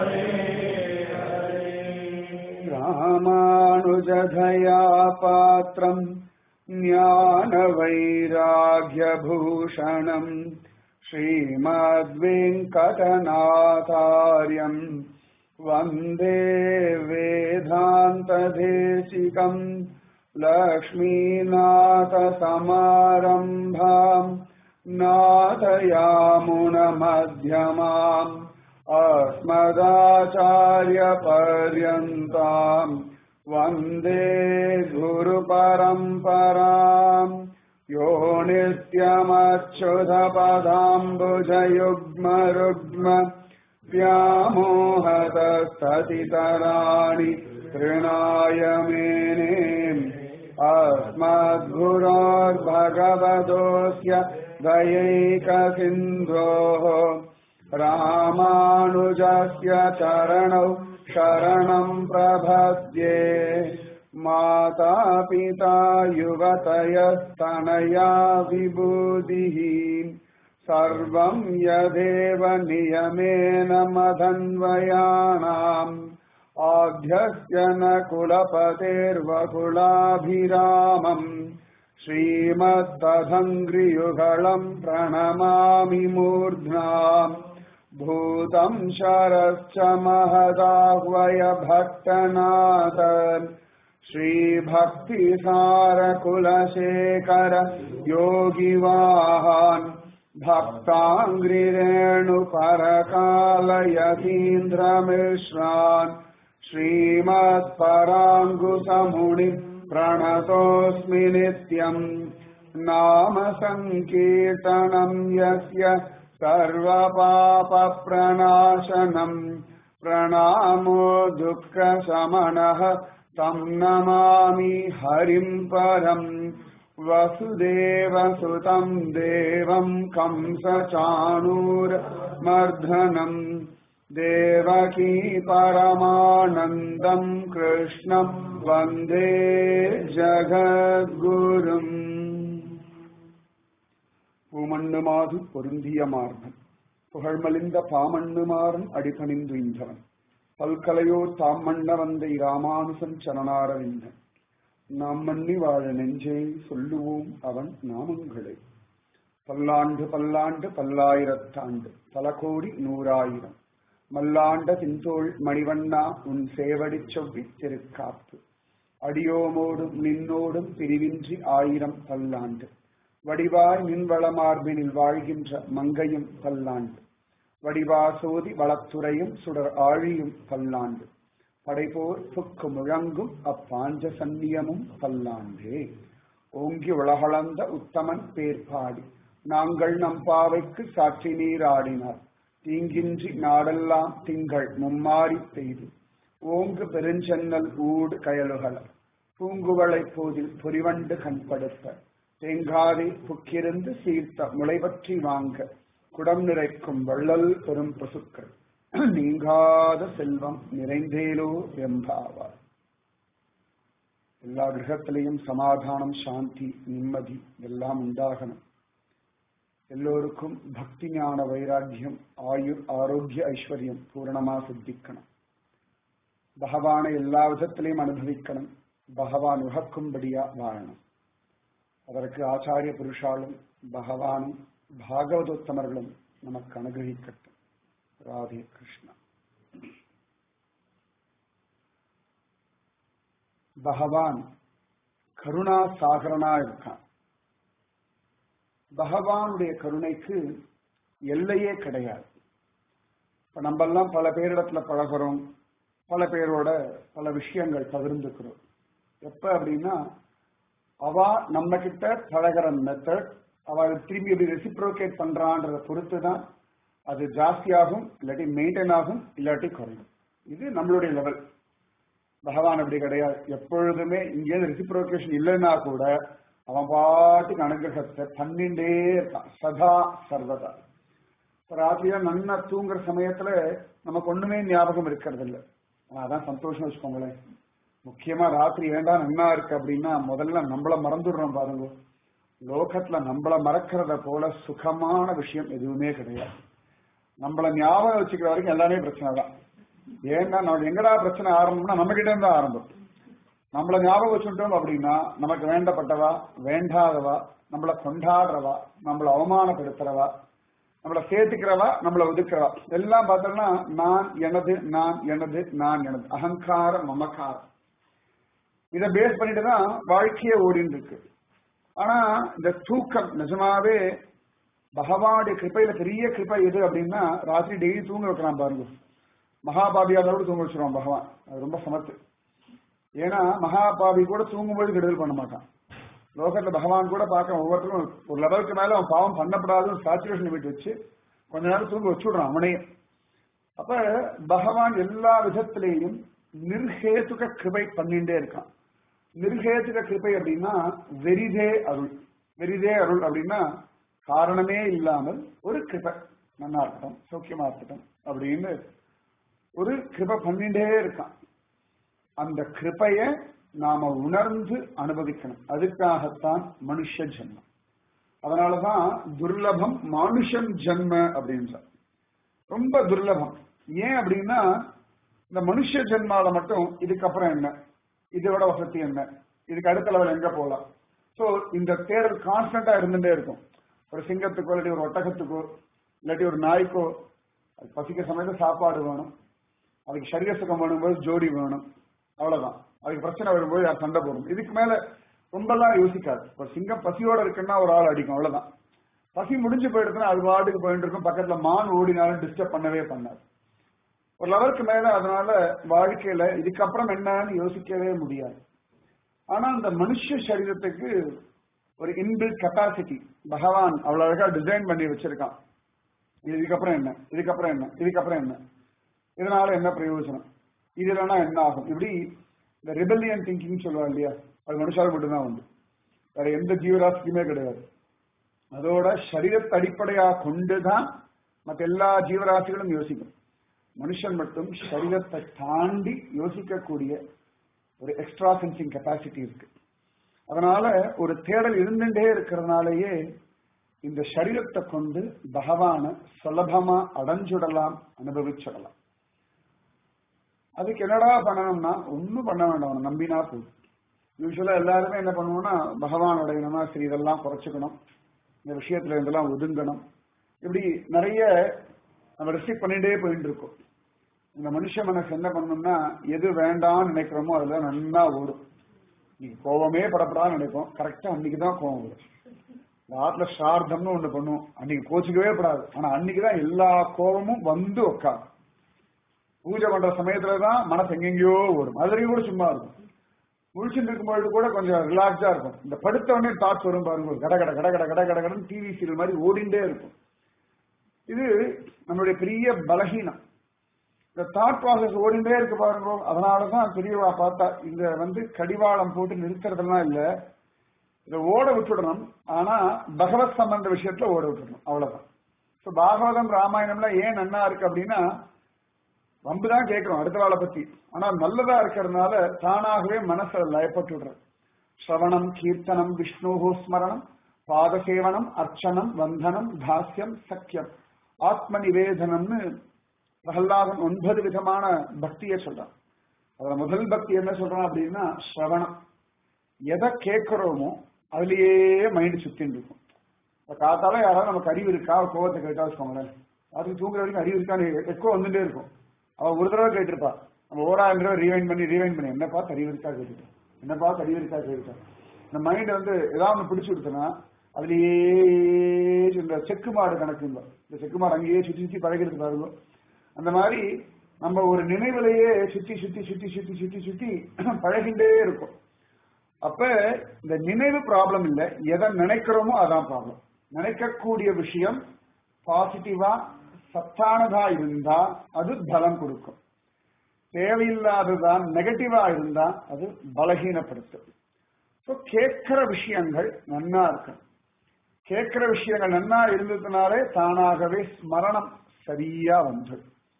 रामानुजधया पात्रम् ज्ञानवैराग्यभूषणम् श्रीमद्वेङ्कटनाथार्यम् वन्दे वेदान्तदेशिकम् लक्ष्मीनाथसमारम्भाम् नाथयामुनमध्यमाम् अस्मदाचार्यपर्यन्ताम् वन्दे गुरुपरम्पराम् यो नित्यमच्युतपदाम्बुजयुग्मरुग्म व्यामोहतस्ततितराणि तृणाय मेने अस्मद्गुरोर्भगवतोऽस्य दयैकसिन्धोः रामानुजस्य चरणौ शरणम् प्रभद्ये मातापिता युवतयस्तनया विभूतिः सर्वम् यदेव नियमेन मदन्वयानाम् आद्यस्य न कुलपतेर्वकुलाभिरामम् श्रीमद्दधङ्घ्रियुगळम् प्रणमामि मूर्ध्ना भूतम् शरश्च महदाह्वय भट्टनाथ श्रीभक्तिसारकुलशेखर योगिवाहान् भक्ताङ्घ्रिरेणुपरकालयतीन्द्रमिश्रान् श्रीमत्पराङ्गुसमुनि प्रणतोऽस्मि नित्यम् नाम सङ्कीर्तनम् यस्य सर्वपापप्रणाशनम् प्रणामो दुःखशमनः तम् नमामि हरिम् परम् वसुदेवसुतम् देवम् कंसचाणूरमर्धनम् देवकी परमानन्दम् कृष्णम् वन्दे ஜகத்குரும் பூமண்ணுமாது பொருந்திய மார்பன் புகழ்மலிந்த பாமண்ணுமாறன் அடிபணிந்து இன்றவன் பல்கலையோ தாம் மன்ன வந்தை ராமானுசன் சரணாரவிந்தன் நாம் மன்னி வாழ நெஞ்சே சொல்லுவோம் அவன் நாமங்களை பல்லாண்டு பல்லாண்டு பல்லாயிரத்தாண்டு பல கோடி நூறாயிரம் மல்லாண்ட தின்தோள் மணிவண்ணா உன் சேவடி செவ்வி திருக்காப்பு அடியோமோடும் நின்னோடும் பிரிவின்றி ஆயிரம் பல்லாண்டு வடிவாய் மின்வளமார்பினில் வாழ்கின்ற மங்கையும் பல்லாண்டு வடிவாசோதி வளத்துறையும் சுடர் ஆழியும் பல்லாண்டு படைபோர் புக்கு முழங்கும் அப்பாஞ்ச சந்நியமும் பல்லாண்டே ஓங்கி உலகளந்த உத்தமன் பேர்பாடி நாங்கள் நம் பாவைக்கு சாட்சி நீராடினார் தீங்கின்றி நாடெல்லாம் திங்கள் மும்மாறி பெய்து ஓங்கு பெருஞ்சென்னல் ஊடு கயலுகள பூங்குவளை போதில் பொறிவண்டு கண்படுத்த தேங்காதை புக்கிருந்து சீர்த்த முளைபற்றி வாங்க குடம் நிறைக்கும் வள்ளல் பெரும் பசுக்கள் நீங்காத செல்வம் நிறைந்தேலோ எம்பாவார் எல்லா கிரகத்திலையும் சமாதானம் சாந்தி நிம்மதி எல்லாம் உண்டாகணும் எல்லோருக்கும் பக்தி ஞான வைராக்கியம் ஆயுர் ஆரோக்கிய ஐஸ்வர்யம் பூரணமா சித்திக்கணும் பகவானை எல்லா விதத்திலையும் அனுபவிக்கணும் பகவான் உகக்கும்படியா வாழணும் அதற்கு ஆச்சாரிய புருஷாலும் பகவானும் பாகவதோத்தமர்களும் நமக்கு அனுகிரகிக்கட்டும் ராதே கிருஷ்ணா பகவான் கருணா சாகரனா இருக்கான் பகவானுடைய கருணைக்கு எல்லையே கிடையாது இப்ப நம்ம எல்லாம் பல பேரிடத்துல பழகிறோம் பல பேரோட பல விஷயங்கள் பகிர்ந்துக்கிறோம் எப்ப அப்படின்னா அவ நம்ம கிட்ட பழகிற மெத்தட் அவள் திரும்பி எப்படி ரெசிப்ரோகேட் பண்றான்றத பொறுத்து தான் அது ஜாஸ்தியாகும் இல்லாட்டி மெயின்டைன் ஆகும் இல்லாட்டி குறையும் இது நம்மளுடைய லெவல் பகவான் அப்படி கிடையாது எப்பொழுதுமே இங்கேருந்து ரெசிப்ரோகேஷன் இல்லைன்னா கூட அவன் பாட்டுக்கு அனுகிரகத்தை பண்ணிண்டே இருக்கான் சதா சர்வதா ராத்திரியா நன்னா தூங்குற சமயத்துல நமக்கு ஒண்ணுமே ஞாபகம் இருக்கிறது இல்லை அதான் சந்தோஷம் வச்சுக்கோங்களேன் முக்கியமா ராத்திரி ஏண்டா நன்னா இருக்கு அப்படின்னா முதல்ல நம்மள மறந்துடுறோம் பாருங்க லோகத்துல நம்மள மறக்கிறத போல சுகமான விஷயம் எதுவுமே கிடையாது நம்மள ஞாபகம் வச்சுக்கிற வரைக்கும் எல்லாமே பிரச்சனை தான் ஏன்னா நம்ம எங்கடா பிரச்சனை ஆரம்பம்னா நம்ம கிட்ட இருந்து ஆரம்பம் நம்மள ஞாபகம் வச்சுட்டோம் அப்படின்னா நமக்கு வேண்டப்பட்டவா வேண்டாதவா நம்மள கொண்டாடுறவா நம்மள அவமானப்படுத்துறவா நம்மள சேர்த்துக்கிறவா நம்மள ஒதுக்குறவா எல்லாம் பார்த்தோம்னா நான் எனது நான் எனது நான் எனது அகங்காரம் மமக்காரம் இதை பேஸ் பண்ணிட்டு தான் வாழ்க்கையே ஓடின்னு இருக்கு ஆனா இந்த தூக்கம் நிஜமாவே பகவானுடைய கிருப்பையில பெரிய கிருப்பை எது அப்படின்னா ராத்திரி டெய்லி தூங்க வைக்கலாம் பாருங்க மகாபாபியாவோட தூங்க வச்சிருவான் பகவான் அது ரொம்ப சமத்து ஏன்னா மகாபாபி கூட தூங்கும்போது கெடுதல் பண்ண மாட்டான் லோகத்துல பகவான் கூட பார்க்க ஒவ்வொருத்தரும் ஒரு லெவலுக்கு மேல அவன் பாவம் பண்ணப்படாதுன்னு சாச்சுரேஷன் விட்டு வச்சு கொஞ்ச நேரம் தூங்க வச்சுடுறான் அவனையே அப்ப பகவான் எல்லா விதத்திலேயும் நிர்ஹேதுக கிருபை பண்ணிட்டே இருக்கான் நிர்ஹேதுக கிருபை அப்படின்னா வெரிதே அருள் வெரிதே அருள் அப்படின்னா காரணமே இல்லாமல் ஒரு கிருபை நல்லா இருக்கட்டும் சௌக்கியமா இருக்கட்டும் அப்படின்னு ஒரு கிருபை பண்ணிட்டே இருக்கான் அந்த கிருபைய நாம உணர்ந்து அனுபவிக்கணும் அதுக்காகத்தான் மனுஷ ஜென்மம் அதனாலதான் துர்லபம் மானுஷம் ஜென்ம அப்படின்ற ரொம்ப துர்லபம் ஏன் அப்படின்னா இந்த மனுஷ ஜென்மால மட்டும் இதுக்கப்புறம் என்ன இதோட வசதி என்ன இதுக்கு அடுத்த லெவல் எங்க போகலாம் சோ இந்த தேடல் கான்ஸ்டன்டா இருந்துட்டே இருக்கும் ஒரு சிங்கத்துக்கோ இல்லாட்டி ஒரு ஒட்டகத்துக்கோ இல்லாட்டி ஒரு நாய்க்கோ அது பசிக்க சமயத்துல சாப்பாடு வேணும் அதுக்கு சரீர சுகம் வேணும்போது ஜோடி வேணும் அவ்வளவுதான் அதுக்கு பிரச்சனை வரும்போது யார் சண்டை போடும் இதுக்கு மேல ரொம்பலாம் யோசிக்காது ஒரு சிங்கம் பசியோட இருக்குன்னா ஒரு ஆள் அடிக்கும் அவ்வளவுதான் பசி முடிஞ்சு போயிடுச்சுன்னா அது பாட்டுக்கு போயிட்டு இருக்கும் பக்கத்துல மான் ஓடினாலும் டிஸ்டர்ப் பண்ணவே பண்ணாது ஒரு லெவலுக்கு மேல அதனால வாழ்க்கையில இதுக்கப்புறம் என்னன்னு யோசிக்கவே முடியாது ஆனா அந்த மனுஷ சரீரத்துக்கு ஒரு இன்பில்ட் கெப்பாசிட்டி பகவான் அவ்வளவு அழகா டிசைன் பண்ணி வச்சிருக்கான் இதுக்கப்புறம் என்ன இதுக்கப்புறம் என்ன இதுக்கப்புறம் என்ன இதனால என்ன பிரயோஜனம் இது இல்லைன்னா என்ன ஆகும் இப்படி இந்த ரிபல்லியன் திங்கிங் சொல்லுவாங்க இல்லையா அது மனுஷாவுக்கு மட்டும்தான் உண்டு வேற எந்த ஜீவராசிக்குமே கிடையாது அதோட சரீரத்தை அடிப்படையா கொண்டுதான் மற்ற எல்லா ஜீவராசிகளும் யோசிக்கும் மனுஷன் மட்டும் சரீரத்தை தாண்டி யோசிக்கக்கூடிய ஒரு எக்ஸ்ட்ரா சென்சிங் கெப்பாசிட்டி இருக்கு அதனால ஒரு தேடல் இருந்துட்டே இருக்கிறதுனாலயே இந்த சரீரத்தை கொண்டு பகவான சுலபமா அடைஞ்சுடலாம் அனுபவிச்சிடலாம் அதுக்கு என்னடா பண்ணணும்னா ஒன்னும் பண்ண வேண்டாம் நம்பினா போதும் யூஸ்வலா எல்லாருமே என்ன பண்ணுவோம்னா பகவான் அடையணும்னா சரி இதெல்லாம் குறைச்சிக்கணும் இந்த விஷயத்துல இதெல்லாம் ஒதுங்கணும் இப்படி நிறைய நம்ம ரெஸ்ட்ரிக்ட் பண்ணிட்டே போயிட்டு இருக்கோம் இந்த மனுஷ மனசு என்ன பண்ணணும்னா எது வேண்டாம்னு நினைக்கிறோமோ அதுல நல்லா ஓடும் நீங்க கோபமே படப்படான்னு நினைப்போம் கரெக்டா அன்னைக்குதான் கோபம் வரும் இந்த ஆத்துல சார்த்தம்னு ஒண்ணு பண்ணுவோம் அன்னைக்கு கோச்சிக்கவே படாது ஆனா அன்னைக்குதான் எல்லா கோபமும் வந்து உட்காரும் பூஜை பண்ற சமயத்துலதான் மனசு எங்கெங்கயோ ஓடும் அதுலயும் கூட சும்மா இருக்கும் முழிச்சுட்டு இருக்கும்போது கூட கொஞ்சம் ரிலாக்ஸா இருக்கும் இந்த படுத்த உடனே தாட்ஸ் வரும் பாருங்க கட கட கட கட கட கட கடன்னு டிவி சீரியல் மாதிரி ஓடிண்டே இருக்கும் இது நம்மளுடைய பெரிய பலகீனம் இந்த தாட் ப்ராசஸ் ஓடிண்டே இருக்கு பாருங்க அதனாலதான் பெரியவா பார்த்தா இந்த வந்து கடிவாளம் போட்டு நிறுத்துறதெல்லாம் இல்ல இதை ஓட விட்டுடணும் ஆனா பகவத் சம்பந்த விஷயத்துல ஓட விட்டுடணும் அவ்வளவுதான் ஸோ பாகவதம் ராமாயணம்லாம் ஏன் நன்னா இருக்கு அப்படின்னா வம்புதான் கேட்கிறோம் அடுத்த வாழை பத்தி ஆனா நல்லதா இருக்கிறதுனால தானாகவே மனசை லயப்பட்டு விடுறது ஸ்ரவணம் கீர்த்தனம் விஷ்ணு ஸ்மரணம் பாதசேவனம் அர்ச்சனம் வந்தனம் தாஸ்யம் சக்கியம் ஆத்ம நிவேதனம்னு பிரகலாதன் ஒன்பது விதமான பக்தியை சொல்றான் அதுல முதல் பக்தி என்ன சொல்றான் அப்படின்னா ஸ்ரவணம் எதை கேட்கிறோமோ அதுலயே மைண்ட் சுத்தின்னு இருக்கும் இப்ப காத்தால யாராவது நமக்கு அறிவு இருக்கா கோவத்தை கேட்டா வச்சுக்கோங்களேன் அதுக்கு தூங்குற வரைக்கும் அறிவு இருக்கான்னு எக்கோ வந்துட்டே இருக்கும் அவ ஒரு தடவை கேட்டிருப்பா நம்ம ஓராயிரம் தடவை ரீவைண்ட் பண்ணி ரீவைண்ட் பண்ணி என்ன பார்த்து அறிவு இருக்கா கேட்டுட்டேன் என்ன பார்த்து அறிவு இருக்கா கேட்டுட்டேன் இந்த மைண்ட் வந்து ஏதாவது ஒன்று பிடிச்சு கொடுத்தனா அதுலயே இந்த செக்கு மாடு கணக்குங்க இந்த செக்கு மாடு அங்கேயே சுத்தி சுத்தி பழகிறது பாருங்க அந்த மாதிரி நம்ம ஒரு நினைவிலேயே சுத்தி சுத்தி சுத்தி சுத்தி சுத்தி சுத்தி பழகின்றே இருக்கும் அப்ப இந்த நினைவு ப்ராப்ளம் இல்ல எதை நினைக்கிறோமோ அதான் ப்ராப்ளம் நினைக்கக்கூடிய விஷயம் பாசிட்டிவா சத்தானதா இருந்தா அது பலம் கொடுக்கும் தேவையில்லாததான் நெகட்டிவா இருந்தா அது பலகீனப்படுத்தும் ஸோ கேட்கிற விஷயங்கள் நன்னா இருக்கும் கேட்கிற விஷயங்கள் நன்னா இருந்ததுனாலே தானாகவே ஸ்மரணம் சரியா வந்து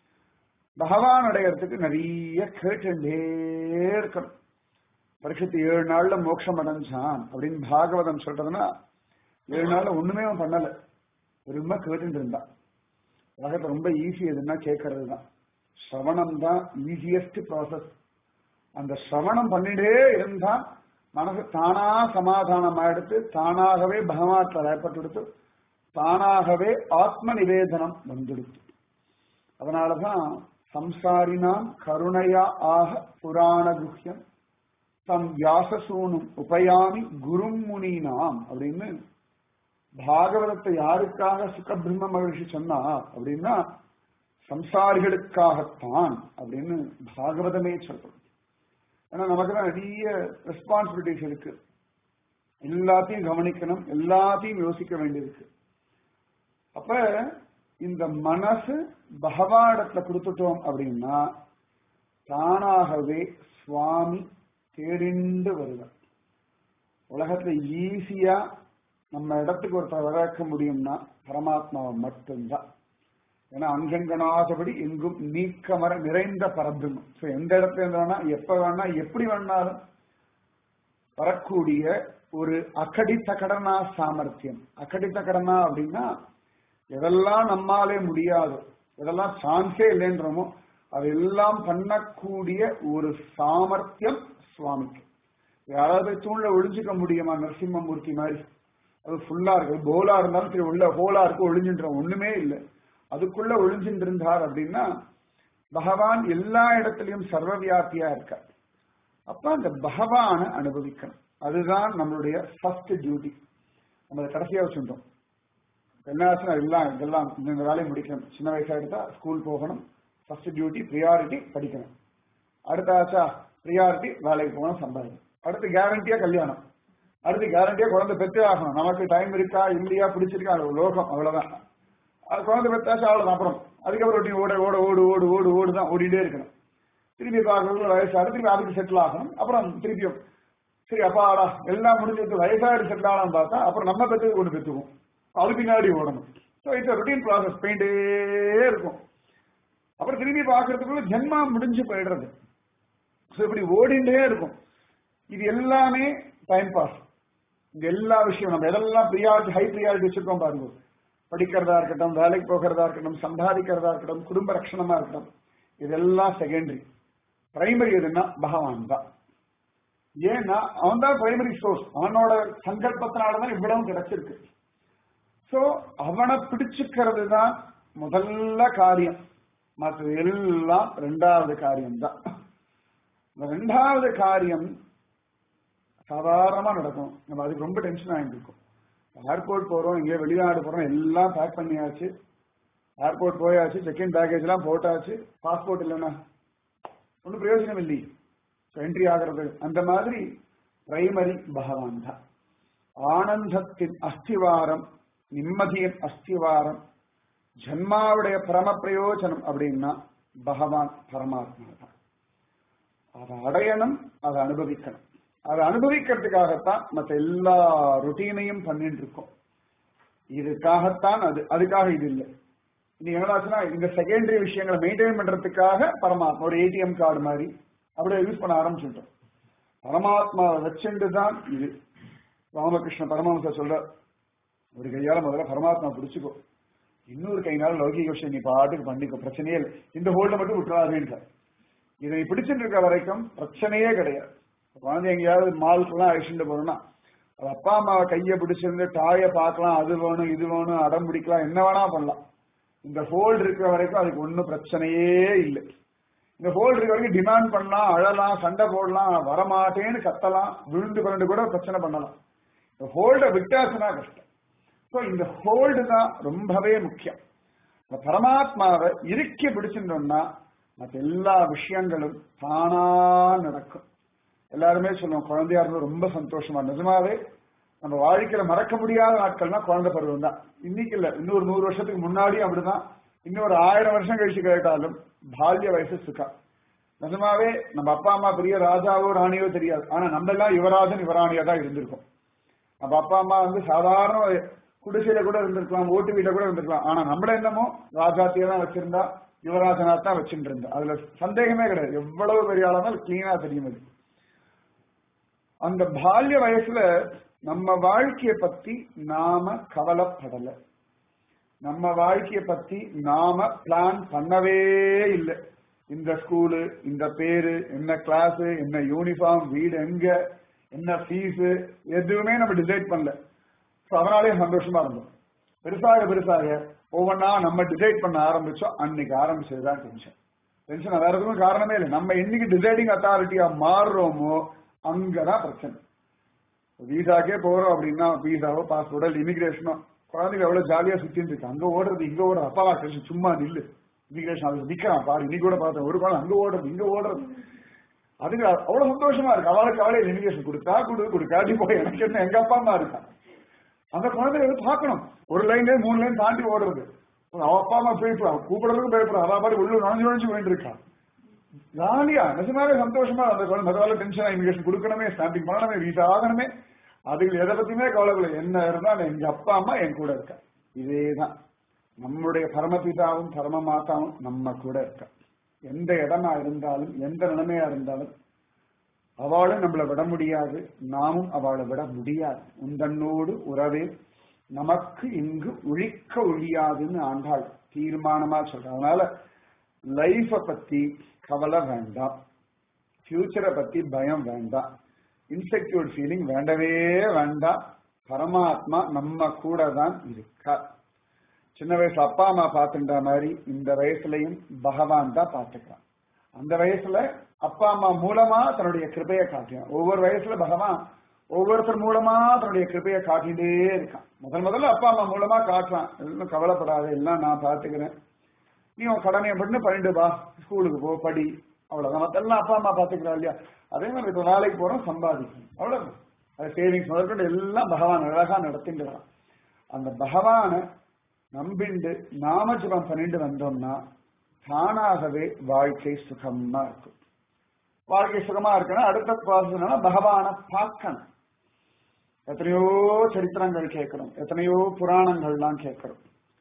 பகவான் அடையறதுக்கு நிறைய கேட்டுட்டே இருக்கணும் பரிசுத்து ஏழு நாள்ல மோட்சம் அடைஞ்சான் அப்படின்னு பாகவதம் சொல்றதுன்னா ஏழு நாள்ல ஒண்ணுமே அவன் பண்ணல வெறுமை கேட்டுட்டு இருந்தான் உலகத்தை ரொம்ப ஈஸி எதுன்னா கேட்கறது தான் சிரவணம் தான் ஈஸியஸ்ட் ப்ராசஸ் அந்த சிரவணம் பண்ணிட்டே இருந்தா மனசு தானா சமாதானம் ஆயிடுத்து தானாகவே பகவான் ஏற்பட்டு தானாகவே ஆத்ம நிவேதனம் வந்துடுத்து அதனாலதான் சம்சாரினாம் கருணையா ஆக புராண குஹ்யம் தம் வியாசசூனும் உபயாமி குரும் முனினாம் அப்படின்னு பாகவதத்தை யாருக்காக சுகபிரம்ம மகிழ்ச்சி சொன்னா அப்படின்னா சம்சாரிகளுக்காகத்தான் அப்படின்னு பாகவதமே சொல்றது ஏன்னா நமக்கு தான் நிறைய ரெஸ்பான்சிபிலிட்டிஸ் இருக்கு எல்லாத்தையும் கவனிக்கணும் எல்லாத்தையும் யோசிக்க வேண்டியிருக்கு அப்ப இந்த மனசு பகவானிடத்துல கொடுத்துட்டோம் அப்படின்னா தானாகவே சுவாமி தேடிண்டு வருவார் உலகத்துல ஈஸியா நம்ம இடத்துக்கு ஒருத்தர் வளர்க்க முடியும்னா பரமாத்மாவை மட்டும்தான் ஏன்னா அங்கங்கனாதபடி எங்கும் நீக்கமர நிறைந்த பரபிரம்மம் ஸோ எந்த இடத்துல இருந்து வேணா எப்ப வேணா எப்படி வேணாலும் வரக்கூடிய ஒரு அகடித்த கடனா சாமர்த்தியம் அகடித்த கடனா அப்படின்னா எதெல்லாம் நம்மாலே முடியாது எதெல்லாம் சான்ஸே இல்லைன்றமோ அதெல்லாம் பண்ணக்கூடிய ஒரு சாமர்த்தியம் சுவாமிக்கு யாராவது தூண்ல ஒளிஞ்சுக்க முடியுமா நரசிம்மமூர்த்தி மாதிரி அது ஃபுல்லா இருக்கு போலா இருந்தாலும் சரி உள்ள ஹோலா இருக்கு ஒளிஞ்சுன்றோம் ஒண்ணுமே இல்லை அதுக்குள்ள ஒளிஞ்சுட்டு இருந்தார் அப்படின்னா பகவான் எல்லா இடத்துலயும் சர்வவியாபியா இருக்கார் அப்ப அந்த பகவான அனுபவிக்கணும் அதுதான் நம்மளுடைய ஃபர்ஸ்ட் டியூட்டி நம்ம கடைசியா வச்சுட்டோம் என்ன ஆச்சுன்னா எல்லாம் இதெல்லாம் இந்த வேலையை முடிக்கணும் சின்ன வயசா எடுத்தா ஸ்கூல் போகணும் ஃபர்ஸ்ட் டியூட்டி ப்ரியாரிட்டி படிக்கணும் அடுத்த ஆச்சா ப்ரியாரிட்டி வேலைக்கு போகணும் சம்பாதிக்கணும் அடுத்து கேரண்டியா கல்யாணம் அடுத்து கேரண்டியா குழந்தை பெற்றே ஆகணும் நமக்கு டைம் இருக்கா இல்லையா பிடிச்சிருக்கா அது லோகம் அவ்வளவுதான் அது குழந்தை பெற்றாச்சு அவ்வளவுதான் அப்புறம் அதுக்கப்புறம் நீ ஓட ஓட ஓடு ஓடு ஓடு ஓடு தான் ஓடிட்டே இருக்கணும் திருப்பி பார்க்கறது வயசாடு திருப்பி அதுக்கு செட்டில் ஆகணும் அப்புறம் திருப்பியும் சரி அப்பாடா எல்லாம் முடிஞ்சது வயசாடு செட்டில் ஆகலாம் பார்த்தா அப்புறம் நம்ம பெற்றது கொண்டு பெற்றுவோம் அது பின்னாடி ஓடணும் ஸோ இட்ஸ் ருட்டீன் ப்ராசஸ் போயிட்டே இருக்கும் அப்புறம் திரும்பி பார்க்கறதுக்குள்ள ஜென்மா முடிஞ்சு போயிடுறது ஸோ இப்படி ஓடிண்டே இருக்கும் இது எல்லாமே டைம் பாஸ் இந்த எல்லா விஷயம் நம்ம எதெல்லாம் ப்ரியாரிட்டி ஹை ப்ரியாரிட்டி வச்சிருக்கோம் பாருங்க படிக்கிறதா இருக்கட்டும் வேலைக்கு போகிறதா இருக்கட்டும் சம்பாதிக்கிறதா இருக்கட்டும் குடும்ப ரட்சணமா இருக்கட்டும் இதெல்லாம் செகண்டரி பிரைமரி எதுன்னா பகவான் தான் ஏன்னா அவன் தான் பிரைமரி சோர்ஸ் அவனோட சங்கல்பத்தினாலதான் இவ்வளவு கிடைச்சிருக்கு சோ அவனை பிடிச்சுக்கிறது தான் முதல்ல காரியம் மற்றது எல்லாம் ரெண்டாவது காரியம் தான் இந்த ரெண்டாவது காரியம் சாதாரணமா நடக்கும் நம்ம அதுக்கு ரொம்ப டென்ஷன் ஆகிட்டு இருக்கோம் ஏர்போர்ட் போறோம் எங்கேயோ வெளிநாடு போறோம் எல்லாம் பேக் பண்ணியாச்சு ஏர்போர்ட் போயாச்சு செகண்ட் பேக்கேஜ் எல்லாம் போட்டாச்சு பாஸ்போர்ட் இல்லைன்னா ஒன்றும் பிரயோஜனம் இல்லையே என்ட்ரி ஆகிறது அந்த மாதிரி பிரைமரி பகவான் தான் ஆனந்தத்தின் அஸ்திவாரம் நிம்மதியின் அஸ்திவாரம் ஜன்மாவுடைய பரம பிரயோஜனம் அப்படின்னா பகவான் பரமாத்மா தான் அதை அடையணும் அதை அனுபவிக்கணும் அதை அனுபவிக்கிறதுக்காகத்தான் மற்ற எல்லா ருட்டீனையும் பண்ணிட்டு இருக்கோம் இதுக்காகத்தான் அது அதுக்காக இது இல்லை நீங்க என்னடாச்சுன்னா இந்த செகண்டரி விஷயங்களை மெயின்டைன் பண்றதுக்காக பரமாத்மா ஒரு ஏடிஎம் கார்டு மாதிரி அப்படியே யூஸ் பண்ண ஆரம்பிச்சுட்டோம் பரமாத்மாவை வச்சுட்டு தான் இது ராமகிருஷ்ண பரமஹம்சர் சொல்ற ஒரு கையால முதல்ல பரமாத்மா பிடிச்சுக்கோ இன்னொரு கைனால லௌகிக விஷயம் நீ பாட்டுக்கு பண்ணிக்கோ பிரச்சனையே இல்லை இந்த ஹோல்ட மட்டும் விட்டுறாதுன்ற இதை பிடிச்சிட்டு இருக்க வரைக்கும் பிரச்சனையே கிடையாது குழந்தை எங்கேயாவது மாலுக்குலாம் அழிச்சுட்டு போறோம்னா அது அப்பா அம்மாவை கையை பிடிச்சிருந்து டாயை பார்க்கலாம் அது வேணும் இது வேணும் அடம் பிடிக்கலாம் என்ன வேணா பண்ணலாம் இந்த ஹோல்டு இருக்கிற வரைக்கும் அதுக்கு ஒன்றும் பிரச்சனையே இல்லை இந்த ஹோல்டு இருக்க வரைக்கும் டிமாண்ட் பண்ணலாம் அழலாம் சண்டை போடலாம் வரமாட்டேன்னு கத்தலாம் விழுந்து கொண்டு கூட பிரச்சனை பண்ணலாம் இந்த ஹோல்டை விட்டாச்சுன்னா கஷ்டம் ஸோ இந்த ஹோல்டு தான் ரொம்பவே முக்கியம் இந்த பரமாத்மாவை இறுக்கி பிடிச்சிருந்தோம்னா மற்ற எல்லா விஷயங்களும் தானா நடக்கும் எல்லாருமே சொல்லுவோம் குழந்தையா இருந்தது ரொம்ப சந்தோஷமா நிஜமாவே நம்ம வாழ்க்கையில மறக்க முடியாத நாட்கள்னா குழந்தை பருவம் தான் இன்னைக்கு இல்ல இன்னொரு நூறு வருஷத்துக்கு முன்னாடியும் அப்படிதான் இன்னொரு ஆயிரம் வருஷம் கழிச்சு கேட்டாலும் பால்ய வயசு சுக்கா நிஜமாவே நம்ம அப்பா அம்மா பெரிய ராஜாவோ ராணியோ தெரியாது ஆனா நம்ம எல்லாம் யுவராஜன் யுவராணியா தான் இருந்திருக்கோம் நம்ம அப்பா அம்மா வந்து சாதாரண குடிசையில கூட இருந்திருக்கலாம் ஓட்டு வீட்டுல கூட இருந்திருக்கலாம் ஆனா நம்மள என்னமோ ராஜாத்தியா தான் வச்சிருந்தா யுவராஜனா தான் வச்சுட்டு இருந்தா அதுல சந்தேகமே கிடையாது எவ்வளவு பெரிய ஆளானாலும் கிளீனா தெரியும் அது அந்த பால்ய வயசுல நம்ம வாழ்க்கைய பத்தி நாம கவலைப்படல நம்ம வாழ்க்கைய பத்தி நாம பிளான் பண்ணவே இல்லை இந்த ஸ்கூலு இந்த பேரு என்ன கிளாஸ் என்ன யூனிஃபார்ம் வீடு எங்க என்ன ஃபீஸ் எதுவுமே நம்ம டிசைட் பண்ணல ஸோ அதனாலே சந்தோஷமா இருந்தோம் பெருசாக பெருசாக ஒவ்வொன்றா நம்ம டிசைட் பண்ண ஆரம்பிச்சோம் அன்னைக்கு ஆரம்பிச்சதுதான் டென்ஷன் டென்ஷன் வேற எதுவும் காரணமே இல்லை நம்ம என்னைக்கு டிசைடிங் அத்தாரிட்டியா மாறுறோமோ அங்கதான் பிரச்சனை விசாக்கே போறோம் அப்படின்னா விசாவோ பாஸ்போர்ட்டோ இமிகிரேஷனோ குழந்தைங்க எவ்வளவு ஜாலியா சுத்திட்டு இருக்கு அங்க ஓடுறது இங்க ஓடுறது அப்பா டென்ஷன் சும்மா நில்லு இமிகிரேஷன் ஆஃபீஸ் நிக்கிறான் பாரு இன்னைக்கு கூட பார்த்தேன் ஒரு குழந்தை அங்க ஓடுறது இங்க ஓடுறது அதுக்கு அவ்வளவு சந்தோஷமா இருக்கு அவளுக்கு அவளே இமிகிரேஷன் கொடுத்தா கொடு கொடுக்காட்டி போய் எனக்கு என்ன எங்க அப்பா அம்மா இருக்கான் அந்த குழந்தைய வந்து பார்க்கணும் ஒரு லைன்ல மூணு லைன் தாண்டி ஓடுறது அவ அப்பா அம்மா போய் கூப்பிடுறதுக்கு பயப்படுறா அவ பாட்டு உள்ள நுழைஞ்சு நுழைஞ்சு போயிட்டு இருக்கான் ஜாலியா நிஜமாவே சந்தோஷமா அந்த குழந்தை முதல்ல டென்ஷன் இமிகிரேஷன் கொடுக்கணுமே ஸ்டாம்பிங் பண்ணணுமே வீசா ஆகணுமே அதுக்கு எதை பத்தியுமே கவலைப்படல என்ன இருந்தாலும் எங்க அப்பா அம்மா என் கூட இருக்கா இதேதான் நம்முடைய பரமபிதாவும் பரம மாதாவும் நம்ம கூட இருக்கா எந்த இடமா இருந்தாலும் எந்த நிலைமையா இருந்தாலும் அவளும் நம்மளை விட முடியாது நாமும் அவளை விட முடியாது உந்தன்னோடு உறவே நமக்கு இங்கு ஒழிக்க ஒழியாதுன்னு ஆண்டாள் தீர்மானமா சொல்ற அதனால லைஃப பத்தி கவலை வேண்டாம் ஃபியூச்சரை பத்தி பயம் வேண்டாம் இன்செக்யூர் ஃபீலிங் வேண்டவே வேண்டாம் பரமாத்மா நம்ம கூட தான் இருக்கா சின்ன வயசுல அப்பா அம்மா பார்த்துட்ட மாதிரி இந்த வயசுலயும் பகவான் தான் பார்த்துக்கிறான் அந்த வயசுல அப்பா அம்மா மூலமா தன்னுடைய கிருபையை காட்டினான் ஒவ்வொரு வயசுல பகவான் ஒவ்வொருத்தர் மூலமா தன்னுடைய கிருபையை காட்டிட்டே இருக்கான் முதல் முதல்ல அப்பா அம்மா மூலமா காட்டுறான் எல்லாம் கவலைப்படாத எல்லாம் நான் பார்த்துக்கிறேன் நீ உன் கடமையை பண்ணு பண்ணிட்டு வா ஸ்கூலுக்கு போ படி அவ்வளவுதான் மத்தெல்லாம் அப்பா அம்மா பாத்துக்கிறா இல்லையா அதே மாதிரி இப்போ வேலைக்கு போறோம் சம்பாதிக்கணும் அவ்வளவுதான் அது சேவிங்ஸ் முதற்கொண்டு எல்லாம் பகவான் அழகா நடத்திட்டு வரான் அந்த பகவானை நம்பிண்டு நாம ஜபம் பண்ணிட்டு வந்தோம்னா தானாகவே வாழ்க்கை சுகமா இருக்கும் வாழ்க்கை சுகமா இருக்குன்னா அடுத்த ப்ராசஸ் பகவானை பார்க்கணும் எத்தனையோ சரித்திரங்கள் கேட்கிறோம் எத்தனையோ புராணங்கள்லாம் கேட்கிறோம்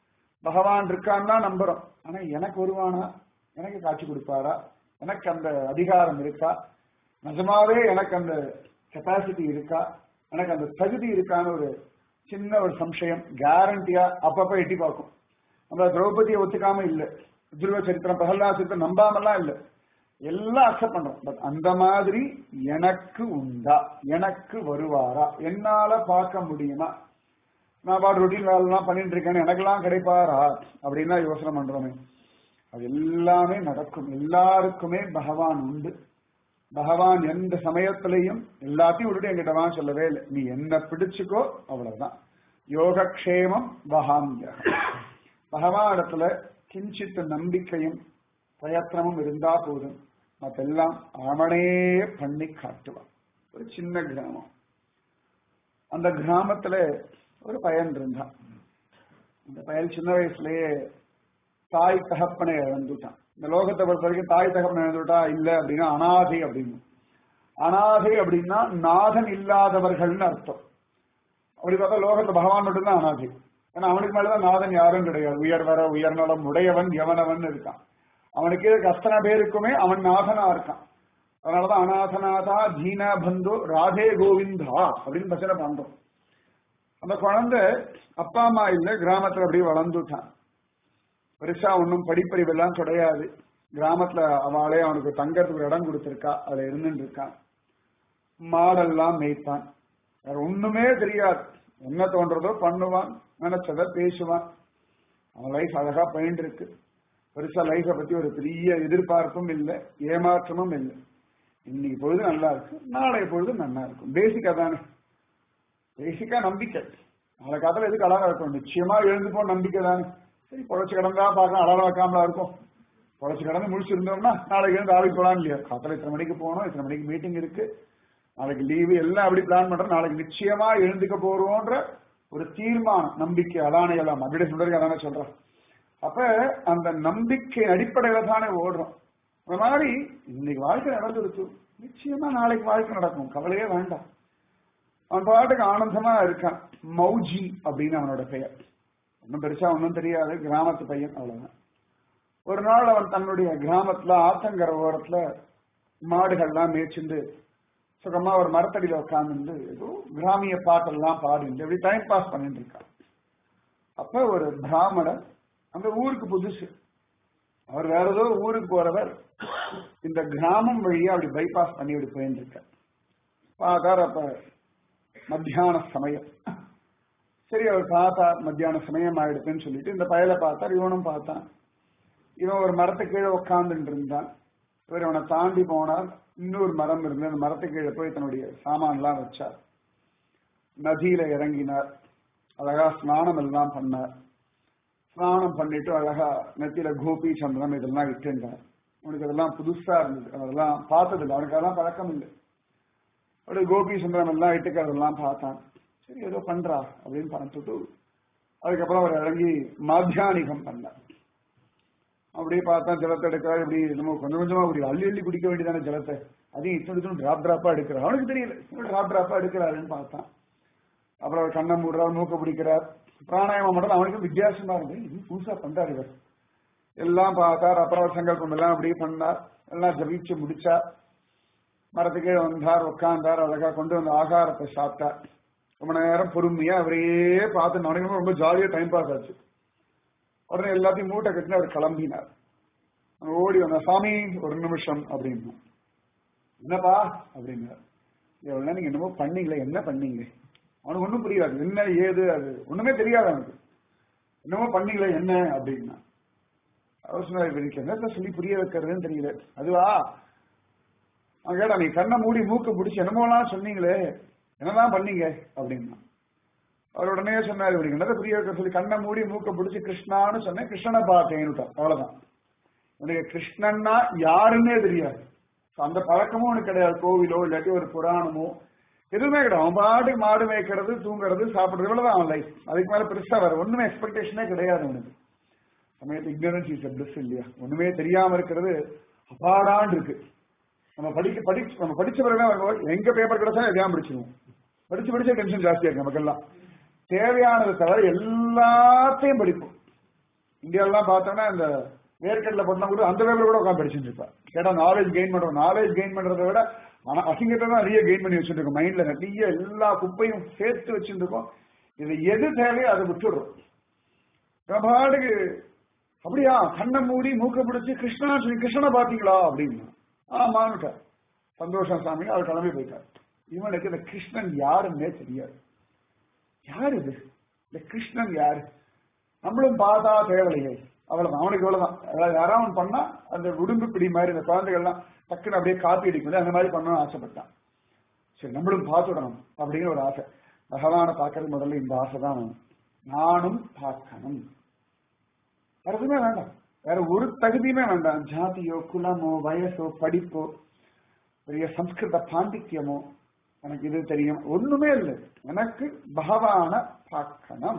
பகவான் இருக்கான்னு தான் நம்புறோம் ஆனா எனக்கு வருவானா எனக்கு காட்சி கொடுப்பாரா எனக்கு அந்த அதிகாரம் இருக்கா நிஜமாவே எனக்கு அந்த கெப்பாசிட்டி இருக்கா எனக்கு அந்த தகுதி இருக்கான்னு ஒரு சின்ன ஒரு சம்சயம் கேரண்டியா அப்பப்ப எட்டி பார்க்கும் நம்ம திரௌபதியை ஒத்துக்காம இல்ல துருவ சரித்திரம் பிரகல்லா சரித்திரம் நம்பாமலாம் இல்ல எல்லாம் அக்செப்ட் பண்றோம் பட் அந்த மாதிரி எனக்கு உண்டா எனக்கு வருவாரா என்னால பார்க்க முடியுமா நான் பாட்டு ரொட்டீன் வேலைலாம் பண்ணிட்டு இருக்கேன் எனக்கெல்லாம் கிடைப்பாரா அப்படின்னா யோசனை பண்றோமே அது எல்லாமே நடக்கும் எல்லாருக்குமே பகவான் உண்டு பகவான் எந்த சமயத்திலையும் எல்லாத்தையும் விட்டுட்டு என்கிட்ட வாங்க சொல்லவே இல்லை நீ என்ன பிடிச்சுக்கோ அவ்வளவுதான் யோகக்ஷேமம் வகாமிய பகவான் இடத்துல கிஞ்சித்த நம்பிக்கையும் பிரயத்தனமும் இருந்தா போதும் மத்தெல்லாம் அவனே பண்ணி காட்டுவான் ஒரு சின்ன கிராமம் அந்த கிராமத்துல ஒரு பையன் இருந்தான் அந்த பையன் சின்ன வயசுலயே தாய் தகப்பனை இழந்துட்டான் இந்த லோகத்தை பொறுத்த வரைக்கும் தாய் தகப்பனை இழந்துட்டா இல்ல அப்படின்னா அனாதை அப்படின்னு அனாதை அப்படின்னா நாதன் இல்லாதவர்கள்னு அர்த்தம் அப்படி பார்த்தா லோகத்துல பகவான் மட்டும்தான் அனாதை ஏன்னா அவனுக்கு மேலதான் நாதன் யாரும் கிடையாது உயர்வர உயர்நலம் உடையவன் எவனவன் இருக்கான் அவனுக்கு அத்தனை பேருக்குமே அவன் நாதனா இருக்கான் அதனாலதான் அநாதநாதா ஜீன பந்து ராதே கோவிந்தா அப்படின்னு பச்சனை பண்றோம் அந்த குழந்தை அப்பா அம்மா இல்ல கிராமத்துல அப்படியே வளர்ந்துட்டான் பெருசா ஒன்றும் படிப்பறிவெல்லாம் கிடையாது கிராமத்துல அவளே அவனுக்கு தங்கறதுக்கு ஒரு இடம் கொடுத்திருக்கா அதுல இருந்துட்டு இருக்கான் மாடெல்லாம் மேய்ப்பான் வேற ஒண்ணுமே தெரியாது என்ன தோன்றதோ பண்ணுவான் நினைச்சத பேசுவான் அவன் லைஃப் அழகா போயிட்டு இருக்கு பெருசா லைஃபை பத்தி ஒரு பெரிய எதிர்பார்ப்பும் இல்லை ஏமாற்றமும் இல்லை இன்னைக்கு பொழுது நல்லா இருக்கு நாளைய பொழுது நல்லா இருக்கும் பேசிக்கா தானே பேசிக்கா நம்பிக்கை நாளை காலத்துல எதுக்கு அலாரம் இருக்கும் நிச்சயமா எழுந்து போன நம்பிக்கை தானே சரி பொழைச்சு கிடந்தா பார்க்கலாம் அலாரம் வைக்காமலா இருக்கும் பொழைச்சு கிடந்து முடிச்சிருந்தோம்னா நாளைக்கு எழுந்து ஆளுக்கு போலாம் இல்லையா காலத்துல இத்தனை மணிக்கு போகணும் இத்தனை மணிக்கு மீட்டிங் இருக்கு நாளைக்கு லீவு எல்லாம் அப்படி பிளான் பண்றோம் நாளைக்கு நிச்சயமா எழுந்துக்க போறோன்ற ஒரு தீர்மானம் நம்பிக்கை அதானே எல்லாம் அப்படி சொல்றதுக்கு அதானே சொல்றேன் அப்ப அந்த நம்பிக்கை அடிப்படையில தானே ஓடுறோம் அந்த மாதிரி இன்னைக்கு வாழ்க்கை நடந்துருச்சு நிச்சயமா நாளைக்கு வாழ்க்கை நடக்கும் கவலையே வேண்டாம் அவன் பாட்டுக்கு ஆனந்தமா இருக்கான் மௌஜி அப்படின்னு அவனோட பெயர் ஒன்னும் பெருசா ஒன்னும் தெரியாது கிராமத்து பையன் அவ்வளவுதான் ஒரு நாள் அவன் தன்னுடைய கிராமத்துல ஆத்தங்கர ஓரத்துல மாடுகள்லாம் மேய்ச்சிண்டு சுகமா ஒரு மரத்தடியில உட்காந்துட்டு ஏதோ கிராமிய பாட்டெல்லாம் பாடிட்டு இப்படி டைம் பாஸ் பண்ணிட்டு இருக்கான் அப்ப ஒரு பிராமணர் அந்த ஊருக்கு புதுசு அவர் வேற ஏதோ ஊருக்கு போறவர் இந்த கிராமம் வழியா அப்படி பைபாஸ் பண்ணி அப்படி போயிட்டு இருக்க பார்த்தார் அப்ப மத்தியான சமயம் சரி அவர் பார்த்தா மத்தியான சமயம் ஆயிடுச்சுன்னு சொல்லிட்டு இந்த பயலை பார்த்தார் இவனும் பார்த்தான் இவன் ஒரு மரத்து கீழே உட்கார்ந்துட்டு இருந்தான் இவர் அவனை தாண்டி போனார் இன்னொரு மரம் இருந்து அந்த மரத்து கீழே போய் தன்னுடைய சாமான்லாம் வச்சார் நதியில இறங்கினார் அழகா ஸ்நானம் எல்லாம் பண்ணார் ஸ்நானம் பண்ணிட்டு அழகா நெத்தியில கோபி சந்திரம் இதெல்லாம் இட்டுண்டார் அவனுக்கு அதெல்லாம் புதுசா இருந்தது அதெல்லாம் பார்த்ததில்லை அவனுக்கு அதெல்லாம் பழக்கம் இல்லை அப்படியே கோபி சந்திரம் எல்லாம் இட்டுக்கிறதெல்லாம் பார்த்தான் சரி ஏதோ பண்றா அப்படின்னு பார்த்துட்டு அதுக்கப்புறம் அவர் இறங்கி மாத்தியானிகம் பண்ணார் அப்படியே பார்த்தா ஜலத்தை எடுக்கிறார் இப்படி நம்ம கொஞ்சம் கொஞ்சமா அப்படி அள்ளி அள்ளி குடிக்க வேண்டியதான ஜலத்தை அதையும் இத்தனை டிராப் டிராப்பா எடுக்கிறார் அவனுக்கு தெரியல டிராப் டிராப்பா எடுக்கிறாருன்னு பார்த்தான் அப்புறம் அவர் கண்ணை மூடுறார் மூக்க பிடிக்கிறார் பிராணாயாமம் மட்டும் அவனுக்கு வித்தியாசமா இருக்கு இது புதுசா பண்றாரு இவர் எல்லாம் பார்த்தார் அப்புறம் சங்கல்பம் எல்லாம் அப்படியே பண்ணார் எல்லாம் ஜபிச்சு முடிச்சார் மரத்துக்கே வந்தார் உட்கார்ந்தார் அழகா கொண்டு வந்து ஆகாரத்தை சாப்பிட்டார் ரொம்ப நேரம் பொறுமையா அவரையே பார்த்து நடக்கணும் ரொம்ப ஜாலியா டைம் பாஸ் ஆச்சு உடனே எல்லாத்தையும் மூட்டை கட்டின அவர் கிளம்பினார் அங்க ஓடி வந்த சாமி ஒரு நிமிஷம் அப்படின்னு என்னப்பா அப்படின்னார் எவ்வளவு நீங்க என்னமோ பண்ணீங்களே என்ன பண்ணீங்க அவனுக்கு ஒன்றும் புரியாது என்ன ஏது அது ஒண்ணுமே தெரியாது அவனுக்கு என்னமோ பண்ணீங்களே என்ன அப்படின்னா அவர் சொன்னார் எனக்கு என்னத்த சொல்லி புரிய வைக்கிறதுன்னு தெரியல அதுவா அவன் கேட்டா நீ கண்ணை மூடி மூக்க பிடிச்சி என்னமோலாம் சொன்னீங்களே என்னதான் பண்ணீங்க அப்படின்னா அவர் உடனே சொன்னார் இவருக்கு என்னதை புரிய வைக்க சொல்லி கண்ணை மூடி மூக்க பிடிச்சி கிருஷ்ணான்னு சொன்னேன் கிருஷ்ணனை பார்த்தேன்னுட்டான் அவ்வளவுதான் உனக்கு கிருஷ்ணன்னா யாருன்னே தெரியாது அந்த பழக்கமும் உனக்கு கிடையாது கோவிலோ இல்லாட்டி ஒரு புராணமோ எதுவுமே கிடையாது அவன் பாட்டு மாடு மேய்க்கிறது தூங்குறது சாப்பிடுறது இவ்வளவுதான் அவன் லைஃப் அதுக்கு மேல பெருசா வேற ஒண்ணுமே எக்ஸ்பெக்டேஷனே கிடையாது அவனுக்கு சமயத்து இக்னரன்ஸ் இஸ் பிளஸ் இல்லையா ஒண்ணுமே தெரியாம இருக்கிறது அப்பாடான் இருக்கு நம்ம படிக்க படிச்சு நம்ம படிச்ச பிறகு எங்க பேப்பர் கிடைச்சா எதையாம படிச்சிருவோம் படிச்சு படிச்சா டென்ஷன் ஜாஸ்தியா இருக்கு நமக்கெல்லாம் தேவையானது தவிர எல்லாத்தையும் படிப்போம் இந்தியாவெல்லாம் பார்த்தோம்னா இந்த வேர்க்கடல பண்ணா கூட அந்த பேப்பர் கூட உட்காந்து படிச்சுட்டு இருப்பா கேட்டா நாலேஜ் கெயின் பண்றோம் நாலேஜ் கெயின் பண்றதை விட ஆனா அசிங்கத்தை தான் நிறைய கெயின் பண்ணி வச்சுட்டு இருக்கோம் மைண்ட்ல நிறைய எல்லா குப்பையும் சேர்த்து வச்சுட்டு இருக்கோம் இது எது தேவையோ அதை விட்டுடுறோம் பாட்டுக்கு அப்படியா கண்ணை மூடி மூக்க பிடிச்சு கிருஷ்ணா சொல்லி கிருஷ்ணனை பாத்தீங்களா அப்படின்னு ஆமான்னுட்டார் சந்தோஷம் சாமி அவர் கிளம்பி போயிட்டார் இவனுக்கு இந்த கிருஷ்ணன் யாருன்னே தெரியாது யார் இது இந்த கிருஷ்ணன் யாரு நம்மளும் பார்த்தா தேவலையே அவ்வளவுதான் அவனுக்கு இவ்வளவுதான் அதாவது யாராவது பண்ணா அந்த உடும்பு பிடி மாதிரி இந்த குழந்தைகள்லாம் டக்குன்னு அப்படியே காப்பி அடிக்கும் அந்த மாதிரி பண்ணணும்னு ஆசைப்பட்டான் சரி நம்மளும் பார்த்துடணும் அப்படிங்கிற ஒரு ஆசை பகவானை பார்க்கறது முதல்ல இந்த ஆசை தான் வேணும் நானும் பார்க்கணும் வேற எதுவுமே வேண்டாம் வேற ஒரு தகுதியுமே வேண்டாம் ஜாதியோ குலமோ வயசோ படிப்போ பெரிய சம்ஸ்கிருத பாண்டித்யமோ எனக்கு இது தெரியும் ஒண்ணுமே இல்லை எனக்கு பகவான பார்க்கணும்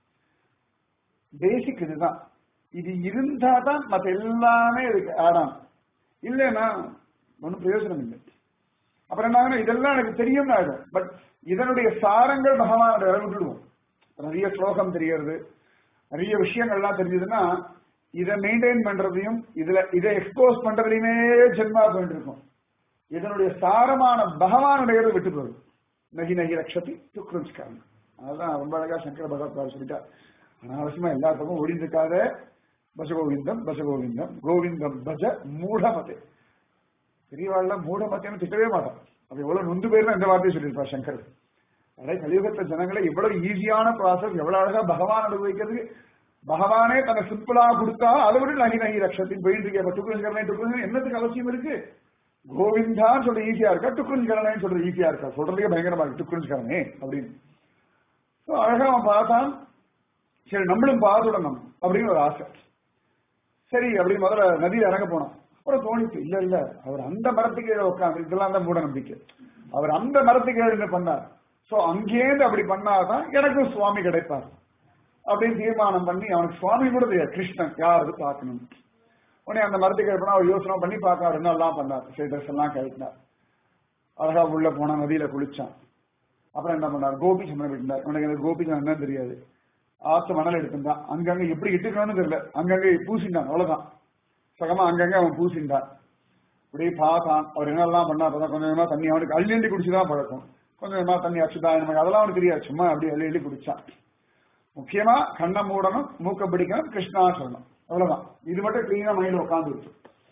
பேசிக் இதுதான் இது இருந்தா தான் மற்ற எல்லாமே இதுக்கு ஆடாம் இல்லைன்னா ஒன்றும் பிரயோஜனம் இல்லை அப்புறம் என்ன இதெல்லாம் எனக்கு தெரியும் ஆயிடும் பட் இதனுடைய சாரங்கள் பகவானோட விட்டுடுவோம் நிறைய ஸ்லோகம் தெரியறது நிறைய விஷயங்கள்லாம் தெரிஞ்சதுன்னா இதை மெயின்டைன் பண்றதையும் இதுல இதை எக்ஸ்போஸ் பண்றதுலயுமே ஜென்மா போயிட்டு இருக்கும் இதனுடைய சாரமான பகவானுடைய விட்டு போகுது நகி நகி ரக்ஷதி துக்ரும்ஸ்காரம் அதுதான் ரொம்ப அழகா சங்கர பகவத்பார் சொல்லிட்டார் அனாவசியமா எல்லா பக்கமும் ஓடிட்டு இருக்காத பச கோவிந்தம் பச கோவிந்தம் கோவிந்தம் பஜ மூடமதே பெரியவாள்ல மூடமத்தேன்னு திட்டவே மாட்டான் அப்ப எவ்வளவு நொந்து பேர் இந்த வார்த்தையை சொல்லியிருப்பார் சங்கர் அதே கலியுகத்துல ஜனங்களை எவ்வளவு ஈஸியான ப்ராசஸ் எவ்வளவு அழகா பகவான் அனுபவிக்கிறதுக்கு பகவானே தன்னை சிம்பிளா கொடுத்தா அதை விட நகி நகி ரக்ஷத்தின் போயிட்டு இருக்கே டுக்குருங்கரணை டுக்குருங்க என்னத்துக்கு அவசியம் இருக்கு கோவிந்தான்னு சொல்ற ஈஸியா இருக்கா டுக்குருங்கரணை சொல்றது ஈஸியா இருக்கா சொல்றதுக்கே பயங்கரமா இருக்கு டுக்குருங்கரணே அப்படின்னு அழகா அவன் பார்த்தான் சரி நம்மளும் பார்த்துடணும் அப்படின்னு ஒரு ஆசை சரி அப்படின்னு முதல்ல நதியில இறங்க போனோம் அப்புறம் தோணிச்சு இல்ல இல்ல அவர் அந்த மரத்துக்கு கீழே உட்காந்து இதெல்லாம் தான் மூட நம்பிக்கை அவர் அந்த மரத்துக்கு கீழே என்ன பண்ணார் சோ அங்கேருந்து அப்படி பண்ணாதான் எனக்கும் சுவாமி கிடைப்பார் அப்படின்னு தீர்மானம் பண்ணி அவனுக்கு சுவாமி கூட தெரியாது கிருஷ்ணன் யாரு பார்க்கணும் உடனே அந்த மரத்துக்கு கீழே போனா அவர் யோசனை பண்ணி பார்க்க அவர் என்னெல்லாம் பண்ணார் சரி ட்ரெஸ் எல்லாம் கழித்தார் அழகா உள்ள போனா நதியில குளிச்சான் அப்புறம் என்ன பண்ணார் கோபி சமரம் விட்டார் உனக்கு எனக்கு கோபி என்னன்னு தெரியாது ஆத்து மணல் எடுத்திருந்தான் அங்கங்க எப்படி இட்டுக்கணும்னு தெரியல அங்கங்க பூசிண்டான் அவ்வளவுதான் சகமா அங்கங்க அவன் பூசிண்டான் இப்படி பார்த்தான் அவர் என்னெல்லாம் பண்ணா அப்பதான் கொஞ்சம் கொஞ்சமா தண்ணி அவனுக்கு அள்ளி அள்ளி குடிச்சுதான் பழக்கம் கொஞ்சம் கொஞ்சமா தண்ணி அச்சுதா நமக்கு அதெல்லாம் அவனுக்கு தெரியாது சும்மா அப்படி அள்ளி அள்ளி குடிச்சான் முக்கியமா கண்ணை மூடணும் மூக்க பிடிக்கணும் கிருஷ்ணா சொல்லணும் அவ்வளவுதான் இது மட்டும் கிளீனா மைண்ட்ல உட்காந்து இருக்கு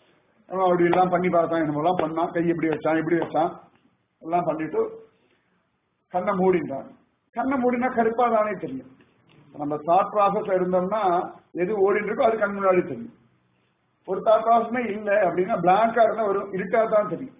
அவன் அப்படி எல்லாம் பண்ணி பார்த்தான் என்னமோலாம் பண்ணான் கை இப்படி வச்சான் இப்படி வச்சான் எல்லாம் பண்ணிட்டு கண்ணை மூடிட்டான் கண்ணை மூடினா கருப்பா தானே தெரியும் நம்ம தாட் ப்ராசஸ் இருந்தோம்னா எது ஓடிட்டு இருக்கோ அது கண் முன்னாடி தெரியும் ஒரு தாட் ப்ராசஸே இல்லை அப்படின்னா பிளாங்கா இருந்தா ஒரு இருட்டா தான் தெரியும்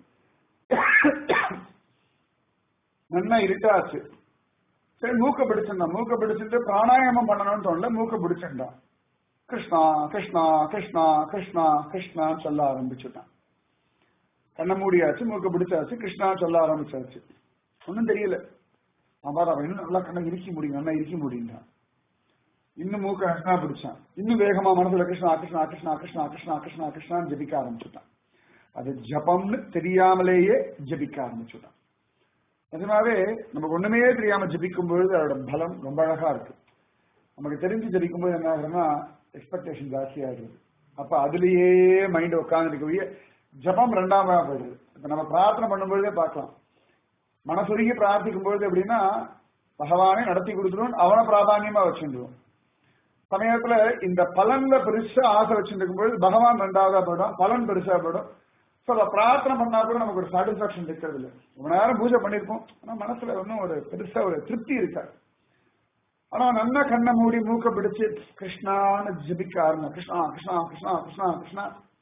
நல்லா இருட்டாச்சு சரி மூக்க பிடிச்சிருந்தான் மூக்க பிடிச்சிட்டு பிராணாயாமம் பண்ணணும்னு தோணல மூக்க பிடிச்சிருந்தான் கிருஷ்ணா கிருஷ்ணா கிருஷ்ணா கிருஷ்ணா கிருஷ்ணான்னு சொல்ல ஆரம்பிச்சுட்டான் கண்ணை மூடியாச்சு மூக்க பிடிச்சாச்சு கிருஷ்ணா சொல்ல ஆரம்பிச்சாச்சு ஒன்றும் தெரியல அவன் பாரு அவன் இன்னும் நல்லா கண்ணை இறுக்கி முடியும் நல்லா இறுக்கி முடியுண்டான் இன்னும் மூக்க கிருஷ்ணா பிடிச்சான் இன்னும் வேகமா மனசுல கிருஷ்ணா கிருஷ்ணா கிருஷ்ணா கிருஷ்ணா கிருஷ்ணா கிருஷ்ணா கிருஷ்ணான்னு ஜபிக்க ஆரம்பிச்சுட்டான் அது ஜபம்னு தெரியாமலேயே ஜபிக்க ஆரம்பிச்சுட்டான் நிஜமாவே நமக்கு ஒண்ணுமே தெரியாம ஜபிக்கும் பொழுது அதோட பலம் ரொம்ப அழகா இருக்கு நமக்கு தெரிஞ்சு ஜபிக்கும் போது என்ன ஆகுதுன்னா எக்ஸ்பெக்டேஷன் ஜாஸ்தியாகிடுது அப்ப அதுலயே மைண்ட் உட்காந்துருக்கக்கூடிய ஜபம் ரெண்டாமதா போயிடுது இப்ப நம்ம பிரார்த்தனை பண்ணும்பொழுதே பார்க்கலாம் மனசுருகி பிரார்த்திக்கும் பொழுது எப்படின்னா பகவானே நடத்தி கொடுத்துருவோம் அவனை பிராதானியமா வச்சுருவோம் சமயத்துல இந்த பலன்ல பெருசா ஆசை வச்சுருக்கும் பொழுது பகவான் ரெண்டாவதா போயிடும் பலன் பெருசா போயிடும் ஸோ அதை பிரார்த்தனை பண்ணா கூட நமக்கு ஒரு சாட்டிஸ்பாக்சன் இருக்கிறது இல்லை ரொம்ப நேரம் பூஜை பண்ணிருப்போம் ஆனா மனசுல ஒன்றும் ஒரு பெருசா ஒரு திருப்தி இருக்காது ஆனா நல்லா கண்ணை மூடி மூக்க பிடிச்சு கிருஷ்ணான்னு ஜபிக்க ஆரம்ப கிருஷ்ணா கிருஷ்ணா கிருஷ்ணா கிருஷ்ணா கிருஷ்ணா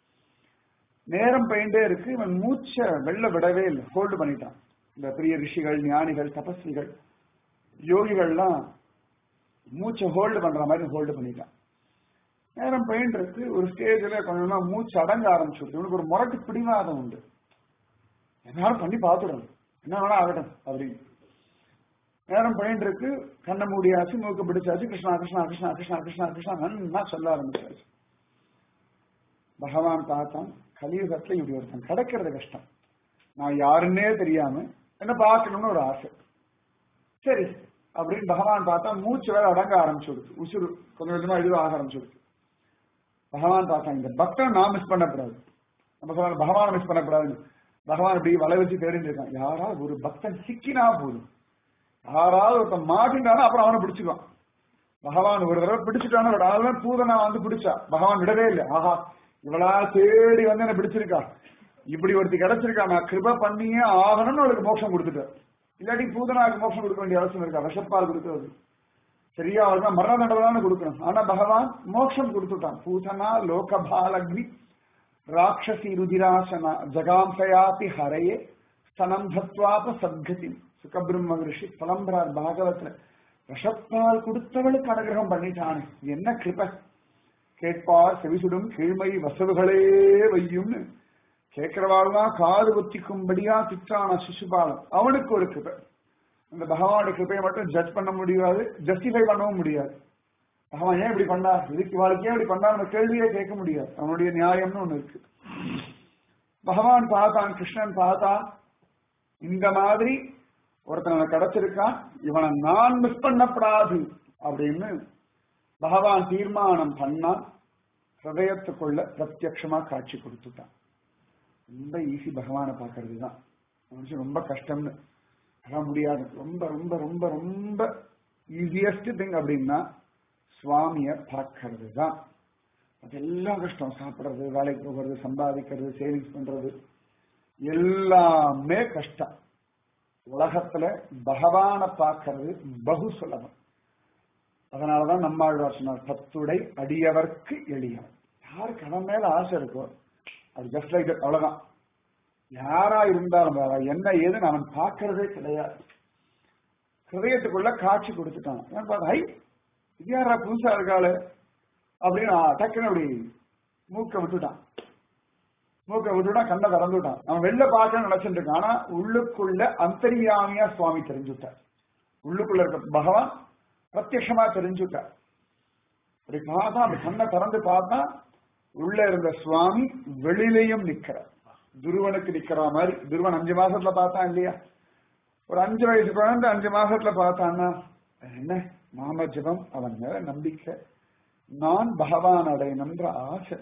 நேரம் பெயிண்டே இருக்கு இவன் மூச்சை வெள்ள விடவே இல்லை ஹோல்டு பண்ணிட்டான் இந்த பெரிய ரிஷிகள் ஞானிகள் தபஸ்விகள் யோகிகள்லாம் மூச்சை ஹோல்டு பண்ற மாதிரி ஹோல்டு பண்ணிட்டான் நேரம் பெயிண்ட் இருக்கு ஒரு ஸ்டேஜ்ல கொஞ்சமா மூச்சு அடங்க ஆரம்பிச்சுடுது இவனுக்கு ஒரு முரட்டு பிடிவாதம் உண்டு என்னாலும் பண்ணி பார்த்துடணும் என்ன வேணா ஆகட்டும் அப்படின்னு நேரம் பெயிண்ட் இருக்கு கண்ணை மூடியாச்சு மூக்கு பிடிச்சாச்சு கிருஷ்ணா கிருஷ்ணா கிருஷ்ணா கிருஷ்ணா கிருஷ்ணா கிருஷ்ணா நன்னா சொல்ல ஆரம்பிச்சாச்சு பகவான் பார்த்தான் கலியுகத்துல இப்படி ஒருத்தன் கிடைக்கிறது கஷ்டம் நான் யாருன்னே தெரியாம என்ன பார்க்கணும்னு ஒரு ஆசை சரி அப்படின்னு பகவான் பார்த்தா மூச்சு வேற அடங்க ஆரம்பிச்சு கொடுத்து உசுறு கொஞ்சம் கொஞ்சமா இதுவாக ஆக ஆரம்பிச்சு கொடுத்து பகவான் பார்த்தான் இந்த பக்தன் நான் மிஸ் பண்ணக்கூடாது நம்ம சொல்ல பகவானை மிஸ் பண்ணக்கூடாது பகவான் இப்படி வலை வச்சு தேடிட்டு இருக்கான் யாராவது ஒரு பக்தன் சிக்கினா போதும் யாராவது ஒருத்தன் மாட்டின்றானா அப்புறம் அவனை பிடிச்சுக்குவான் பகவான் ஒரு தடவை பிடிச்சிட்டான ஒரு ஆள் பூதனா வந்து பிடிச்சா பகவான் விடவே இல்லை ஆஹா இவளா தேடி வந்து என்ன பிடிச்சிருக்கா இப்படி ஒருத்தி கிடைச்சிருக்கா நான் கிருப பண்ணியே ஆகணும்னு அவளுக்கு மோட்சம் கொடுத்துட்டேன் இல்லாட்டி பூதனாக்கு மோட்சம் கொடுக்க வேண்டிய அவசியம் இருக்கா விஷப்பால் கொடுக்கிறது சரியா அவருக்கு மரண தண்டனை தானே கொடுக்கணும் ஆனா பகவான் மோட்சம் கொடுத்துட்டான் பூதனா லோகபாலக்னி ராட்சசி ருதிராசனா ஜகாம்சயாபி ஹரையே ஸ்தனம் தத்வாப சத்கதி சுகபிரம்ம ரிஷி பலம்பரார் பாகவத்துல விஷப்பால் கொடுத்தவளுக்கு அனுகிரகம் பண்ணிட்டானே என்ன கிருப கேட்பார் செவிசுடும் கீழ்மை வசவுகளே வையும்னு கேட்கிறவாள்லாம் காது ஒத்திக்கும்படியா திட்டான சிசுபாலம் அவனுக்கு ஒரு கிருபை அந்த பகவானுடைய கிருப்பையை மட்டும் ஜட்ஜ் பண்ண முடியாது ஜஸ்டிஃபை பண்ணவும் முடியாது பகவான் ஏன் இப்படி பண்ணார் இதுக்கு வாழ்க்கை ஏன் இப்படி பண்ணார் கேள்வியே கேட்க முடியாது அவனுடைய நியாயம்னு ஒண்ணு இருக்கு பகவான் பார்த்தான் கிருஷ்ணன் பார்த்தான் இந்த மாதிரி ஒருத்தனை கிடைச்சிருக்கான் இவனை நான் மிஸ் பண்ணப்படாது அப்படின்னு பகவான் தீர்மானம் பண்ணான் ஹிருதயத்துக்குள்ள பிரத்யட்சமா காட்சி கொடுத்துட்டான் ரொம்ப ஈஸி பகவானை பார்க்கறது தான் மனுஷன் ரொம்ப கஷ்டம்னு அதான் முடியாது ரொம்ப ரொம்ப ரொம்ப ரொம்ப ஈஸியஸ்ட் திங் அப்படின்னா சுவாமிய பார்க்கறது தான் அதெல்லாம் கஷ்டம் சாப்பிடுறது வேலைக்கு போகிறது சம்பாதிக்கிறது சேவிங்ஸ் பண்றது எல்லாமே கஷ்டம் உலகத்துல பகவானை பார்க்கறது பகு சுலபம் அதனாலதான் நம்மாழ்வார் சொன்னார் பத்துடை அடியவர்க்கு எளியவன் யாருக்கு அவன் மேல ஆசை இருக்கோ அது ஜஸ்ட் லைக் அவ்வளவுதான் யாரா இருந்தாலும் அவன் என்ன ஏதுன்னு அவன் பார்க்கறதே கிடையாது ஹிருதயத்துக்குள்ள காட்சி கொடுத்துட்டான் ஏன் பார்த்தா ஹை இது யாரா புதுசா இருக்காளு அப்படின்னு டக்குன்னு அப்படி மூக்க விட்டுட்டான் மூக்க விட்டுட்டான் கண்ணை திறந்துட்டான் அவன் வெளில பார்க்கணும்னு நினைச்சிட்டு இருக்கான் ஆனா உள்ளுக்குள்ள அந்தரியாமியா சுவாமி தெரிஞ்சுட்டார் உள்ளுக்குள்ள இருக்க பகவான் பிரத்யட்சமா தெரிஞ்சுட்டார் அப்படி பார்த்தா அப்படி கண்ணை திறந்து பார்த்தா உள்ள இருந்த சுவாமி வெளியிலையும் நிக்கிறார் துருவனுக்கு நிக்கிற மாதிரி துருவன் அஞ்சு மாசத்துல பார்த்தான் இல்லையா ஒரு அஞ்சு வயசு குழந்தை அஞ்சு மாசத்துல பார்த்தான்னா என்ன நாம ஜபம் அவன் மேல நம்பிக்கை நான் பகவான் அடையணும்ன்ற ஆசை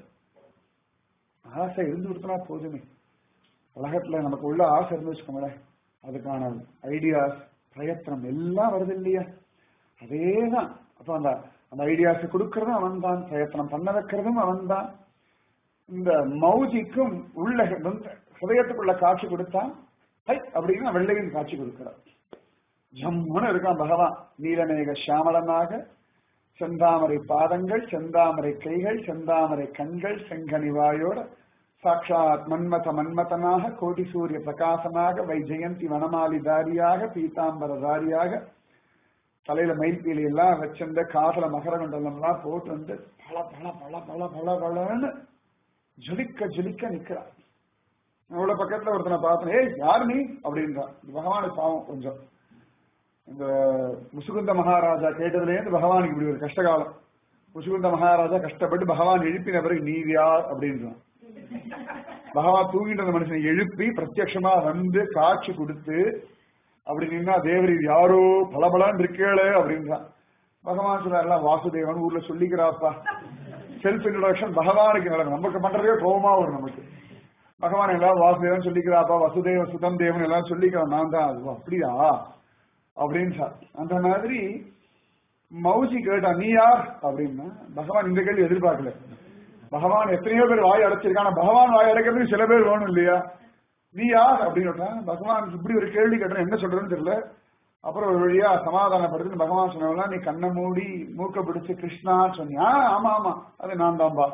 ஆசை இருந்து கொடுத்தனா போதுமே உலகத்துல நமக்கு உள்ள ஆசை இருந்து வச்சுக்கோங்களேன் அதுக்கான ஐடியாஸ் பிரயத்தனம் எல்லாம் வருது இல்லையா அதேதான் அப்ப அந்த அந்த ஐடியாஸ் கொடுக்கறதும் அவன் தான் பிரயத்தனம் பண்ண வைக்கிறதும் அவன் தான் இந்த மௌஜிக்கும் உள்ள ஹிருதயத்துக்குள்ள காட்சி கொடுத்தா ஹை அப்படின்னு வெள்ளையின் காட்சி கொடுக்கிறார் ஜம்முன்னு இருக்கான் பகவான் நீலமேக சியாமலனாக செந்தாமரை பாதங்கள் செந்தாமரை கைகள் செந்தாமரை கண்கள் செங்கனிவாயோட சாட்சாத் மன்மத மன்மதனாக கோடி சூரிய பிரகாசனாக வைஜெயந்தி வனமாலி தாரியாக பீதாம்பர தாரியாக தலையில மயில்பீலி எல்லாம் வச்சிருந்த காதல மகர மண்டலம் எல்லாம் போட்டு வந்து பல பல பல பல பல பலன்னு ஜொலிக்க ஜொலிக்க நிக்கிறான் அவ்வளவு பக்கத்துல ஒருத்தனை பார்த்தேன் ஏய் யாரு நீ அப்படின்றான் பகவானுக்கு பாவம் கொஞ்சம் இந்த முசுகுந்த மகாராஜா கேட்டதுல இருந்து பகவானுக்கு இப்படி ஒரு கஷ்டகாலம் முசுகுந்த மகாராஜா கஷ்டப்பட்டு பகவான் எழுப்பின பிறகு நீ யார் அப்படின்றான் பகவான் தூங்கின்ற அந்த மனுஷனை எழுப்பி பிரத்யட்சமா வந்து காட்சி கொடுத்து அப்படி நின்னா தேவரி யாரோ பலபலன்னு இருக்கேளே அப்படின்றான் பகவான் சொன்னார்லாம் வாசுதேவன் ஊர்ல சொல்லிக்கிறாப்பா செல்ஃப் இன்ட்ரோடக்ஷன் பகவானுக்கு நடக்கும் நமக்கு பண்றதே கோபமா வரும் நமக்கு பகவான் எல்லாம் வாசுதேவன் சொல்லிக்கிறாப்பா வசுதேவ சுதம் தேவன் எல்லாம் சொல்லிக்கிறான் நான் தான் அது அப்படியா அப்படின்னு சார் அந்த மாதிரி மௌசி கேட்டா நீ யார் அப்படின்னா பகவான் இந்த கேள்வி எதிர்பார்க்கல பகவான் எத்தனையோ பேர் வாய் அடைச்சிருக்கான் பகவான் வாய் அடைக்கிறதுக்கு சில பேர் வேணும் இல்லையா நீ யார் அப்படின்னு பகவான் இப்படி ஒரு கேள்வி கேட்டேன் என்ன சொல்றதுன்னு தெரியல அப்புறம் ஒரு வழியா சமாதானப்படுத்து பகவான் சொன்னா நீ கண்ணை மூடி மூக்க பிடிச்சு கிருஷ்ணா சொன்னியா ஆமா ஆமா அது நான் தான்பா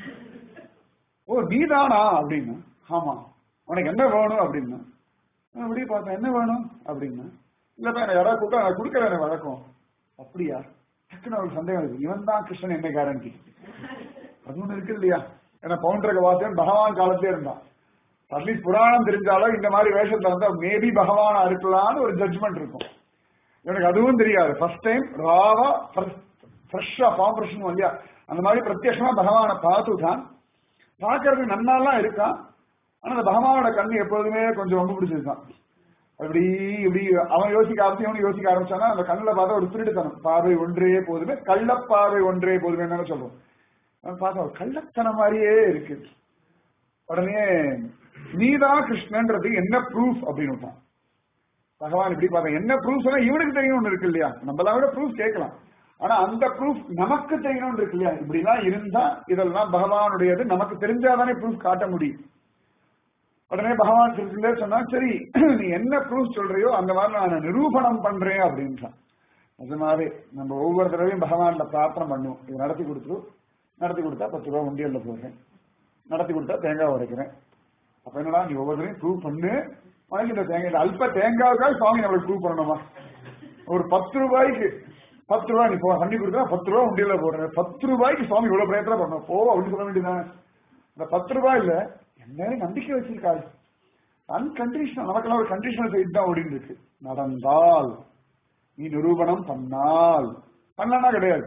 ஓ நீதானா அப்படின்னு ஆமா உனக்கு என்ன வேணும் அப்படின்னு அப்படி பார்த்தேன் என்ன வேணும் அப்படின்னு இல்லப்பா எனக்கு யாராவது கூப்பிட்டா நான் கொடுக்கல எனக்கு வழக்கம் அப்படியா டக்குன்னு அவருக்கு சந்தேகம் இருக்கு இவன் தான் கிருஷ்ணன் என்ன கேரண்டி அது ஒண்ணு இருக்கு இல்லையா ஏன்னா பவுண்டரக வாசன் பகவான் காலத்திலே இருந்தான் அட்லீஸ்ட் புராணம் தெரிஞ்சாலும் இந்த மாதிரி வேஷத்துல வந்தா மேபி பகவானா இருக்கலாம்னு ஒரு ஜட்ஜ்மெண்ட் இருக்கும் எனக்கு அதுவும் தெரியாது ஃபர்ஸ்ட் டைம் ராவா ஃப்ரெஷ்ஷா பாம்பரேஷன் இல்லையா அந்த மாதிரி பிரத்யட்சமா பகவானை பார்த்துட்டான் பார்க்கறதுக்கு நன்னாலாம் இருக்கான் ஆனா அந்த பகவானோட கண்ணு எப்போதுமே கொஞ்சம் ரொம்ப பிடிச்சிருக்கான் அப்படி இப்படி அவன் யோசிக்க ஆரம்பிச்சு அவனு யோசிக்க ஆரம்பிச்சானா அந்த கண்ணில் பார்த்தா ஒரு திருடுத்தனம் பார்வை ஒன்றே போதுமே கள்ளப்பார்வை ஒன்றே போதுமே என்ன சொல்றோம் அவன் பார்த்தா ஒரு கள்ளத்தனம் மாதிரியே இருக்கு உடனே நீதான் கிருஷ்ணன்றதுக்கு என்ன ப்ரூஃப் அப்படின்னு விட்டான் பகவான் இப்படி பார்த்தா என்ன ப்ரூஃப் சொன்னா இவனுக்கு தெரியணும்னு இருக்கு இல்லையா நம்மளாம் விட ப்ரூஃப் கேட்கலாம் ஆனா அந்த ப்ரூஃப் நமக்கு தெரியணும்னு இருக்கு இல்லையா இப்படிலாம் இருந்தா இதெல்லாம் பகவானுடையது நமக்கு தெரிஞ்சாதானே ப்ரூஃப் காட்ட முடியும் உடனே பகவான் கிருஷ்ணே சொன்னா சரி நீ என்ன ப்ரூஃப் சொல்றியோ அந்த மாதிரி நான் நிரூபணம் பண்றேன் அப்படின்றான் நிஜமாவே நம்ம ஒவ்வொரு தடவையும் பகவான்ல பிரார்த்தனை பண்ணுவோம் இது நடத்தி கொடுத்துரு நடத்தி கொடுத்தா பத்து ரூபா உண்டியல்ல போடுறேன் நடத்தி கொடுத்தா தேங்காய் உடைக்கிறேன் அப்ப என்னடா நீ ஒவ்வொருத்தரையும் ப்ரூவ் பண்ணு உனக்கு இந்த தேங்காய் இந்த அல்ப தேங்காவுக்காக சுவாமி நம்மளுக்கு ப்ரூவ் பண்ணணுமா ஒரு பத்து ரூபாய்க்கு பத்து ரூபாய் நீ போ பண்ணி கொடுத்தா பத்து ரூபா உண்டியல்ல போடுறேன் பத்து ரூபாய்க்கு சுவாமி இவ்வளவு பிரயத்தனம் பண்ணும் போ அப்படின்னு சொல்ல வேண்டியதானே இந்த பத்து ரூபாய் இல்ல என்ன நம்பிக்கை வச்சிருக்காரு அன்கண்டிஷனல் நமக்கெல்லாம் ஒரு கண்டிஷனல் சைட் தான் ஓடிட்டு இருக்கு நடந்தால் நீ நிரூபணம் பண்ணால் பண்ணலன்னா கிடையாது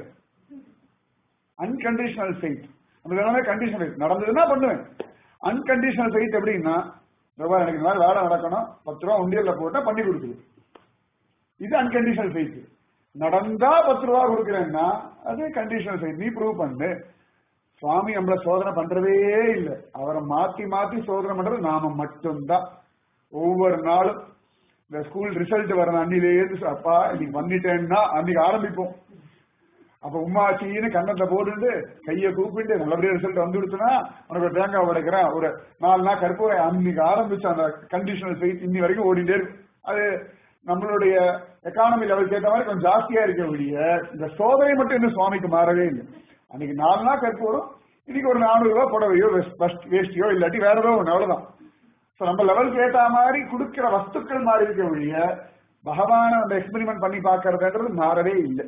அன்கண்டிஷனல் ஃபெய்த் நம்ம எல்லாமே கண்டிஷனல் ஃபெய்த் நடந்ததுன்னா பண்ணுவேன் அன்கண்டிஷனல் ஃபெய்த் எப்படின்னா ரூபாய் எனக்கு இந்த மாதிரி வேலை நடக்கணும் பத்து ரூபா உண்டியல்ல போட்டா பண்ணி கொடுக்குது இது அன்கண்டிஷனல் ஃபெய்த் நடந்தா பத்து ரூபா கொடுக்குறேன்னா அது கண்டிஷனல் ஃபெய்த் நீ ப்ரூவ் பண்ணு சுவாமி நம்மள சோதனை பண்றதே இல்லை அவரை மாத்தி மாத்தி சோதனை பண்றது நாம மட்டும்தான் ஒவ்வொரு நாளும் இந்த ஸ்கூல் ரிசல்ட் வர அன்னிலேருந்து அப்பா இன்னைக்கு வந்துட்டேன்னா அன்னைக்கு ஆரம்பிப்போம் அப்ப உமாச்சின்னு கண்ணத்தை போட்டுட்டு கையை கூப்பிட்டு நல்லபடியா ரிசல்ட் வந்து கொடுத்தனா உனக்கு ஒரு தேங்காய் உடைக்கிறேன் ஒரு நாலு நாள் கருப்பு அன்னைக்கு ஆரம்பிச்ச அந்த கண்டிஷனல் ஃபெய்த் இன்னி வரைக்கும் ஓடிட்டே இருக்கு அது நம்மளுடைய எக்கானமி லெவலுக்கு ஏற்ற மாதிரி கொஞ்சம் ஜாஸ்தியா இருக்க வழிய இந்த சோதனை மட்டும் இன்னும் சுவாமிக்கு மாறவே இல்லை அன்னைக்கு நாலு நாள் கற்பூரம் இன்னைக்கு ஒரு நானூறு ரூபாய் புடவையோ வேஷ்டியோ இல்லாட்டி வேற ஏதோ ஒன்று அவ்வளவுதான் ஸோ நம்ம லெவலுக்கு ஏற்ற மாதிரி கொடுக்கிற வஸ்துக்கள் மாறி இருக்க வழிய பகவான அந்த எக்ஸ்பெரிமெண்ட் பண்ணி பார்க்கறதுன்றது மாறவே இல்லை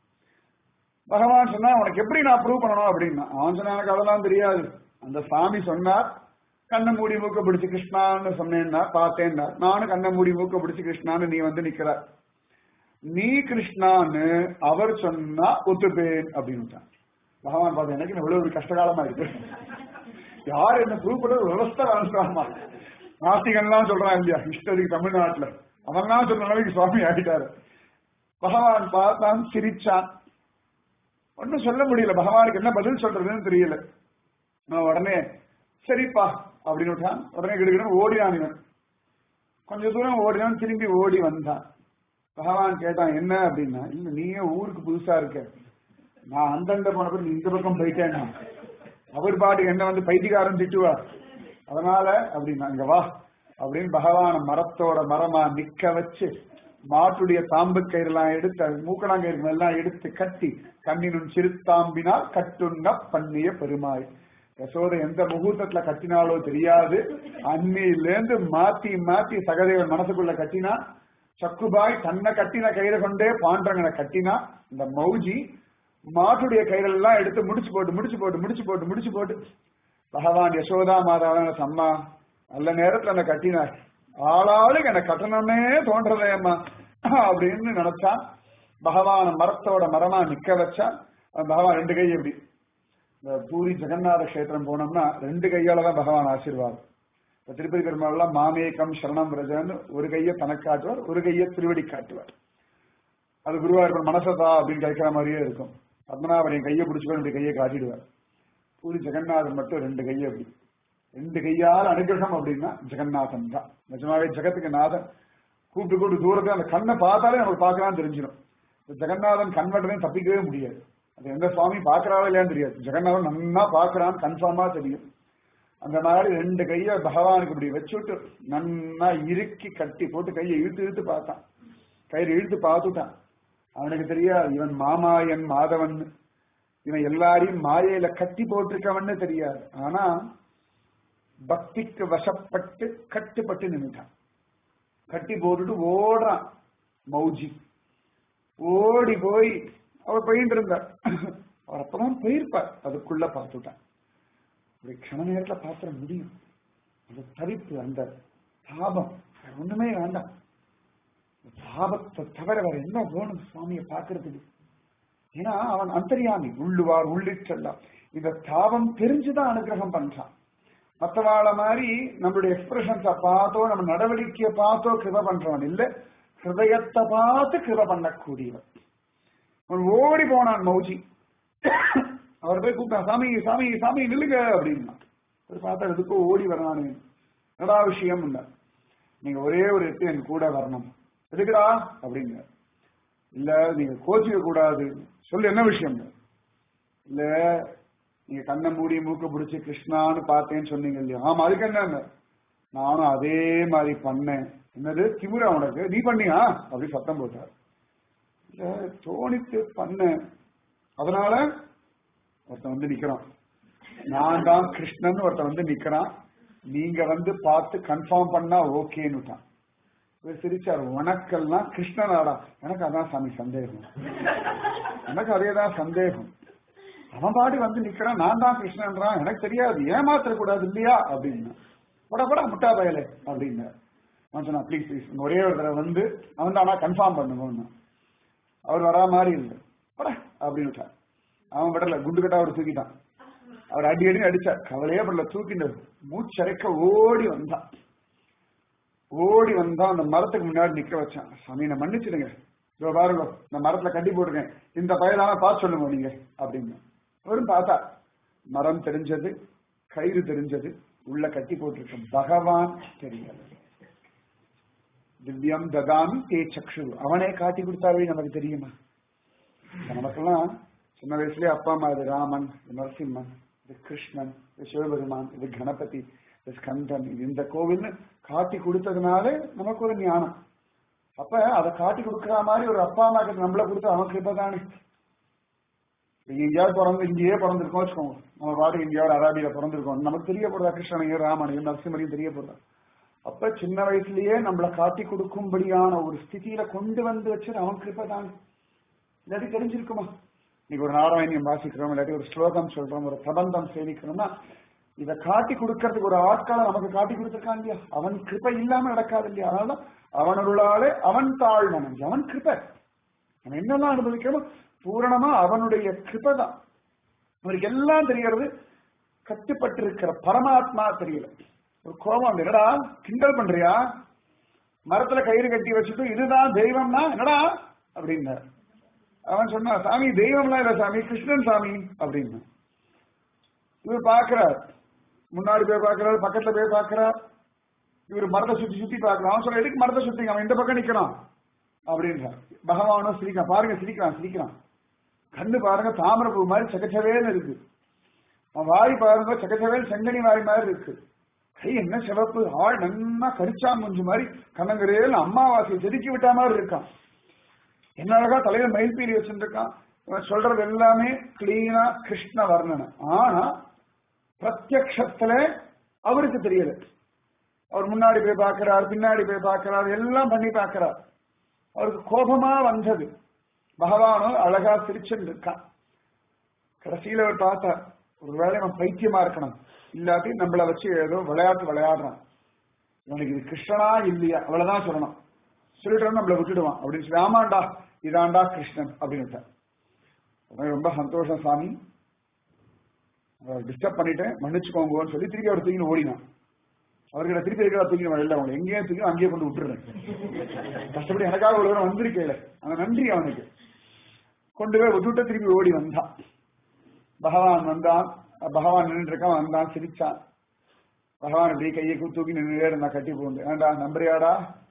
பகவான் சொன்னா உனக்கு எப்படி நான் ப்ரூவ் பண்ணணும் அப்படின்னா அவன் சொன்ன எனக்கு அதெல்லாம் தெரியாது அந்த சாமி சொன்னார் கண்ணை மூடி மூக்க பிடிச்சு கிருஷ்ணான்னு சொன்னேன்னா பார்த்தேன்னா நானும் கண்ணை மூடி மூக்க பிடிச்சு கிருஷ்ணான்னு நீ வந்து நிக்கிற நீ கிருஷ்ணான்னு அவர் சொன்னா ஒத்துப்பேன் அப்படின்னு பகவான் பார்த்து எனக்கு இவ்வளவு ஒரு கஷ்டகாலமா இருக்கு யார் என்ன ப்ரூவ் பண்றது விவஸ்தை வாழ்ந்துடாமா நாஸ்திகன்லாம் சொல்றான் இல்லையா இஷ்டத்துக்கு தமிழ்நாட்டுல அவன்லாம் சொன்ன அளவுக்கு சுவாமி ஆகிட்டாரு பகவான் பார்த்தான் சிரிச்சான் ஒன்னும் சொல்ல முடியல பகவானுக்கு என்ன பதில் சொல்றதுன்னு தெரியல நான் உடனே சரிப்பா அப்படின்னு விட்டான் உடனே கிடுக்கிட்டு ஓடினான் இவன் கொஞ்ச தூரம் ஓடினான் திரும்பி ஓடி வந்தான் பகவான் கேட்டான் என்ன அப்படின்னா இல்ல நீயே ஊருக்கு புதுசா இருக்க நான் அந்தண்ட போனப்ப நீ இந்த பக்கம் போயிட்டேன்னா அவர் பாட்டு என்ன வந்து பைத்தியக்காரன் திட்டுவார் அதனால அப்படின்னா இங்க வா அப்படின்னு பகவான மரத்தோட மரமா நிக்க வச்சு மாட்டுடைய தாம்பு கயிறுலாம் எடுத்து அது மூக்கணாங்கயிறு எல்லாம் எடுத்து கட்டி கண்ணினும் சிறுத்தாம்பினால் கட்டுண்ண பண்ணிய பெருமாய் யசோதை எந்த முகூர்த்தத்துல கட்டினாலோ தெரியாது அன்னியிலேருந்து மாத்தி மாத்தி சகதேவன் மனசுக்குள்ள கட்டினா சக்குபாய் தன்னை கட்டின கயிறை கொண்டே பாண்டவங்களை கட்டினா இந்த மௌஜி மாட்டுடைய கயிறெல்லாம் எடுத்து முடிச்சு போட்டு முடிச்சு போட்டு முடிச்சு போட்டு முடிச்சு போட்டு பகவான் யசோதா மாதாவான அம்மா நல்ல நேரத்துல என்ன கட்டினார் ஆளாளுக்கு என்ன கட்டணமே தோன்றதேம்மா அப்படின்னு நினைச்சான் பகவான மரத்தோட மரமா நிக்க வச்சான் அந்த பகவான் ரெண்டு கை எப்படி இந்த பூரி ஜெகநாத கஷேத்திரம் போனோம்னா ரெண்டு கையால தான் பகவான் ஆசீர்வாதம் இப்ப திருப்பதி பெருமாள்லாம் மாமேகம் சரணம் பிரஜன்னு ஒரு கையை தனக்கு காட்டுவார் ஒரு கையை திருவடி காட்டுவார் அது குருவாயூர் மனசதா அப்படின்னு கேட்கிற மாதிரியே இருக்கும் பத்மநாபன் என் கையை பிடிச்சுக்கோ இப்படி கையை காட்டிடுவார் பூரி ஜெகநாதன் மட்டும் ரெண்டு கையை அப்படி ரெண்டு கையால் அனுகிரகம் அப்படின்னா ஜெகநாதன் தான் நிஜமாவே ஜெகத்துக்கு நாதன் கூப்பிட்டு கூப்பிட்டு தூரத்துல அந்த கண்ணை பார்த்தாலே நமக்கு பார்க்கலாம் தெரிஞ்சிடும் இந்த ஜெகநாதன் கண் மட்டுமே தப்பிக்கவே முடியாது அது எந்த சுவாமி பார்க்கறாரோ இல்லையான்னு தெரியாது ஜெகநாதன் நன்னா பார்க்கறான் கன்ஃபார்மா தெரியும் அந்த மாதிரி ரெண்டு கைய பகவானுக்கு இப்படி வச்சுட்டு நன்னா இறுக்கி கட்டி போட்டு கையை இழுத்து இழுத்து பார்த்தான் கயிறு இழுத்து பார்த்துட்டான் அவனுக்கு தெரியாது இவன் மாமாயன் மாதவன் இவன் எல்லாரையும் மாயையில கட்டி போட்டிருக்கவன்னு தெரியாது ஆனா பக்திக்கு வசப்பட்டு கட்டுப்பட்டு நின்றுட்டான் கட்டி போட்டுட்டு ஓடுறான் மௌஜி ஓடி போய் அவர் போயிட்டு இருந்தார் அவர் அப்பதான் போயிருப்பார் அதுக்குள்ள பார்த்துட்டான் ஒரு க்ஷண நேரத்துல பார்த்துட முடியும் அந்த தவிப்பு அந்த தாபம் வேற ஒண்ணுமே வேண்டாம் தாபத்தை தவிர வேற என்ன வேணும் சுவாமியை பார்க்கறதுக்கு ஏன்னா அவன் அந்தரியாமி உள்ளுவார் உள்ளிட்டெல்லாம் இந்த தாபம் தெரிஞ்சுதான் அனுகிரகம் பண்றான் மற்றவாள மாதிரி நம்மளுடைய எக்ஸ்பிரஷன்ஸ பார்த்தோ நம்ம நடவடிக்கையை பார்த்தோ கிருப பண்றவன் இல்ல ஹிருதயத்தை பார்த்து கிருப பண்ணக்கூடியவன் அவன் ஓடி போனான் மௌஜி அவர் போய் கூப்பிட்டான் சாமி சாமி சாமி நில்லுங்க அப்படின்னா ஒரு பார்த்தா எதுக்கோ ஓடி வரானு என்னடா விஷயம் நீங்க ஒரே ஒரு எட்டு என் கூட வரணும் எதுக்குடா அப்படிங்க இல்ல நீங்க கோச்சிக்க கூடாது சொல்லு என்ன விஷயம் இல்ல நீங்க கண்ணை மூடி மூக்க பிடிச்சி கிருஷ்ணான்னு பார்த்தேன்னு சொன்னீங்க இல்லையா ஆமா அதுக்கு என்ன நானும் அதே மாதிரி பண்ணேன் என்னது திமுறா உனக்கு நீ பண்ணியா அப்படி சத்தம் போட்டார் இல்ல தோணித்து பண்ணேன் அதனால ஒருத்தன் வந்து நிக்கிறான் நான் தான் கிருஷ்ணன் ஒருத்தன் வந்து நிக்கிறான் நீங்க வந்து பார்த்து கன்ஃபார்ம் பண்ணா ஓகேன்னுட்டான் இவர் சிரிச்சார் உனக்கெல்லாம் கிருஷ்ணனாடா எனக்கு அதான் சாமி சந்தேகம் எனக்கு அதேதான் சந்தேகம் அவன் பாடி வந்து நிக்கிறான் நான் தான் கிருஷ்ணன்றான் எனக்கு தெரியாது ஏமாத்திர கூடாது இல்லையா அப்படின்னு படா படா முட்டா பயலே அப்படின்னு அவன் சொன்னா ப்ளீஸ் ப்ளீஸ் ஒரே ஒரு தடவை வந்து அவன் தானா கன்ஃபார்ம் பண்ணுங்க அவர் வரா மாதிரி இல்லை படா அப்படின்னு விட்டார் அவன் விடல குண்டு கட்டா அவர் தூக்கிட்டான் அவர் அடி அடி அடிச்சார் கவலையே படல தூக்கிட்டு மூச்சரைக்க ஓடி வந்தான் ஓடி வந்தா அந்த மரத்துக்கு முன்னாடி நிக்க வச்சான் சாமி நான் மன்னிச்சிடுங்க இதோ பாருங்க இந்த மரத்துல கட்டி போட்டிருக்கேன் இந்த பயலான பார்த்து சொல்லுங்க நீங்க அப்படின்னு அவரும் பார்த்தா மரம் தெரிஞ்சது கயிறு தெரிஞ்சது உள்ள கட்டி போட்டிருக்க பகவான் தெரியல திவ்யம் ததாமி தே சக்ஷு அவனே காட்டி கொடுத்தாவே நமக்கு தெரியுமா நமக்கெல்லாம் சின்ன வயசுலயே அப்பா அம்மா இது ராமன் இது நரசிம்மன் இது கிருஷ்ணன் இது சிவபெருமான் இது கணபதி இது ஸ்கந்தன் இது இந்த கோவில்னு காட்டி கொடுத்ததுனால நமக்கு ஒரு ஞானம் அப்ப அதை காட்டி கொடுக்கிற மாதிரி ஒரு அப்பா அம்மாக்கு நம்மள கொடுத்து அவன் கிருப்ப தானே எங்கேயாவது பிறந்து இங்கேயே பிறந்திருக்கோம் வச்சுக்கோங்க நம்ம பாட்டு எங்கேயாவது அராபியில பிறந்திருக்கோம் நமக்கு தெரிய போறதா கிருஷ்ணனையும் ராமனையும் நரசிம்மரையும் தெரிய போறதா அப்ப சின்ன வயசுலயே நம்மள காட்டி கொடுக்கும்படியான ஒரு ஸ்திதியில கொண்டு வந்து வச்சது அவன் கிருப்ப தானே இல்லாட்டி தெரிஞ்சிருக்குமா இன்னைக்கு ஒரு நாராயணியம் வாசிக்கிறோம் இல்லாட்டி ஒரு ஸ்லோகம் சொல்றோம் ஒரு பிரபந்தம் சேவிக்கிறோம்னா இதை காட்டி கொடுக்கறதுக்கு ஒரு ஆட்களை நமக்கு காட்டி கொடுத்துருக்கான் இல்லையா அவன் கிருப்பை இல்லாம நடக்காது இல்லையா அதனால அவனருளாலே அவன் தாழ்வன் அவன் கிருப்பை அவன் என்னெல்லாம் அனுபவிக்கிறோமோ பூரணமா அவனுடைய கிருப்பை தான் அவனுக்கு எல்லாம் தெரியறது கட்டுப்பட்டிருக்கிற பரமாத்மா தெரியல ஒரு கோபம் என்னடா கிண்டல் பண்றியா மரத்துல கயிறு கட்டி வச்சுட்டு இதுதான் தெய்வம்னா என்னடா அப்படின்னார் அவன் சொன்னா சாமி தெய்வம்லாம் இல்ல சாமி கிருஷ்ணன் சாமி அப்படின்னு இவர் பாக்குறார் முன்னாடி போய் பாக்குறாரு பக்கத்துல போய் பாக்குறார் இவர் மரத்தை சுத்தி சுத்தி பாக்குறான் அவன் சொல்ற எதுக்கு மரத்தை சுத்திங்க அவன் இந்த பக்கம் நிக்கிறான் அப்படின்றார் பகவானும் சிரிக்கிறான் பாருங்க சிரிக்கிறான் சிரிக்கிறான் கண்ணு பாருங்க தாமரப்பூ மாதிரி சக்கச்சவேன்னு இருக்கு அவன் வாய் பாருங்க சக்கச்சவேல் செங்கனி வாய் மாதிரி இருக்கு கை என்ன சிவப்பு ஆள் நன்னா கரிச்சா முஞ்சு மாதிரி கண்ணங்கரையில் அம்மாவாசையை செதுக்கி விட்ட மாதிரி இருக்கான் என்ன அழகா தலையில மயில்பீலி வச்சுருக்கான் இவன் சொல்றது எல்லாமே கிளீனா கிருஷ்ண வர்ணனை ஆனா பிரத்யக்ஷத்துல அவருக்கு தெரியல அவர் முன்னாடி போய் பார்க்கிறார் பின்னாடி போய் பார்க்கிறார் எல்லாம் பண்ணி பார்க்கிறார் அவருக்கு கோபமா வந்தது பகவானும் அழகா சிரிச்சுட்டு இருக்கான் கடைசியில அவர் பார்த்தார் ஒருவேளை அவன் பைத்தியமா இருக்கணும் இல்லாட்டி நம்மள வச்சு ஏதோ விளையாட்டு விளையாடுறான் இவனுக்கு இது கிருஷ்ணனா இல்லையா அவ்வளவுதான் சொல்லணும் சொல்லிட்டு நம்மள விட்டுடுவான் அப்படின்னு சொல்லி ஆமாண்டா இதாண்டா கிருஷ்ணன் அப்படின்னு ரொம்ப சந்தோஷம் சாமி டிஸ்டர்ப் பண்ணிட்டேன் மன்னிச்சுக்கோங்கன்னு சொல்லி திருப்பி அவர் தூக்கி ஓடினான் அவர்கிட்ட திருப்பி இருக்கிற தூக்கி வரல அவங்களை எங்கேயே தூக்கி அங்கேயே கொண்டு விட்டுறேன் கஷ்டப்படி எனக்காக ஒரு தூரம் வந்திருக்கேல அந்த நன்றி அவனுக்கு கொண்டு போய் விட்டுட்டு திருப்பி ஓடி வந்தான் பகவான் வந்தான் பகவான் நின்று இருக்கான் வந்தான் சிரிச்சான் பகவான் இப்படி கையை தூக்கி நின்று இருந்தா கட்டி போண்டு ஏண்டா நம்புறியாடா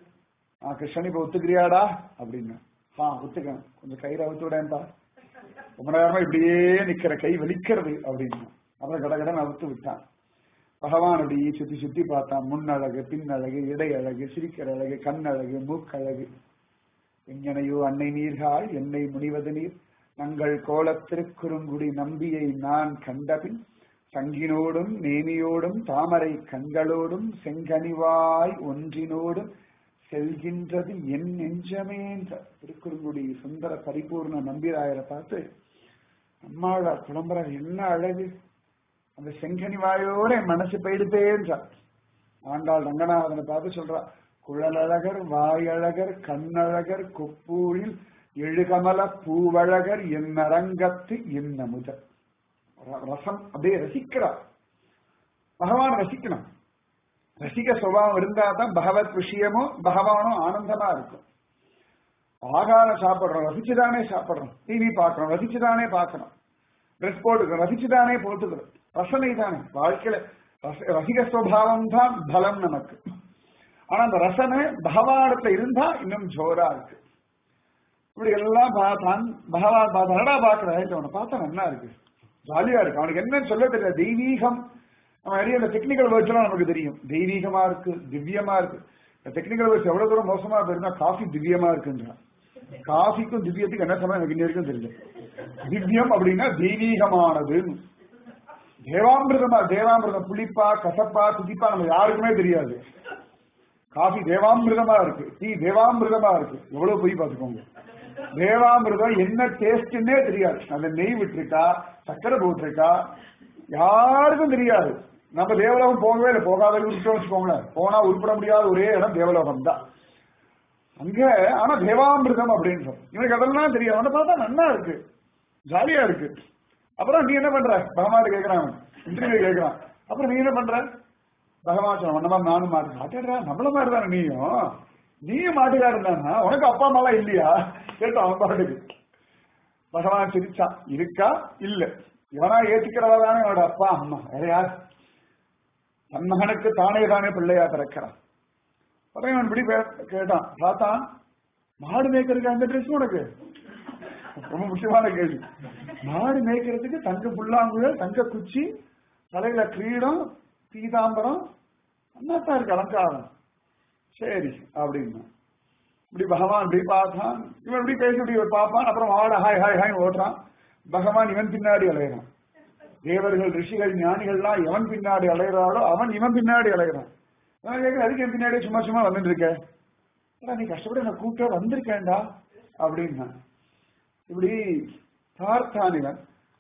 ஆ கிருஷ்ணன் இப்ப ஒத்துக்கிறியாடா அப்படின்னு ஆ ஒத்துக்கேன் கொஞ்சம் கயிறு அவுத்து விடேன்ப்பா ரொம்ப நேரமா இப்படியே நிக்கிற கை வலிக்கிறது அப்படின்னு அப்புறம் கடகடன் அவுத்து விட்டான் பகவான் அப்படியே சுத்தி சுத்தி பார்த்தான் முன்னழகு பின்னழகு இடை அழகு சிரிக்கிற அழகு கண்ணழகு மூக்கழகு எங்கனையோ அன்னை நீர்காய் என்னை முனிவது நீர் நங்கள் கோலத்திருக்குறுங்குடி நம்பியை நான் கண்டபின் சங்கினோடும் நேமியோடும் தாமரை கண்களோடும் செங்கனிவாய் ஒன்றினோடும் செல்கின்றது என் நெஞ்சமே என்ற திருக்குறுங்குடி சுந்தர பரிபூர்ண நம்பிராயரை பார்த்து அம்மாவார் புலம்புறார் என்ன அழகு அந்த செங்கனி வாயோட என் மனசு போயிடுதேன்றார் ஆண்டாள் ரங்கநாதனை பார்த்து சொல்றா குழலழகர் வாயழகர் கண்ணழகர் கொப்பூழில் எழுகமல பூவழகர் என் அரங்கத்து என் அமுத ரசம் அப்படியே ரசிக்கிறார் பகவான் ரசிக்கணும் ரசிக சுபாவம் இருந்தா தான் பகவத் விஷயமும் பகவானும் ஆனந்தமா இருக்கும் ஆகாரம் சாப்பிடுறோம் ரசிச்சுதானே சாப்பிடுறோம் டிவி பார்க்கறோம் ரசிச்சுதானே பார்க்கறோம் ட்ரெஸ் போட்டுக்கிறோம் ரசிச்சுதானே போட்டுக்கிறோம் ரசனை தானே வாழ்க்கையில ரசிக சுவாவம் தான் பலம் நமக்கு ஆனா அந்த ரசனை பகவானத்துல இருந்தா இன்னும் ஜோரா இருக்கு இப்படி எல்லாம் பார்த்தான் பகவான் பார்த்தான் என்னடா பாக்குற அவனை பார்த்தா நல்லா இருக்கு ஜாலியா இருக்கு அவனுக்கு என்னன்னு சொல்ல தெரியல தெய்வீகம் அவன் நிறைய அந்த டெக்னிக்கல் வேர்ட்ஸ்லாம் நமக்கு தெரியும் தெய்வீகமா இருக்கு திவ்யமா இருக்கு இந்த டெக்னிக்கல் வேர்ட்ஸ் எவ்வளவு தூரம் மோசமா போயிருந்தா காஃபி திவ்யமா இருக்குன்றான் காஃபிக்கும் திவ்யத்துக்கும் என்ன சமயம் எனக்கு இன்ன வரைக்கும் தெரியல திவ்யம் அப்படின்னா தெய்வீகமானது தேவாமிர்தமா தேவாமிர்தம் புளிப்பா கசப்பா துதிப்பா நம்ம யாருக்குமே தெரியாது காஃபி தேவாமிர்தமா இருக்கு டீ தேவாமிர்தமா இருக்கு எவ்வளவு பொய் பார்த்துக்கோங்க தேவாமிர்தம் என்ன டேஸ்ட்னே தெரியாது அந்த நெய் விட்டுருக்கா சக்கரை போட்டிருக்கா யாருக்கும் தெரியாது நம்ம தேவலோகம் போகவே இல்லை போகாத விட்டுட்டோம் வச்சுக்கோங்களேன் போனா உருப்பட முடியாத ஒரே இடம் தேவலோகம் தான் அங்க ஆனா தேவாமிர்தம் அப்படின்றோம் இவனுக்கு அதெல்லாம் தெரியும் அவனை பார்த்தா நல்லா இருக்கு ஜாலியா இருக்கு அப்புறம் நீ என்ன பண்ற பகவான் கேட்கறான் இன்டர்வியூ கேட்கறான் அப்புறம் நீ என்ன பண்ற பகவான் சொன்ன உன்ன மாதிரி நானும் மாட்டு மாட்டேடா நம்மள மாதிரி தானே நீயும் நீயும் மாட்டுக்காரன் தானா உனக்கு அப்பா அம்மா எல்லாம் இல்லையா கேட்டான் அவன் பாட்டுக்கு பகவான் சிரிச்சான் இருக்கா இல்ல இவனா ஏற்றுக்கிறவா தானே அவனோட அப்பா அம்மா வேற யார் தன் மகனுக்கு தானே தானே பிள்ளையா பிறக்கிறான் அப்புறம் இவன் இப்படி கேட்டான் பார்த்தான் மாடு மேய்க்கிறதுக்கு அந்த ட்ரெஸ் உனக்கு ரொம்ப முக்கியமான கேள்வி மாடு மேய்க்கிறதுக்கு தங்க புல்லாங்குழல் தங்க குச்சி தலையில கிரீடம் பீதாம்பரம் அண்ணாத்தான் இருக்கு அலங்காரம் சரி அப்படின்னா இப்படி பகவான் இப்படி பார்த்தான் இவன் இப்படி பேசி இப்படி பார்ப்பான் அப்புறம் ஆட ஹாய் ஹாய் ஹாய் ஓட்டுறான் பகவான் இவன் பின்னாடி அலையிறான் தேவர்கள் ரிஷிகள் ஞானிகள்லாம் எவன் பின்னாடி அலைகிறாளோ அவன் இவன் பின்னாடி அலைகிறான் நான் கேட்க அதுக்கு என் பின்னாடி சும்மா சும்மா வந்துட்டு இருக்க நீ கஷ்டப்பட்டு நான் கூப்பிட்ட வந்திருக்கேன்டா அப்படின்னா இப்படி பார்த்தான் இவன்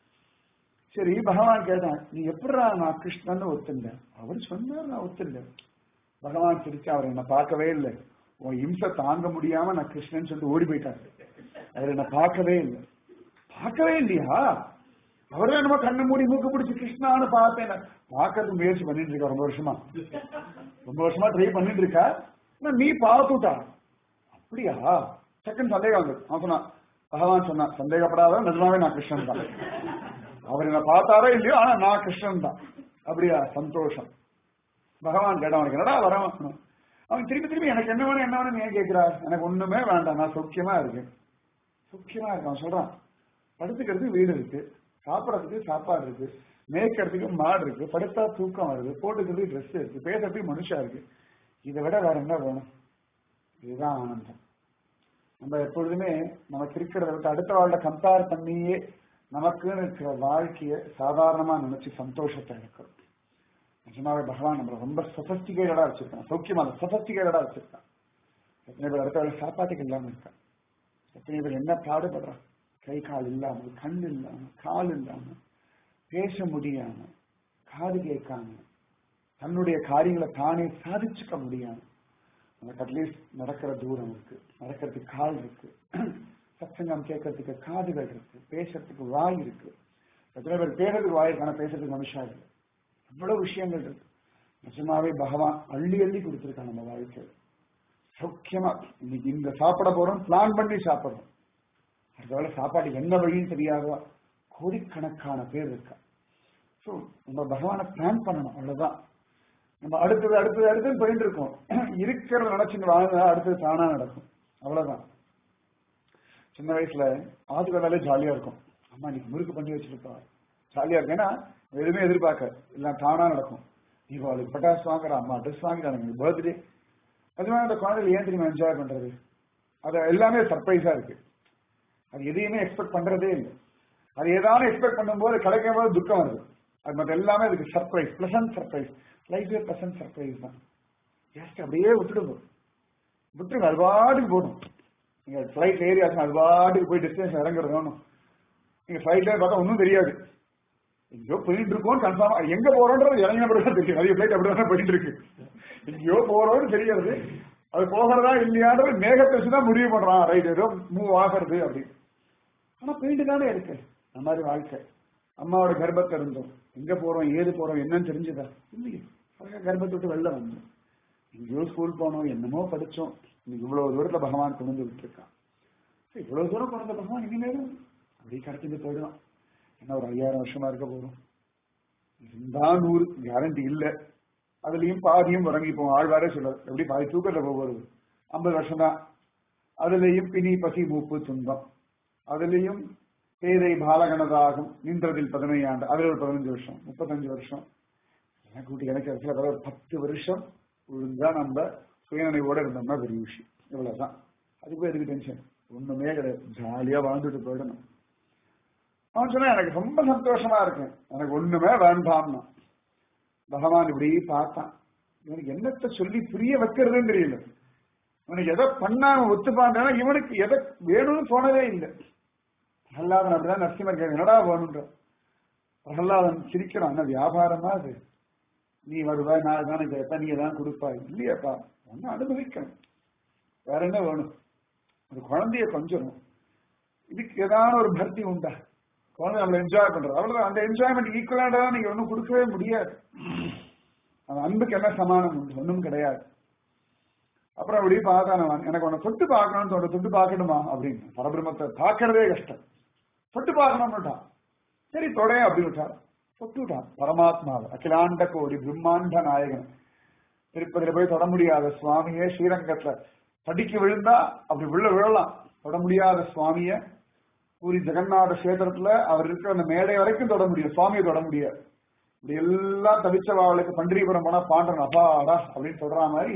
சரி பகவான் கேட்டான் நீ எப்படிடா நான் கிருஷ்ணன் ஒத்துண்ட அவர் சொன்னார் நான் ஒத்துண்ட பகவான் சிரிச்சு அவர் என்ன பார்க்கவே இல்லை உன் இம்சை தாங்க முடியாம நான் கிருஷ்ணன் சொல்லிட்டு ஓடி போயிட்டார் அவர் என்ன பார்க்கவே இல்லை பார்க்கவே இல்லையா அவரே நம்ம கண்ணு மூடி மூக்கு பிடிச்சி கிருஷ்ணான்னு பார்த்தேன் பார்க்கறதுக்கு முயற்சி பண்ணிட்டு இருக்கா ரொம்ப வருஷமா ரொம்ப வருஷமா ட்ரை பண்ணிட்டு இருக்கா நீ பார்த்துட்டா அப்படியா செகண்ட் சந்தேகம் வந்து அவன் சொன்னான் பகவான் சொன்னான் சந்தேகப்படாத நிஜமாவே நான் கிருஷ்ணன் தான் அவர் என்ன பார்த்தாரோ இல்லையோ ஆனா நான் கிருஷ்ணன் தான் அப்படியா சந்தோஷம் பகவான் கேட்டான் அவனுக்கு என்னடா வரவன் அவன் திருப்பி திருப்பி எனக்கு என்ன வேணும் என்ன வேணும் ஏன் கேட்கிறார் எனக்கு ஒண்ணுமே வேண்டாம் நான் சௌக்கியமா இருக்கேன் சௌக்கியமா இருக்கேன் அவன் சொல்றான் படுத்துக்கிறதுக்கு வீடு இருக்கு சாப்பிடறதுக்கு சாப்பாடு இருக்கு மேய்க்கிறதுக்கு மாடு இருக்கு படுத்தா தூக்கம் வருது போட்டுக்கிறதுக்கு ட்ரெஸ் இருக்கு பேசுறதுக்கு மனுஷா இருக்கு இதை விட வேற என்ன வேணும் இதுதான் ஆனந்தம் நம்ம எப்பொழுதுமே நமக்கு இருக்கிறத விட்டு அடுத்த வாழ்ல கம்பேர் பண்ணியே நமக்குன்னு இருக்கிற வாழ்க்கைய சாதாரணமா நினைச்சு சந்தோஷத்தை இருக்கிறோம் நிஜமாவே பகவான் நம்மள ரொம்ப சொபஸ்டிகேட்டடா வச்சிருக்கான் சௌக்கியமா சொபஸ்டிகேட்டடா வச்சிருக்கான் எத்தனை பேர் அடுத்த வேலை சாப்பாட்டுக்கு இல்லாம இருக்கான் எத்தனை பேர் என்ன பாடுபடுறான் கை கால் இல்லாம கண் இல்லாம கால் இல்லாம பேச முடியாம காது கேட்காம தன்னுடைய காரியங்களை தானே சாதிச்சுக்க முடியாம நமக்கு அட்லீஸ்ட் நடக்கிற தூரம் இருக்கு நடக்கிறதுக்கு கால் இருக்கு சத்சங்கம் கேட்கறதுக்கு காதுகள் இருக்கு பேசுறதுக்கு வாய் இருக்கு எத்தனை பேர் பேசுறதுக்கு வாய் இருக்கான பேசுறதுக்கு மனுஷா இருக்கு அவ்வளவு விஷயங்கள் இருக்கு நிஜமாவே பகவான் அள்ளி அள்ளி கொடுத்துருக்கான் நம்ம வாழ்க்கை சௌக்கியமா இன்னைக்கு இந்த சாப்பிட போறோம் பிளான் பண்ணி சாப்பிடுறோம் அடுத்த வேலை சாப்பாடு என்ன வழின்னு தெரியாத கோடிக்கணக்கான பேர் இருக்கா ஸோ நம்ம பகவானை பிளான் பண்ணணும் அவ்வளவுதான் நம்ம அடுத்தது அடுத்தது அடுத்தது போயிட்டு இருக்கோம் இருக்கிறத நினைச்சுன்னு வாழ்ந்தா அடுத்தது தானா நடக்கும் அவ்வளவுதான் சின்ன வயசுல ஆத்துக்கு வந்தாலே ஜாலியா இருக்கும் அம்மா இன்னைக்கு முறுக்கு பண்ணி வச்சிருப்பா ஜாலியா இருக்கு ஏன்னா எதுவுமே எதிர்பார்க்க எல்லாம் தானா நடக்கும் தீபாவளிக்கு பட்டாசு வாங்குற அம்மா ட்ரெஸ் வாங்கிட்டாங்க பர்த்டே அது மாதிரி அந்த குழந்தைகள் ஏன் தெரியுமா என்ஜாய் பண்றது அது எல்லாமே சர்ப்ரைஸா இருக்கு அது எதையுமே எக்ஸ்பெக்ட் பண்றதே இல்லை அது ஏதாவது எக்ஸ்பெக்ட் பண்ணும்போது கிடைக்கும் போது துக்கம் வருது அது மற்ற எல்லாமே அதுக்கு சர்ப்ரைஸ் பிளசன்ட் சர்ப்ரைஸ் லைஃபே பிளசன்ட் சர்ப்ரைஸ் தான் ஜஸ்ட் அப்படியே விட்டுடுங்க விட்டுருங்க அது பாட்டுக்கு போடும் நீங்க ஃபிளைட் ஏறி ஆச்சுன்னா அது பாட்டுக்கு போய் டெஸ்டினேஷன் இறங்குறது வேணும் நீங்க ஃபிளைட்ல பார்த்தா ஒன்றும் தெரியாது எங்கேயோ போயிட்டு இருக்கோம் கன்ஃபார்மா எங்க போறோன்றது இறங்கின பிறகு தான் தெரியும் நிறைய ஃபிளைட் அப்படிதான் போயிட்டு இருக்கு எங்கேயோ போறோம்னு தெரியாது அது போகிறதா இல்லையான்றது மேகத்தை வச்சுதான் முடிவு பண்றான் ரைட் ஏதோ மூவ் ஆகிறது அப்படின்னு ஆனா போயிட்டு தானே இருக்கு அந்த மாதிரி வாழ்க்கை அம்மாவோட கர்ப்பத்தை இருந்தோம் எங்க போறோம் ஏது போறோம் என்னன்னு தெரிஞ்சுதா இல்லையே அழகா கர்ப்பத்தை விட்டு வெளில வந்தோம் எங்கேயோ ஸ்கூல் போனோம் என்னமோ படிச்சோம் இன்னைக்கு இவ்வளவு தூரத்துல பகவான் கொண்டு வந்து விட்டுருக்கான் சரி, இவ்வளவு தூரம் பிறந்த பகவான் இனிமேலும் அப்படியே கடத்திட்டு போயிடுவான் என்ன ஒரு ஐயாயிரம் வருஷமா இருக்க போறோம் இருந்தா நூறு கேரண்டி இல்ல அதுலயும் பாதியும் உறங்கிப்போம் ஆழ்வாரே சொல்ல எப்படி பாதி தூக்கத்துல போகிறது ஐம்பது வருஷம் தான் அதுலயும் பிணி பசி மூப்பு துன்பம் அதுலயும் பேதை பாலகனதாகும் நின்றதில் பதினையாண்டு அதுல ஒரு பதினஞ்சு வருஷம் முப்பத்தஞ்சு வருஷம் எல்லாம் கூட்டி எனக்கு இடத்துல ஒரு பத்து வருஷம் ஒழுங்கா நம்ம சுயநினைவோட இருந்தோம்னா பெரிய விஷயம் இவ்வளவுதான் அதுக்கு எதுக்கு டென்ஷன் ஒண்ணுமே கிடையாது ஜாலியா வாழ்ந்துட்டு போயிடணும் அவன் சொன்னா எனக்கு ரொம்ப சந்தோஷமா இருக்கு எனக்கு ஒண்ணுமே வேண்டாம்னா பகவான் இப்படி பார்த்தான் இவனுக்கு என்னத்தை சொல்லி புரிய வைக்கிறதுன்னு தெரியல இவனுக்கு எதை பண்ணா அவன் ஒத்துப்பான்னா இவனுக்கு எதை வேணும்னு தோணவே இல்லை பிரகலாதன் அப்படிதான் நரசிம்மர் கேட்க என்னடா வேணுன்ற பிரகலாதன் சிரிக்கிறான் என்ன வியாபாரமா அது நீ வருவாய் நான் தானே கேட்ப நீ தான் கொடுப்பாய் இல்லையாப்பா ஒன்னு அனுபவிக்கணும் வேற என்ன வேணும் ஒரு குழந்தைய கொஞ்சணும் இதுக்கு ஏதாவது ஒரு பக்தி உண்டா குழந்தை நம்மள என்ஜாய் பண்றது அவ்வளவுதான் அந்த என்ஜாய்மெண்ட் ஈக்குவலாண்டா நீங்க ஒன்றும் கொடுக்கவே முடியாது அந்த அன்புக்கு என்ன சமானம் உண்டு ஒன்றும் கிடையாது அப்புறம் அப்படி பார்த்தான் அவன் எனக்கு உன்னை தொட்டு பார்க்கணும்னு தோணும் தொட்டு பார்க்கணுமா அப்படின்னு பரபிரமத்தை பார்க்கறதே கஷ்டம் தொட்டு பார்க்கணும்னுட்டான் சரி தொடைய அப்படி விட்டார் தொட்டு விட்டான் பரமாத்மாவை அகிலாண்ட கோடி பிரம்மாண்ட நாயகன் திருப்பதியில போய் தொட முடியாத சுவாமியே ஸ்ரீரங்கத்துல படிக்க விழுந்தா அப்படி விழ விழலாம் தொட முடியாத சுவாமிய பூரி ஜெகநாத கஷேத்திரத்துல அவர் இருக்கிற அந்த மேடை வரைக்கும் தொட முடியும் சுவாமியை தொட முடியாது இப்படி எல்லாம் தவிச்சவாளுக்கு பண்டிரிபுரம் போனா பாண்டன் அப்பாடா அப்படின்னு சொல்ற மாதிரி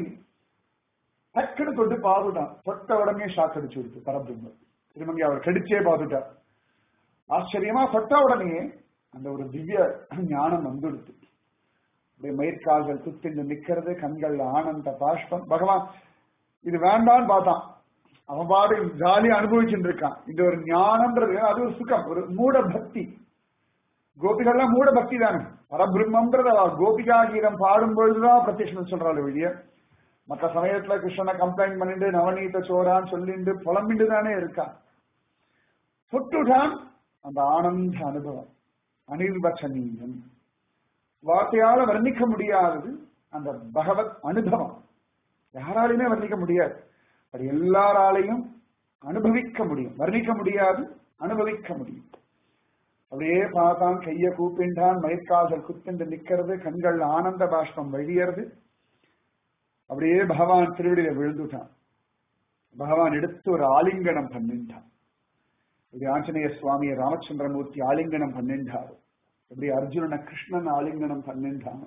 டக்குன்னு தொட்டு பார்த்துட்டான் தொட்ட உடனே ஷாக் அடிச்சு விடுத்து பரபிரம்மர் திருமங்கி அவர் கடிச்சே பார்த்துட்டார் ஆச்சரியமா தொட்ட உடனே அந்த ஒரு திவ்ய ஞானம் வந்துடுத்து அப்படியே மயிர்கால்கள் குத்திண்டு நிக்கிறது கண்கள் ஆனந்த பாஷ்பம் பகவான் இது வேண்டான்னு பார்த்தான் அவன் பாடு ஜாலியா அனுபவிச்சுட்டு இருக்கான் இது ஒரு ஞானம்ன்றது அது ஒரு சுகம் ஒரு மூட பக்தி கோபிகள்லாம் மூட பக்தி தானே பரபிரம்மன்றது அவ கோபிகா கீதம் பாடும் பொழுதுதான் பிரத்யட்சம் சொல்றாள் வெளிய மற்ற சமயத்துல கிருஷ்ணனை கம்ப்ளைண்ட் பண்ணிட்டு நவநீத சோரான்னு சொல்லிட்டு புலம்பிட்டு தானே இருக்கான் தொட்டுதான் அந்த ஆனந்த அனுபவம் அனிர்வச்சனீயம் வார்த்தையால வர்ணிக்க முடியாதது அந்த பகவத் அனுபவம் யாராலையுமே வர்ணிக்க முடியாது அது எல்லாராலையும் அனுபவிக்க முடியும் வர்ணிக்க முடியாது அனுபவிக்க முடியும் அப்படியே பார்த்தான் கைய கூப்பின்றான் மயிர்கால்கள் குத்திண்டு நிக்கிறது கண்கள் ஆனந்த பாஷ்பம் வழியறது அப்படியே பகவான் திருவடியில விழுந்துட்டான் பகவான் எடுத்து ஒரு ஆலிங்கனம் பண்ணிட்டான் இது ஆஞ்சநேய சுவாமியை ராமச்சந்திரமூர்த்தி ஆலிங்கனம் பண்ணின்றார் எப்படி அர்ஜுனனை கிருஷ்ணன் ஆலிங்கனம் பண்ணின்றான்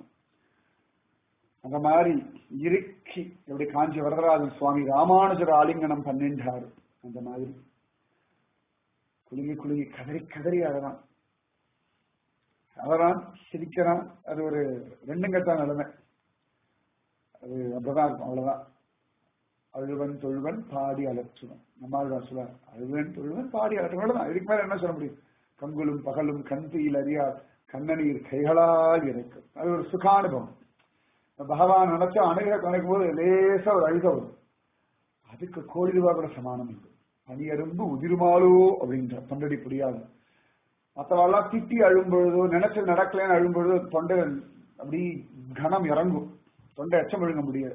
அந்த மாதிரி இறுக்கி எப்படி காஞ்சி வரதராஜன் சுவாமி ராமானுஜர் ஆலிங்கனம் பண்ணின்றாரு அந்த மாதிரி குலுங்கி குலுங்கி கதறி கதறி அழறான் அழறான் சிரிக்கிறான் அது ஒரு ரெண்டுங்கத்தான் நிலைமை அது அப்படிதான் இருக்கும் அவ்வளவுதான் அழுவன் தொழுவன் பாடி அலற்றுவன் நம்மாழ்வார் சொல்லுவார் அழுவன் தொழுவன் பாடி அலற்றுவன் அவ்வளவுதான் இதுக்கு மேல என்ன சொல்ல முடியும் கங்குலும் பகலும் கண்பியில் அறியார் கண்ணநீர் கைகளால் இறைக்கும் அது ஒரு சுகானுபவம் பகவான் நினைச்சா அணுக கணக்கும் போது லேசா ஒரு அழுக வரும் அதுக்கு கோடி ரூபாய் கூட சமானம் இல்லை பனியரும்பு உதிருமாலோ அப்படின்ற தொண்டடி புரியாது மற்றவெல்லாம் திட்டி அழும் பொழுதோ நினைச்சு நடக்கலன்னு அழும் பொழுதோ தொண்டை அப்படி கனம் இறங்கும் தொண்டை எச்சம் விழுங்க முடியாது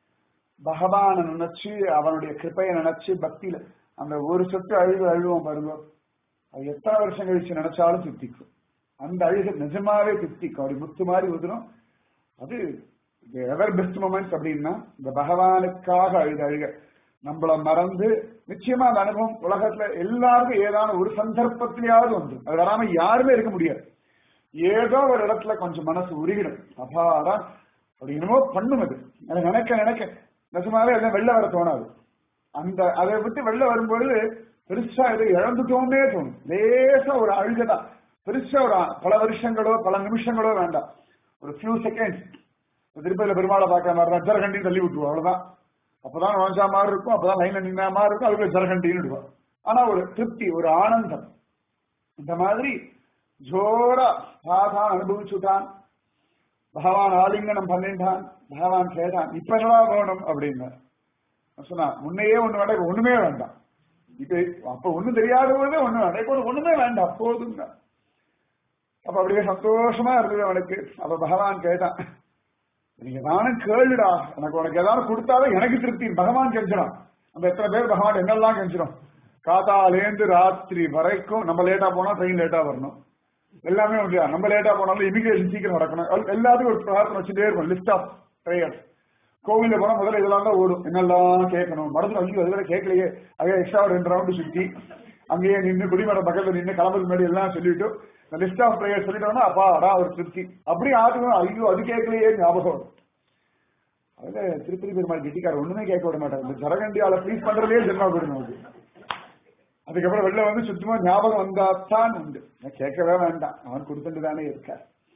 பகவானை நினைச்சு அவனுடைய கிருப்பையை நினைச்சு பக்தியில அந்த ஒரு சொட்டு அழுகு அழுவோம் பாருங்க அது எத்தனை வருஷம் கழிச்சு நினைச்சாலும் தித்திக்கும் அந்த அழுகு நிஜமாவே தித்திக்கும் அப்படி முத்து மாதிரி உதிரும் அது எவர் பெஸ்ட் மூமெண்ட்ஸ் அப்படின்னா இந்த பகவானுக்காக அழுக அழுக நம்மள மறந்து நிச்சயமா அந்த அனுபவம் உலகத்துல எல்லாருக்கும் ஏதான ஒரு சந்தர்ப்பத்திலேயாவது ஒன்று அது வராம யாருமே இருக்க முடியாது ஏதோ ஒரு இடத்துல கொஞ்சம் மனசு உருகிடும் அபாரா அப்படி என்னமோ பண்ணும் அது அதை நினைக்க நினைக்க நிஜமாவே எல்லாம் வெளில வர தோணாது அந்த அதை விட்டு வெளில வரும்பொழுது பெருசா இதை இழந்துட்டோம்னே தோணும் லேசா ஒரு அழுகதான் பெருசா ஒரு பல வருஷங்களோ பல நிமிஷங்களோ வேண்டாம் ஒரு ஃபியூ செகண்ட்ஸ் திருப்பதியில பெருமாளை பார்க்க மாதிரி தான் ஜரகண்டி தள்ளி விட்டுருவோம் அவ்வளவுதான் அப்பதான் நுழைஞ்சா மாதிரி இருக்கும் அப்பதான் லைன்ல நின்னா மாதிரி இருக்கும் அதுக்குள்ள ஜரகண்டின்னு விடுவோம் ஆனா ஒரு திருப்தி ஒரு ஆனந்தம் இந்த மாதிரி ஜோரா பாதான் அனுபவிச்சுட்டான் பகவான் ஆலிங்கனம் பண்ணிட்டான் பகவான் கேட்டான் இப்ப என்னவா வேணும் அப்படின்னு சொன்னா முன்னையே ஒண்ணு வேண்டாம் இப்ப ஒண்ணுமே வேண்டாம் இப்ப அப்ப ஒண்ணும் தெரியாத போதே ஒண்ணு வேண்டாம் இப்ப ஒண்ணுமே வேண்டாம் போதுங்க அப்ப அப்படியே சந்தோஷமா இருந்தது அவனுக்கு அப்ப பகவான் கேட்டான் நீங்க தானும் கேளுடா எனக்கு உனக்கு ஏதாவது கொடுத்தாலும் எனக்கு திருப்தி பகவான் கெஞ்சிடும் அந்த எத்தனை பேர் பகவான் என்னெல்லாம் கெஞ்சிடும் காத்தாலேந்து ராத்திரி வரைக்கும் நம்ம லேட்டா போனா ட்ரெயின் லேட்டா வரணும் எல்லாமே உண்டு நம்ம லேட்டா போனாலும் இமிகிரேஷன் சீக்கிரம் நடக்கணும் எல்லாத்துக்கும் ஒரு பிரார்த்தனை வச்சுட்டே இருக்கும் லிஸ்ட் ஆஃப் ப்ரேயர்ஸ் கோவில்ல போனா முதல்ல இதெல்லாம் தான் ஓடும் என்னெல்லாம் கேட்கணும் மடத்துல ஐயோ அதுவரை கேட்கலையே அதே எக்ஸ்ட்ரா ரெண்டு ரவுண்டு சுத்தி அங்கேயே நின்று குடிமரம் பக்கத்துல நின்று கிளம்புறது முன்னாடி எல்லாம் சொல்லிட்டு இந்த லிஸ்ட் ஆஃப் ப்ரேயர் சொல்லிட்டோம்னா அப்பா அடா ஒரு திருப்தி அப்படி ஆத்துக்கணும் ஐயோ அது கேட்கலையே ஞாபகம் அதுல திருப்பதி பெருமாள் கெட்டிக்கார ஒண்ணுமே கேட்க விட மாட்டாங்க இந்த ஜரகண்டியால ப்ளீஸ் பண்றதே ஜென்மா போயிடும் நமக்கு அதுக்கப்புறம் வெளில வந்து சுத்தமா ஞாபகம் வந்தாத்தான் உண்டு கேட்கவே வேண்டாம் அவன் கொடுத்துட்டு தானே இருக்க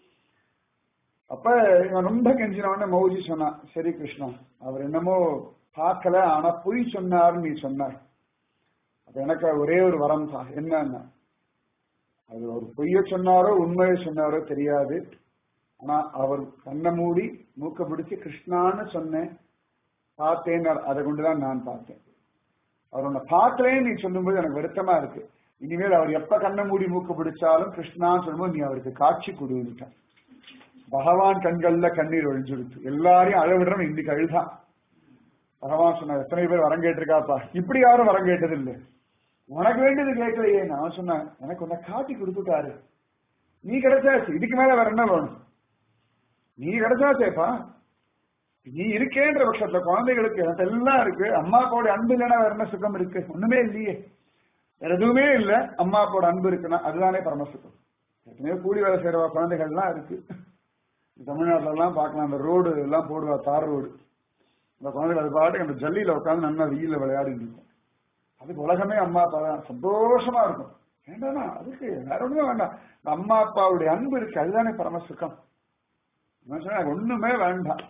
அப்ப இவன் ரொம்ப கெஞ்சினவன மௌஜி சொன்னான் சரி கிருஷ்ணா அவர் என்னமோ பார்க்கல ஆனா பொய் சொன்னார் நீ சொன்னார் அப்ப எனக்கு ஒரே ஒரு வரம் தான் என்னன்னா அது ஒரு பொய்ய சொன்னாரோ உண்மையை சொன்னாரோ தெரியாது ஆனா அவர் கண்ணை மூடி மூக்க பிடிச்சு கிருஷ்ணான்னு சொன்னேன் பார்த்தேன் அதை கொண்டுதான் நான் பார்த்தேன் அவர் உன்னை பார்க்கலேன்னு நீ சொல்லும்போது எனக்கு வருத்தமா இருக்கு இனிமேல் அவர் எப்ப கண்ணை மூடி மூக்க பிடிச்சாலும் கிருஷ்ணான்னு சொல்லும்போது நீ அவருக்கு காட்சி கொடுவிட்டான் பகவான் கண்கள்ல கண்ணீர் ஒழிஞ்சுடுத்து எல்லாரையும் அழவிடுறோம் இன்னைக்கு அழுதான் பகவான் சொன்னார் எத்தனை பேர் வரம் கேட்டிருக்காப்பா இப்படி யாரும் வரம் கேட்டது இல்லை உனக்கு வேண்டியது கேட்கலையே நான் சொன்னேன் எனக்கு உன்னை காட்டி கொடுத்துட்டாரு நீ கிடைச்சாச்சு இதுக்கு மேல வேற என்ன வேணும் நீ கிடைச்சாச்சேப்பா நீ இருக்கேன்ற பட்சத்துல குழந்தைகளுக்கு எனக்கு எல்லாம் இருக்கு அம்மா அப்பாவோட அன்பு இல்லைன்னா வேற என்ன சுகம் இருக்கு ஒண்ணுமே இல்லையே வேற எதுவுமே இல்ல அம்மா அப்பாவோட அன்பு இருக்குன்னா அதுதானே பரமசுகம் எத்தனையோ கூலி வேலை செய்யற குழந்தைகள்லாம் இருக்கு தமிழ்நாட்டுல எல்லாம் பார்க்கலாம் அந்த ரோடு எல்லாம் போடுவா தார் ரோடு அந்த குழந்தைகள் அது பாட்டுக்கு அந்த ஜல்லியில உட்காந்து நல்லா வெயில விளையாடிட்டு இருக்கும் அதுக்கு உலகமே அம்மா அப்பா தான் சந்தோஷமா இருக்கும் வேண்டாம் அதுக்கு வேற ஒண்ணுமே வேண்டாம் இந்த அம்மா அப்பாவுடைய அன்பு இருக்கு அதுதானே பரமசுகம் நான் சொன்னேன் எனக்கு ஒண்ணுமே வேண்டாம்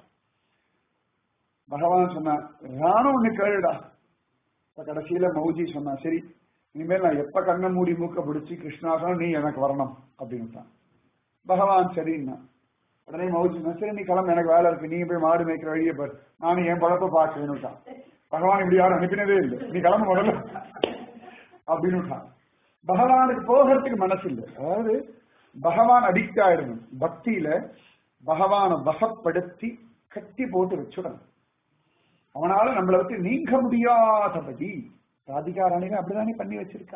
பகவான் சொன்னா நானும் ஒண்ணு கேளுடா இப்ப கடைசியில மௌஜி சொன்னா சரி இனிமேல் நான் எப்ப கண்ணை மூடி மூக்க பிடிச்சி கிருஷ்ணாசனம் நீ எனக்கு வரணும் அப்படின்ட்டான் பகவான் சரின்னா உடனே மௌஜி சொன்னா சரி நீ கிளம்ப எனக்கு வேலை இருக்கு நீங்க போய் மாடு மேய்க்கிற வழியை பாரு நானும் என் பழப்ப பார்க்கணுட்டான் பகவான் இப்படி யாரும் அனுப்பினதே இல்லை நீ கிளம்ப முதல்ல அப்படின்னுட்டான் பகவானுக்கு போகிறதுக்கு மனசு இல்லை அதாவது பகவான் அடிக்ட் ஆயிடணும் பக்தியில பகவானை வசப்படுத்தி கட்டி போட்டு வச்சுடணும் அவனால நம்மளை விட்டு நீங்க முடியாதபடி ராதிகாராணிகள் அப்படிதானே பண்ணி வச்சிருக்கா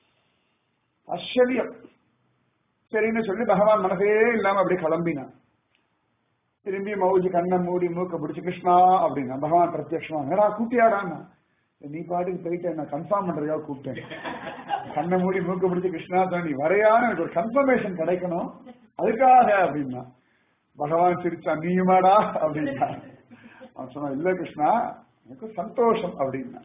ஆச்சரியம் சரின்னு சொல்லி பகவான் மனசே இல்லாம அப்படி கிளம்பினான் திரும்பி மௌஜி கண்ணை மூடி மூக்க பிடிச்சு கிருஷ்ணா அப்படின்னா பகவான் பிரத்யட்சமா என்னடா கூட்டியாடான்னா நீ பாட்டுக்கு போயிட்டு நான் கன்ஃபார்ம் பண்றதுக்காக கூப்பிட்டேன் கண்ணை மூடி மூக்க பிடிச்சு கிருஷ்ணா சொன்ன நீ வரையான எனக்கு ஒரு கன்ஃபர்மேஷன் கிடைக்கணும் அதுக்காக அப்படின்னா பகவான் சிரிச்சா நீயுமாடா அப்படின்னா அவன் சொன்னான் இல்ல கிருஷ்ணா எனக்கு சந்தோஷம் அப்படின்னா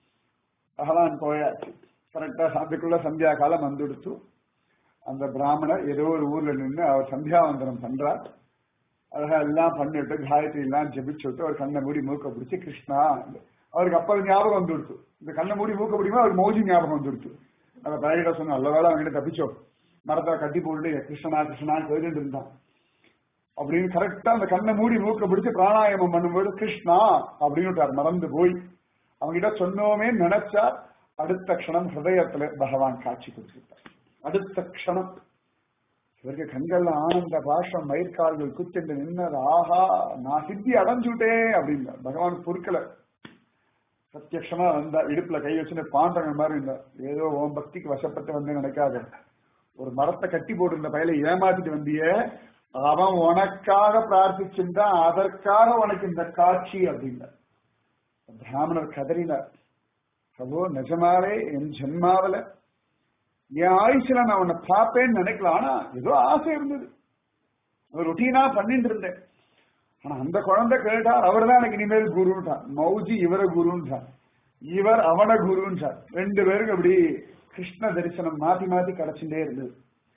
பகவான் போயாச்சு கரெக்டா அதுக்குள்ள சந்தியா காலம் வந்துடுச்சு அந்த பிராமணர் ஏதோ ஒரு ஊர்ல நின்று அவர் சந்தியாவந்தனம் பண்றார் அழகா எல்லாம் பண்ணிட்டு காயத்ரி எல்லாம் ஜெபிச்சு விட்டு அவர் கண்ணை மூடி மூக்க பிடிச்சி கிருஷ்ணா அவருக்கு அப்ப ஞாபகம் வந்துடுச்சு இந்த கண்ணை மூடி மூக்க பிடிக்குமா அவருக்கு மௌஜி ஞாபகம் வந்துடுச்சு அந்த பழகிட்ட சொன்ன நல்ல வேலை அவங்ககிட்ட தப்பிச்சோம் மரத்தை கட்டி போட்டு கிருஷ்ணனா கிருஷ்ணா கேட்டுட்டு இருந்தான் அப்படின்னு கரெக்டா அந்த கண்ணை மூடி மூக்க பிடிச்சு பிராணாயாமம் பண்ணும்போது கிருஷ்ணா அப்படின்னு மறந்து போய் அவங்கிட்ட சொன்னோமே நினைச்சா அடுத்த க்ஷணம் ஹிருதயத்துல பகவான் காட்சி கொடுத்துட்டார் அடுத்த க்ஷணம் இவருக்கு கண்கள்ல ஆனந்த பாஷம் மயிர்கால்கள் குத்திட்டு நின்னது ஆஹா நான் சித்தி அடைஞ்சுட்டே அப்படின்னா பகவான் பொருட்களை பிரத்யக்ஷமா வந்தா இடுப்புல கை வச்சுட்டு பாண்டங்க மாதிரி இருந்தா ஏதோ ஓம் பக்திக்கு வசப்பட்டு வந்து நினைக்காத ஒரு மரத்தை கட்டி போட்டிருந்த பயில ஏமாத்திட்டு வந்தியே அவன் உனக்காக பிரார்த்திச்சிருந்தான் அதற்காக உனக்கு இந்த காட்சி அப்படின்னா பிராமணர் கதறினார் பிரபு நிஜமாவே என் ஜென்மாவில என் ஆயுசுல நான் உன்னை பார்ப்பேன்னு நினைக்கல ஆனா ஏதோ ஆசை இருந்தது ரொட்டீனா பண்ணிட்டு இருந்தேன் ஆனா அந்த குழந்தை கேட்டார் அவர் தான் எனக்கு இனிமேல் குருன்றார் மௌஜி இவர குருன்றார் இவர் அவன குருன்றார் ரெண்டு பேருக்கு அப்படி கிருஷ்ண தரிசனம் மாத்தி மாத்தி கிடைச்சுட்டே இருந்தது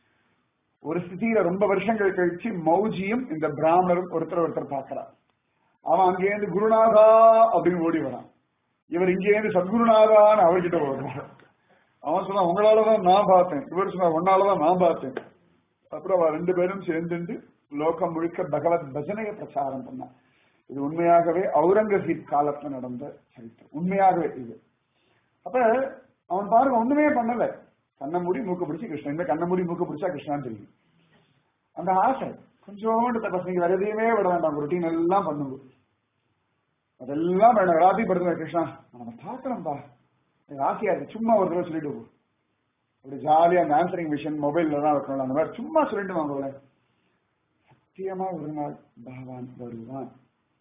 ஒரு ஸ்திதியில ரொம்ப வருஷங்கள் கழிச்சு மௌஜியும் இந்த பிராமணரும் ஒருத்தர் ஒருத்தர் பார்க்கிறார் அவன் அங்கேருந்து குருநாதா அப்படின்னு ஓடி வரான் இவர் இங்கேருந்து சத்குருநாதான்னு அவர்கிட்ட ஓடுறான் அவன் சொன்னா உங்களாலதான் நான் பார்த்தேன் இவர் சொன்னா உன்னாலதான் நான் பார்த்தேன் அப்புறம் அவ ரெண்டு பேரும் சேர்ந்துட்டு லோகம் முழுக்க பகவத் பஜனையை பிரச்சாரம் பண்ணான் இது உண்மையாகவே அவுரங்கசீப் காலத்துல நடந்த சரித்திரம் உண்மையாகவே இது அப்ப அவன் பாருங்க ஒண்ணுமே பண்ணல கண்ணை மூடி மூக்க பிடிச்சி கிருஷ்ணன் இந்த கண்ணை மூடி மூக்க பிடிச்சா கிருஷ்ணான்னு தெரியும் அந்த ஆசை கொஞ்சோண்டு தபஸ் நீங்க வேற எதையுமே விட வேண்டாம் ரொட்டீன் எல்லாம் பண்ணுங்க அதெல்லாம் வேண்டாம் எல்லாத்தையும் படுத்துங்க கிருஷ்ணா நம்ம பார்க்கணும்பா எனக்கு ஆசையா இருக்கு சும்மா ஒரு தடவை சொல்லிட்டு போ அப்படி ஜாலியா அந்த ஆன்சரிங் மிஷின் மொபைல்ல தான் வைக்கணும் அந்த மாதிரி சும்மா சொல்லிட்டு வாங்க சத்தியமா ஒரு நாள் பகவான் வருவான்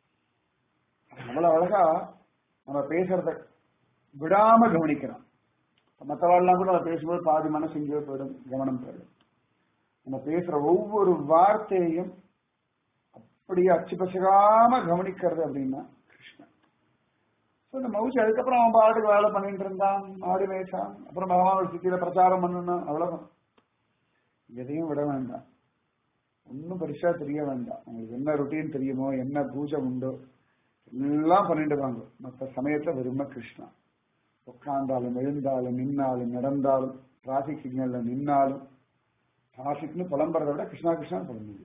அவ்வளவு அழகா நம்ம பேசுறத விடாம கவனிக்கிறான் மற்றவாள்லாம் கூட நம்ம பேசும்போது பாதி மனசு எங்கேயோ போயிடும் கவனம் போயிடும் நம்ம பேசுற ஒவ்வொரு வார்த்தையையும் அப்படியே அச்சு பசகாம கவனிக்கிறது அப்படின்னா கிருஷ்ணன் ஸோ இந்த மவுசி அதுக்கப்புறம் அவன் பாட்டுக்கு வேலை பண்ணிட்டு இருந்தான் ஆடு மேய்ச்சான் அப்புறம் பகவான் சித்தியில பிரச்சாரம் பண்ணணும் அவ்வளவுதான் எதையும் விட வேண்டாம் ஒன்றும் பெருசா தெரிய வேண்டாம் உங்களுக்கு என்ன ருட்டீன் தெரியுமோ என்ன பூஜை உண்டோ எல்லாம் பண்ணிட்டு வாங்க மற்ற சமயத்துல வெறும கிருஷ்ணா உட்கார்ந்தாலும் எழுந்தாலும் நின்னாலும் நடந்தாலும் டிராபிக் சிக்னல்ல நின்னாலும் டிராபிக்னு புலம்புறத விட கிருஷ்ணா கிருஷ்ணா புலம்புது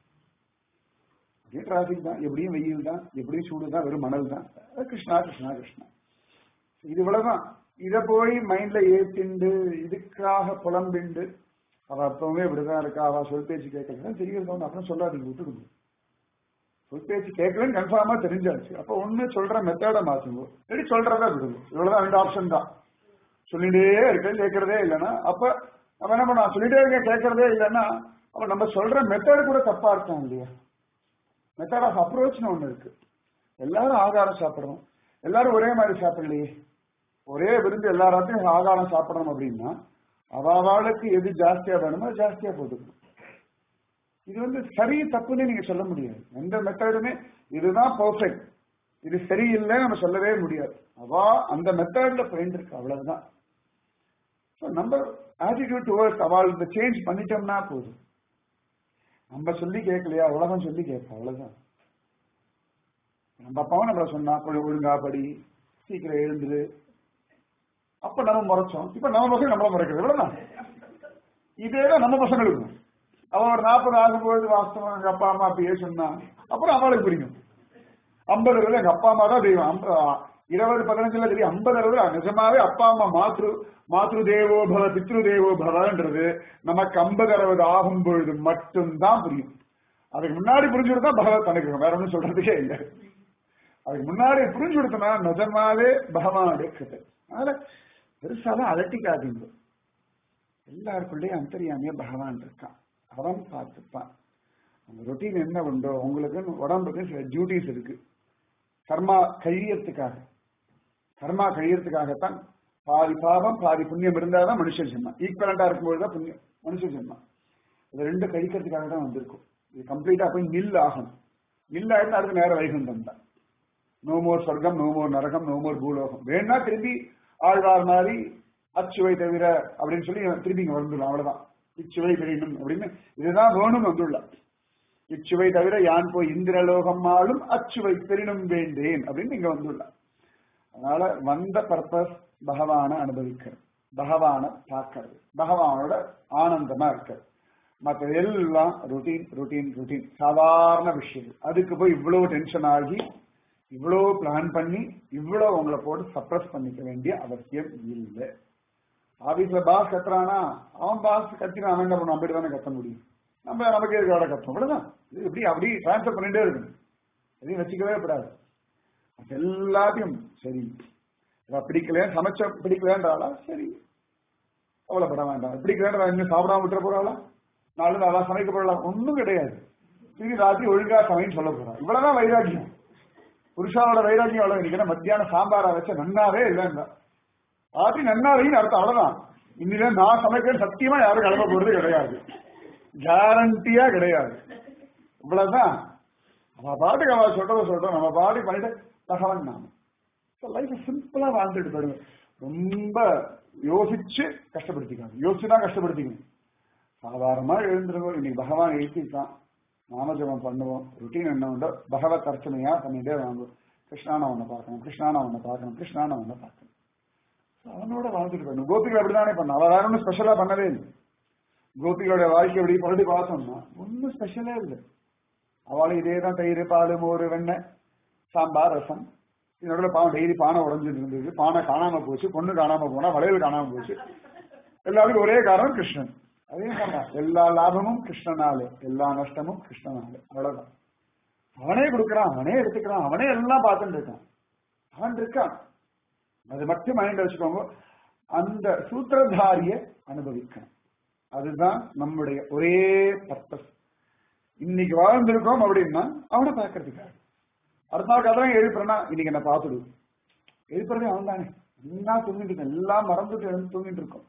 அப்படியே டிராபிக் தான் எப்படியும் வெயில் தான் எப்படியும் சூடு தான் வெறும் மணல் தான் கிருஷ்ணா கிருஷ்ணா கிருஷ்ணா இது இவ்வளவுதான் இத போய் மைண்ட்ல ஏத்திண்டு இதுக்காக புலம்பிண்டு அவ அப்பவுமே இப்படிதான் இருக்கா அவ சொல் பேச்சு கேட்கறது தெரியறது அப்புறம் சொல்லாதீங்க விட்டுடுங்க சொல் பேச்சு கேட்கலன்னு கன்ஃபார்மா தெரிஞ்சாச்சு அப்ப ஒண்ணு சொல்ற மெத்தட மாத்துங்க இல்லாட்டி சொல்றதா விடுங்க இவ்வளவுதான் ரெண்டு ஆப்ஷன் தான் சொல்லிட்டே இருக்கேன் கேட்கறதே இல்லைன்னா அப்ப அவன் என்ன பண்ணா சொல்லிட்டே இருக்கேன் கேட்கறதே இல்லைன்னா அப்ப நம்ம சொல்ற மெத்தட் கூட தப்பா இருக்கான் இல்லையா மெத்தட் ஆஃப் அப்ரோச்னு ஒண்ணு இருக்கு எல்லாரும் ஆகாரம் சாப்பிடுறோம் எல்லாரும் ஒரே மாதிரி சாப்பிடலையே ஒரே விருந்து எல்லாராத்தையும் ஆகாரம் சாப்பிடணும் அப்படின்னா அவாளுக்கு எது ஜாஸ்தியா வேணுமோ அது ஜாஸ்தியா போட்டுக்கணும் இது வந்து சரி தப்புன்னு நீங்க சொல்ல முடியாது எந்த மெத்தடுமே இதுதான் பர்ஃபெக்ட் இது சரியில்லை நம்ம சொல்லவே முடியாது அவா அந்த மெத்தட்ல போயிட்டு இருக்கு அவ்வளவுதான் நம்ம ஆட்டிடியூட் டுவர்ட்ஸ் அவள் இந்த சேஞ்ச் பண்ணிட்டோம்னா போதும் நம்ம சொல்லி கேட்கலையா உலகம் சொல்லி கேட்போம் அவ்வளவுதான் நம்ம அப்பாவும் நம்மள சொன்னா ஒழுங்கா படி சீக்கிரம் எழுந்துரு அப்ப நம்ம முறைச்சோம் இப்ப நம்ம பசங்க நம்மள முறைக்கிறது இவ்வளவுதான் இதேதான் நம்ம பசங்களுக்கும் அவன் ஒரு நாற்பது ஆகும்போது வாஸ்தவம் எங்க அப்பா அம்மா அப்படியே சொன்னா அப்புறம் அவளுக்கு புரியும் ஐம்பது அறுபது எங்க அப்பா அம்மா தான் தெரியும் இருபது பதினஞ்சுல தெரியும் ஐம்பது அறுபது நிஜமாவே அப்பா அம்மா மாத்ரு மாத்ரு தேவோ பவ பித்ரு தேவோ பவன்றது நமக்கு ஐம்பது அறுபது ஆகும் பொழுது மட்டும்தான் புரியும் அதுக்கு முன்னாடி புரிஞ்சு கொடுத்தா பகவத் அனுகிரகம் வேற ஒன்றும் சொல்றதுக்கே இல்லை அதுக்கு முன்னாடி புரிஞ்சு கொடுத்தனா நிஜமாவே பகவானுடைய கிருத்தை அதனால பெருசாலாம் அலட்டிக்காதீங்க எல்லாருக்குள்ளேயும் அந்தரியாமையா பகவான் இருக்கான் அவன் பார்த்துப்பான் அந்த ரொட்டீன் என்ன உண்டோ உங்களுக்கு உடம்புக்கு சில டியூட்டிஸ் இருக்கு கர்மா கழியறதுக்காக கர்மா கழியறதுக்காகத்தான் பாதி பாவம் பாதி புண்ணியம் இருந்தாதான் மனுஷ ஜென்மம் ஈக்குவலண்டா இருக்கும்போது தான் புண்ணியம் மனுஷ ஜென்மம் இது ரெண்டு கழிக்கிறதுக்காக தான் வந்திருக்கும் இது கம்ப்ளீட்டா போய் நில் ஆகணும் நில் ஆயிட்டு அடுத்து நேர வைகுண்டம் தான் நோ மோர் சொர்க்கம் நோ மோர் நரகம் நோ மோர் பூலோகம் வேணா திரும்பி ஆழ்வார் மாதிரி அச்சுவை தவிர அப்படின்னு சொல்லி திருப்பி இங்க வந்துடலாம் அவ்வளவுதான் இச்சுவை பெரியணும் அப்படின்னு இதுதான் வேணும் வந்துள்ள இச்சுவை தவிர யான் போய் இந்திரலோகம் ஆளும் அச்சுவை பெரினும் வேண்டேன் அப்படின்னு இங்க வந்துள்ள அதனால வந்த பர்பஸ் பகவான அனுபவிக்கிறது பகவான பார்க்கறது பகவானோட ஆனந்தமா இருக்கிறது மற்ற எல்லாம் ருட்டீன் ருட்டீன் ருட்டீன் சாதாரண விஷயம் அதுக்கு போய் இவ்வளவு டென்ஷன் ஆகி இவ்வளவு பிளான் பண்ணி இவ்வளவு உங்களை போட்டு சப்ரஸ் பண்ணிக்க வேண்டிய அவசியம் இல்லை ஆபீஸ்ல பாஸ் கத்துறானா அவன் பாஸ் கத்தினா அவன் என்ன பண்ணும் அப்படி தானே கத்த முடியும் நம்ம நமக்கு எதுக்கு வேலை கத்தணும் அவ்வளவுதான் இது இப்படி அப்படி டிரான்ஸ்ஃபர் பண்ணிட்டே இருக்கணும் எதையும் வச்சுக்கவே கூடாது அது எல்லாத்தையும் சரி இவ பிடிக்கல சமைச்ச பிடிக்கலன்றாளா சரி கவலைப்பட வேண்டாம் பிடிக்கலன்றா இன்னும் சாப்பிடாம விட்டுற போறாளா நாலு நாளா சமைக்க போறா ஒண்ணும் கிடையாது சரி ராத்திரி ஒழுங்கா சமைன்னு சொல்ல போறா இவ்வளவுதான் வைராக்கியம் புருஷாவோட வைராக்கியம் அவ்வளவு இன்னைக்கு மத்தியானம் சாம்பாரா வச்ச நன்னாவே இல்லைன்னா ராத்திரி நன்னாவையும் அர்த்தம் அவ்வளவுதான் இன்னில நான் சமைக்கிற சத்தியமா யாரும் கிளம்ப போறது கிடையாது கேரண்டியா கிடையாது இவ்வளவுதான் அவ பாட்டுக்கு அவ சொல்றத சொல்றோம் நம்ம பாட்டுக்கு பண்ணிட்டு தகவல் நாம லைஃப் சிம்பிளா வாழ்ந்துட்டு போயிடுங்க ரொம்ப யோசிச்சு கஷ்டப்படுத்திக்காங்க யோசிச்சு தான் கஷ்டப்படுத்திக்கணும் சாதாரணமா எழுந்துருவோம் இன்னைக்கு பகவான் எழுதிட்டான் நாமஜபம் பண்ணுவோம் ருட்டீன் என்ன உண்டோ பகவத் அர்ச்சனையா பண்ணிட்டே வாங்குவோம் கிருஷ்ணான ஒண்ணு பார்க்கணும் கிருஷ்ணான ஒண்ணு பார்க்கணும் கிருஷ்ணான ஒண்ணு பார்க்கணும் அவனோட வாழ்ந்துட்டு போயிடணும் கோபிகள் அப்படிதானே பண்ண அவ வேற ஒன்றும் ஸ்பெஷலா பண்ணவே இல்லை கோபிகளோட வாழ்க்கை எப்படி புரட்டி பார்த்தோம்னா ஒன்றும் ஸ்பெஷலே இல்லை அவளும் இதே தான் தயிர் பால் மோர் வெண்ணெய் சாம்பார் ரசம் இதோட பாவம் டெய்லி பானை உடஞ்சிட்டு இருந்தது பானை காணாம போச்சு பொண்ணு காணாம போனா வளையல் காணாம போச்சு எல்லாருக்கும் ஒரே காரணம் கிருஷ்ணன் அதே சொன்னான் எல்லா லாபமும் கிருஷ்ணனாலே எல்லா நஷ்டமும் கிருஷ்ணனாலே அவ்வளவுதான் அவனே கொடுக்கறான் அவனே எடுத்துக்கிறான் அவனே எல்லாம் பார்த்துட்டு இருக்கான் அவன் இருக்கான் அது மட்டும் மைண்ட் வச்சுக்கோங்க அந்த சூத்திரதாரிய அனுபவிக்கணும் அதுதான் நம்முடைய ஒரே பர்பஸ் இன்னைக்கு வாழ்ந்திருக்கோம் அப்படின்னா அவனை பார்க்கறதுக்காக அடுத்த நாள் கதை எழுப்புறனா இன்னைக்கு என்ன பார்த்துடு எழுப்புறதே அவன் தானே எல்லாம் தூங்கிட்டு இருக்கோம் எல்லாம் மறந்துட்டு எழுந்து தூங்கிட்டு இருக்கோம்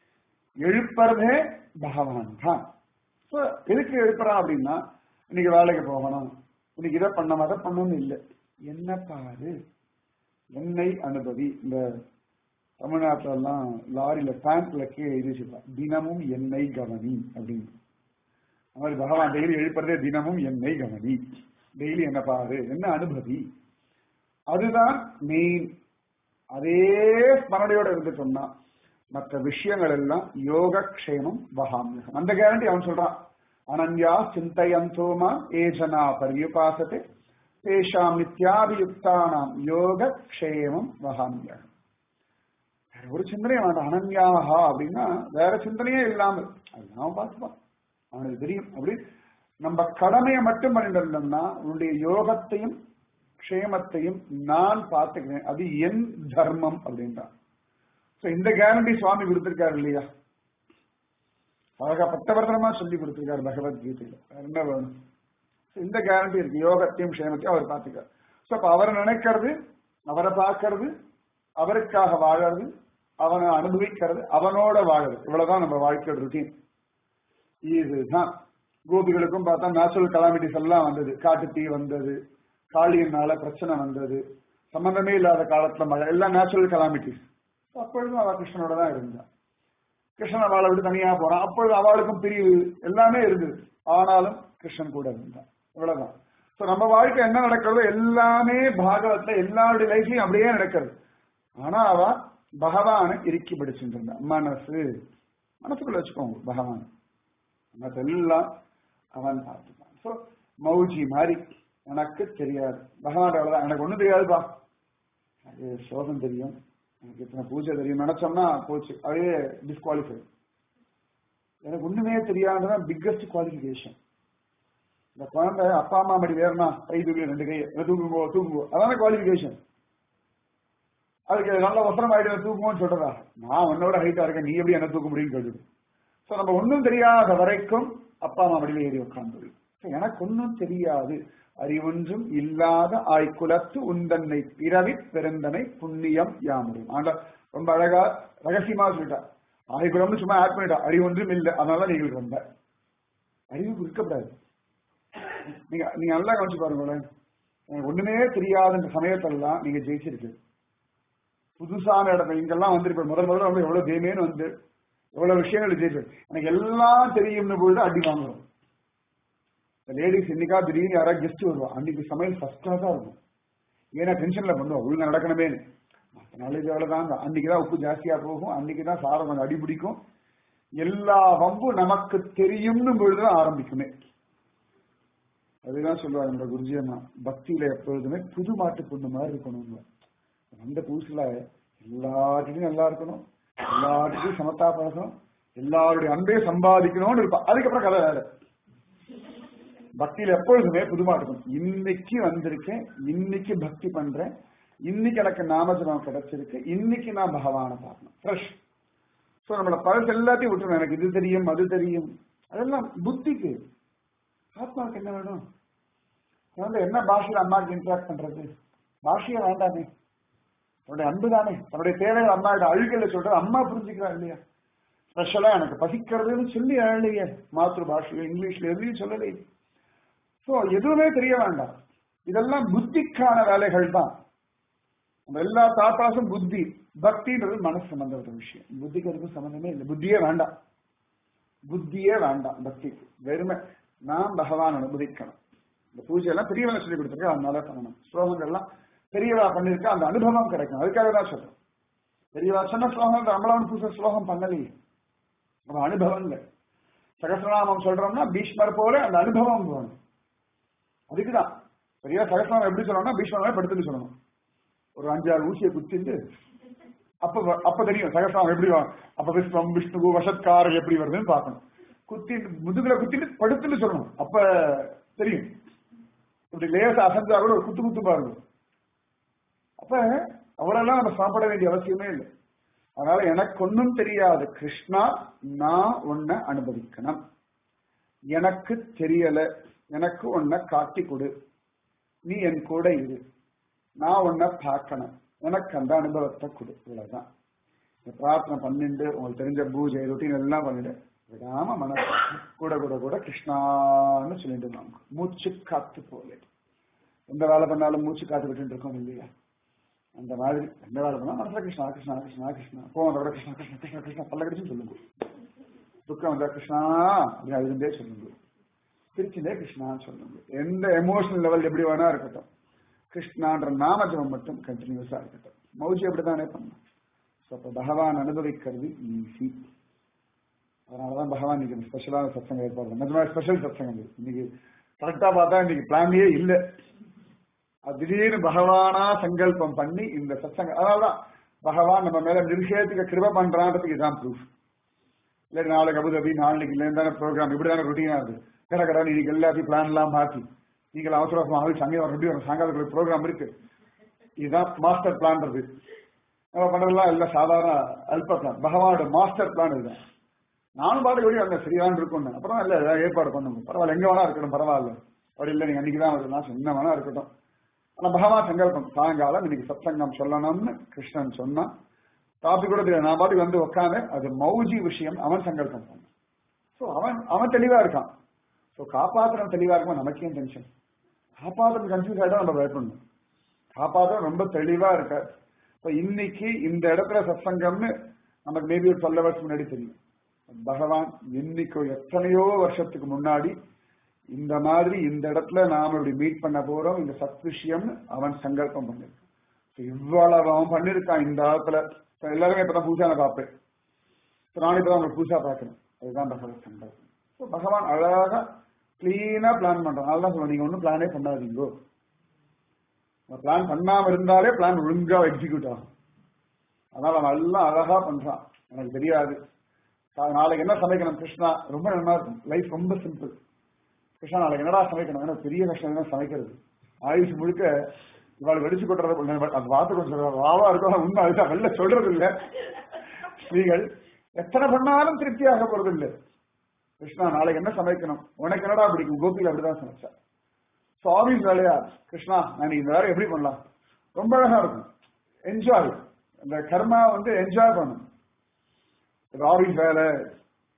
எழுப்புறதே பகவான் தான் So, எதுக்கு எழுப்புறான் அப்படின்னா இன்னைக்கு வேலைக்கு போகணும் இன்னைக்கு இதை பண்ண அதை பண்ணணும்னு இல்லை என்ன பாரு என்னை அனுபவி இந்த தமிழ்நாட்டுல எல்லாம் லாரியில பேண்ட்ல கீழே எழுதி வச்சிருப்பான் தினமும் என்னை கவனி அப்படின்னு அந்த மாதிரி பகவான் டெய்லி எழுப்புறதே தினமும் என்னை கவனி டெய்லி என்ன பாரு என்ன அனுபவி அதுதான் மெயின் அதே ஸ்மரணையோட இருந்துட்டோம்னா மற்ற விஷயங்கள் எல்லாம் யோகக்ஷேமம் வகாமியகம் அந்த கேரண்டி அவன் சொல்றான் அனன்யா சிந்தையந்தோமா ஏஜனா பரியுபாசத்தை தேஷாம் நித்யாபியுக்தானாம் யோகக்ஷேமம் வகாமியகம் வேற ஒரு சிந்தனையே வேண்டாம் அனன்யாகா அப்படின்னா வேற சிந்தனையே இல்லாமல் அது அவன் பார்த்துப்பான் அவனுக்கு தெரியும் அப்படி நம்ம கடமையை மட்டும் பண்ணிட்டு இருந்தோம்னா உன்னுடைய யோகத்தையும் க்ஷேமத்தையும் நான் பார்த்துக்கிறேன் அது என் தர்மம் அப்படின்றான் So, இந்த கேரண்டி சுவாமி கொடுத்திருக்காரு இல்லையா அழகா பட்டவர்த்தனமா சொல்லி கொடுத்திருக்காரு பகவத்கீதையில வேற என்ன வேணும் So, இந்த கேரண்டி இருக்கு யோகத்தையும் க்ஷேமத்தையும் அவர் பார்த்துக்காரு ஸோ அப்ப அவரை நினைக்கிறது அவரை பார்க்கறது அவருக்காக வாழறது அவனை அனுபவிக்கிறது அவனோட வாழறது இவ்வளவுதான் நம்ம வாழ்க்கையோட ருட்டீன் இதுதான் கோபிகளுக்கும் பார்த்தா நேச்சுரல் கலாமிட்டிஸ் எல்லாம் வந்தது காட்டு தீ வந்தது காளியினால பிரச்சனை வந்தது சம்பந்தமே இல்லாத காலத்துல மழை எல்லாம் நேச்சுரல் கலாமிட்டிஸ் அப்பொழுதும் அவ கிருஷ்ணனோட தான் இருந்தா கிருஷ்ணன் அவளை விட்டு தனியா போறான் அப்பொழுது அவளுக்கும் பிரிவு எல்லாமே இருந்தது ஆனாலும் கிருஷ்ணன் கூட இருந்தான் இவ்வளவுதான் சோ நம்ம வாழ்க்கை என்ன நடக்கிறதோ எல்லாமே பாகவத்துல எல்லாருடைய லைஃப்லயும் அப்படியே நடக்கிறது ஆனா அவ பகவானை இறுக்கி பிடிச்சுட்டு இருந்தா மனசு மனசுக்குள்ள வச்சுக்கோங்க பகவான் மனசெல்லாம் அவன் பார்த்துப்பான் சோ மௌஜி மாதிரி எனக்கு தெரியாது பகவான் அவ்வளவுதான் எனக்கு ஒண்ணும் தெரியாதுப்பா அது சோகம் தெரியும் எனக்கு இத்தனை பூஜை தெரியும் நினைச்சோம்னா போச்சு அதே டிஸ்குவாலிஃபை எனக்கு ஒண்ணுமே தெரியாதுதான் பிக்கஸ்ட் குவாலிஃபிகேஷன் இந்த குழந்தை அப்பா அம்மா மடி வேறனா கை தூக்கி ரெண்டு கை தூக்குங்கோ தூக்குங்கோ அதான குவாலிஃபிகேஷன் அதுக்கு நல்ல வசனம் ஆயிட்டு தூக்குமோன்னு சொல்றதா நான் உன்னோட ஹைட்டா இருக்கேன் நீ எப்படி என்ன தூக்க முடியும்னு கேட்டுது சோ நம்ம ஒன்றும் தெரியாத வரைக்கும் அப்பா அம்மா மடியில ஏறி உட்கார்ந்து எனக்கு ஒன்றும் தெரியாது அறிவொன்றும் இல்லாத ஆய்குலத்து உந்தன்னை பிறவி பெருந்தனை புண்ணியம் யாமுடும் ஆண்டா ரொம்ப அழகா ரகசியமா சொல்லிட்டா ஆய்குலம்னு சும்மா ஆட் பண்ணிட்டா அறிவொன்றும் இல்லை அதனால நீங்கள் ரொம்ப அறிவுக்கு இருக்கக்கூடாது நீங்க நீங்க நல்லா கவனிச்சு பாருங்களேன் எனக்கு ஒண்ணுமே தெரியாதுன்ற சமயத்தெல்லாம் நீங்க ஜெயிச்சிருக்கு புதுசான இடத்துல இங்கெல்லாம் வந்திருப்பேன் முதல் முதல்ல வந்து எவ்வளவு தேமேன்னு வந்து எவ்வளவு விஷயங்கள் ஜெயிப்பேன் எனக்கு எல்லாம் தெரியும்னு பொழுது அடி வாங்குறோம் லேடிஸ் இன்னைக்கா திடீர்னு யாராவது கெஸ்ட் வருவா அன்னைக்கு சமையல் ஃபர்ஸ்டா தான் இருக்கும் ஏன்னா டென்ஷன்ல பண்ணுவோம் ஒழுங்கா நடக்கணுமே நாளைக்கு வேலைதாங்க அன்னைக்குதான் உப்பு ஜாஸ்தியா போகும் அன்னைக்குதான் சாரம் கொஞ்சம் அடி பிடிக்கும் எல்லா வம்பும் நமக்கு தெரியும்னு பொழுதுதான் ஆரம்பிக்குமே அதுதான் சொல்லுவாங்க நம்ம குருஜி அம்மா பக்தியில எப்பொழுதுமே புது மாட்டு பொண்ணு மாதிரி இருக்கணும் அந்த புதுசுல எல்லார்கிட்டையும் நல்லா இருக்கணும் எல்லார்கிட்டையும் சமத்தா பழகணும் எல்லாருடைய அன்பையும் சம்பாதிக்கணும்னு இருப்பா அதுக்கப்புறம் கதை வேற பக்தியில எப்பொழுதுமே புதுமா இருக்கும் இன்னைக்கு வந்திருக்கேன் இன்னைக்கு பக்தி பண்றேன் இன்னைக்கு எனக்கு நாமஜபம் கிடைச்சிருக்கு இன்னைக்கு நான் பகவானை பார்க்கணும் ஃப்ரெஷ் ஸோ நம்மளோட பழசு எல்லாத்தையும் விட்டுருவேன் எனக்கு இது தெரியும் அது தெரியும் அதெல்லாம் புத்திக்கு ஆத்மாவுக்கு என்ன வேணும் குழந்தை என்ன பாஷையில் அம்மாவுக்கு இன்ட்ராக்ட் பண்றது பாஷையே வேண்டாமே தன்னுடைய அன்பு தானே தன்னுடைய தேவைகள் அம்மா அழுகல சொல்றது அம்மா புரிஞ்சுக்கிறா இல்லையா ஸ்பெஷலா எனக்கு பசிக்கிறதுன்னு சொல்லி அழலையே மாத்திரு பாஷையில் இங்கிலீஷ்ல எதுலையும் சொல்லலையே ஸோ எதுவுமே தெரிய வேண்டாம் இதெல்லாம் புத்திக்கான வேலைகள் தான் நம்ம எல்லா தாத்தாசும் புத்தி பக்தின்றது மனசு சம்பந்தப்பட்ட விஷயம் புத்திக்கு அதுக்கும் சம்பந்தமே இல்லை புத்தியே வேண்டாம் புத்தியே வேண்டாம் பக்திக்கு வெறுமை நான் பகவான் அனுபவிக்கணும் இந்த பூஜையெல்லாம் பெரியவங்க சொல்லி கொடுத்துருக்கேன் அதனால பண்ணணும் ஸ்லோகங்கள்லாம் பெரியவா பண்ணிருக்கா அந்த அனுபவம் கிடைக்கும் அதுக்காக தான் சொல்றேன் பெரியவா சொன்ன ஸ்லோகம் நம்மளாம் புதுசு ஸ்லோகம் பண்ணலையே நம்ம அனுபவம் இல்லை சகசிரநாமம் சொல்றோம்னா பீஷ்மர் போல அந்த அனுபவம் போகணும் அதுக்குதான் பெரிய சகசிரநாமம் எப்படி சொல்லணும்னா பீஷ்மர் படுத்துட்டு சொல்லணும் ஒரு அஞ்சாறு ஊசியை குத்திட்டு அப்ப அப்ப தெரியும் சகசிரநாமம் எப்படி அப்ப விஸ்வம் விஷ்ணு வசத்கார் எப்படி வருதுன்னு பார்க்கணும் குத்தி முதுகுல குத்திட்டு படுத்துட்டு சொல்லணும் அப்ப தெரியும் இப்படி லேசா அசஞ்சா கூட ஒரு குத்து குத்து பாருங்க அப்ப அவ்வளவுலாம் நம்ம சாப்பிட வேண்டிய அவசியமே இல்லை அதனால எனக்கு ஒன்னும் தெரியாது கிருஷ்ணா நான் உன்னை அனுபவிக்கணும் எனக்கு தெரியல எனக்கு உன்னை காட்டி கொடு நீ என் கூட இரு நான் உன்னை பார்க்கணும் எனக்கு அந்த அனுபவத்தை கொடு இவ்வளவுதான் பிரார்த்தனை பண்ணிட்டு உங்களுக்கு தெரிஞ்ச பூஜை ரொட்டீன் எல்லாம் பண்ணிட்டு விடாம மனசு கூட கூட கூட கிருஷ்ணான்னு சொல்லிட்டு வாங்க மூச்சு காத்து போல எந்த வேலை பண்ணாலும் மூச்சு காத்து விட்டு இருக்கோம் இல்லையா அந்த மாதிரி எந்த வேலை பண்ணா மனசுல கிருஷ்ணா கிருஷ்ணா கிருஷ்ணா கிருஷ்ணா போன விட கிருஷ்ணா கிருஷ்ணா கிருஷ்ணா கிருஷ்ணா பல்ல கடிச்சு சொல்லுங்க துக்கம் வந்தா கிருஷ்ணா அப்படின்னு அதுந்தே சொல்லுங்க திருச்சிந்தே கிருஷ்ணான்னு சொல்லுங்க எந்த எமோஷனல் லெவல் எப்படி வேணா இருக்கட்டும் கிருஷ்ணான்ற நாமஜபம் மட்டும் கண்டினியூஸா இருக்கட்டும் மௌஜி அப்படித்தானே பண்ணணும் ஸோ அப்போ பகவான் அனுபவிக்கிறது ஈஸி அதனாலதான் பகவான் இன்னைக்கு ஸ்பெஷலான சத்சங்கம் ஏற்பாடு நிஜமாக ஸ்பெஷல் சத்சங்கம் இது இன்னைக்கு கரெக்டா பார்த்தா இன்னைக்கு பிளான்லயே இல்லை அது திடீர்னு பகவானா சங்கல்பம் பண்ணி இந்த சத்சங்கம் அதனாலதான் பகவான் நம்ம மேல நிர்ஷேத்துக்கு கிருப பண்றான்றதுக்கு இதுதான் ப்ரூஃப் இல்லை நாளைக்கு அபுதாபி நாளைக்கு இல்லை தானே ப்ரோக்ராம் இப்படிதானே ருட்டீனா இருக்கு கடை கடை இன்னைக்கு எல்லாத்தையும் பிளான் எல்லாம் மாற்றி நீங்கள் அவசர அவசரமாக சங்கே வர முடியும் சாயங்காலத்துக்கு ப்ரோக்ராம் இருக்கு இதுதான் மாஸ்டர் பிளான்றது நம்ம பண்றதெல்லாம் இல்ல சாதாரண அல்ப பிளான் பகவானோட மாஸ்டர் பிளான் இதுதான் நானும் பாட்டு வெளியே வந்தேன் சரியான்னு இருக்கும்னு அப்புறம் இல்ல ஏதாவது ஏற்பாடு பண்ணுங்க பரவாயில்ல எங்க வேணா இருக்கட்டும் பரவாயில்ல அப்படி இல்லை நீங்க அன்னைக்கு தான் வருதுன்னா என்ன வேணா இருக்கட்டும் ஆனா பகவான் சங்கல்பம் சாயங்காலம் இன்னைக்கு சத்சங்கம் சொல்லணும்னு கிருஷ்ணன் சொன்னான் டாபிக் கூட தெரியாது நான் பாட்டுக்கு வந்து உட்காந்து அது மௌஜி விஷயம் அவன் சங்கல்பம் பண்ணான் ஸோ அவன் அவன் தெளிவா இருக்கான் ஸோ காப்பாத்துறவன் தெளிவா இருக்கும் நமக்கே டென்ஷன் காப்பாத்துறது கன்ஃபியூஸ் ஆகிட்டா நம்ம பயப்படணும் காப்பாற்ற ரொம்ப தெளிவா இருக்கார் இப்போ இன்னைக்கு இந்த இடத்துல சத்சங்கம்னு நமக்கு மேபி ஒரு டுவெல் ஹவர்ஸ் முன்னாடி தெரியும் பகவான் இன்னைக்கு எத்தனையோ வருஷத்துக்கு முன்னாடி இந்த மாதிரி இந்த இடத்துல நாம இப்படி மீட் பண்ண போறோம் இந்த சத் விஷயம்னு அவன் சங்கல்பம் பண்ணிருக்கான் இவ்வளவு அவன் பண்ணிருக்கான் இந்த இடத்துல எல்லாருமே இப்பதான் பூஜா நான் பார்ப்பேன் நானும் இப்பதான் உங்களுக்கு பூஜா பார்க்கிறேன் அதுதான் பகவத் சங்கல்பம் ஸோ பகவான் அழகா கிளீனா பிளான் பண்றான் அதெல்லாம் சொல்லுவோம் நீங்க ஒன்றும் பிளானே பண்ணாதீங்கோ பிளான் பண்ணாம இருந்தாலே பிளான் ஒழுங்கா எக்ஸிக்யூட் ஆகும் அதனால அவன் எல்லாம் அழகா பண்றான் எனக்கு தெரியாது நாளைக்கு என்ன சமைக்கணும் கிருஷ்ணா ரொம்ப நல்லா இருக்கும் லைஃப் ரொம்ப சிம்பிள் கிருஷ்ணா நாளைக்கு என்னடா சமைக்கணும் ஏன்னா பெரிய கஷ்டம் என்ன சமைக்கிறது ஆயுஷ் முழுக்க இவாள் வெடிச்சு கொட்டுறது அந்த வார்த்தை கொஞ்சம் வாவா இருக்கும் உண்மை அதுதான் வெளில சொல்றது இல்ல நீங்கள் எத்தனை பண்ணாலும் திருப்தியாக போறது இல்லை கிருஷ்ணா நாளைக்கு என்ன சமைக்கணும் உனக்கு என்னடா பிடிக்கும் கோபியில் அப்படிதான் சமைச்சா சுவாமிஸ் வேலையா கிருஷ்ணா நான் இந்த வேலை எப்படி பண்ணலாம் ரொம்ப அழகா இருக்கும் என்ஜாய் இந்த கர்மா வந்து என்ஜாய் பண்ணும் ஆபீஸ் வேலை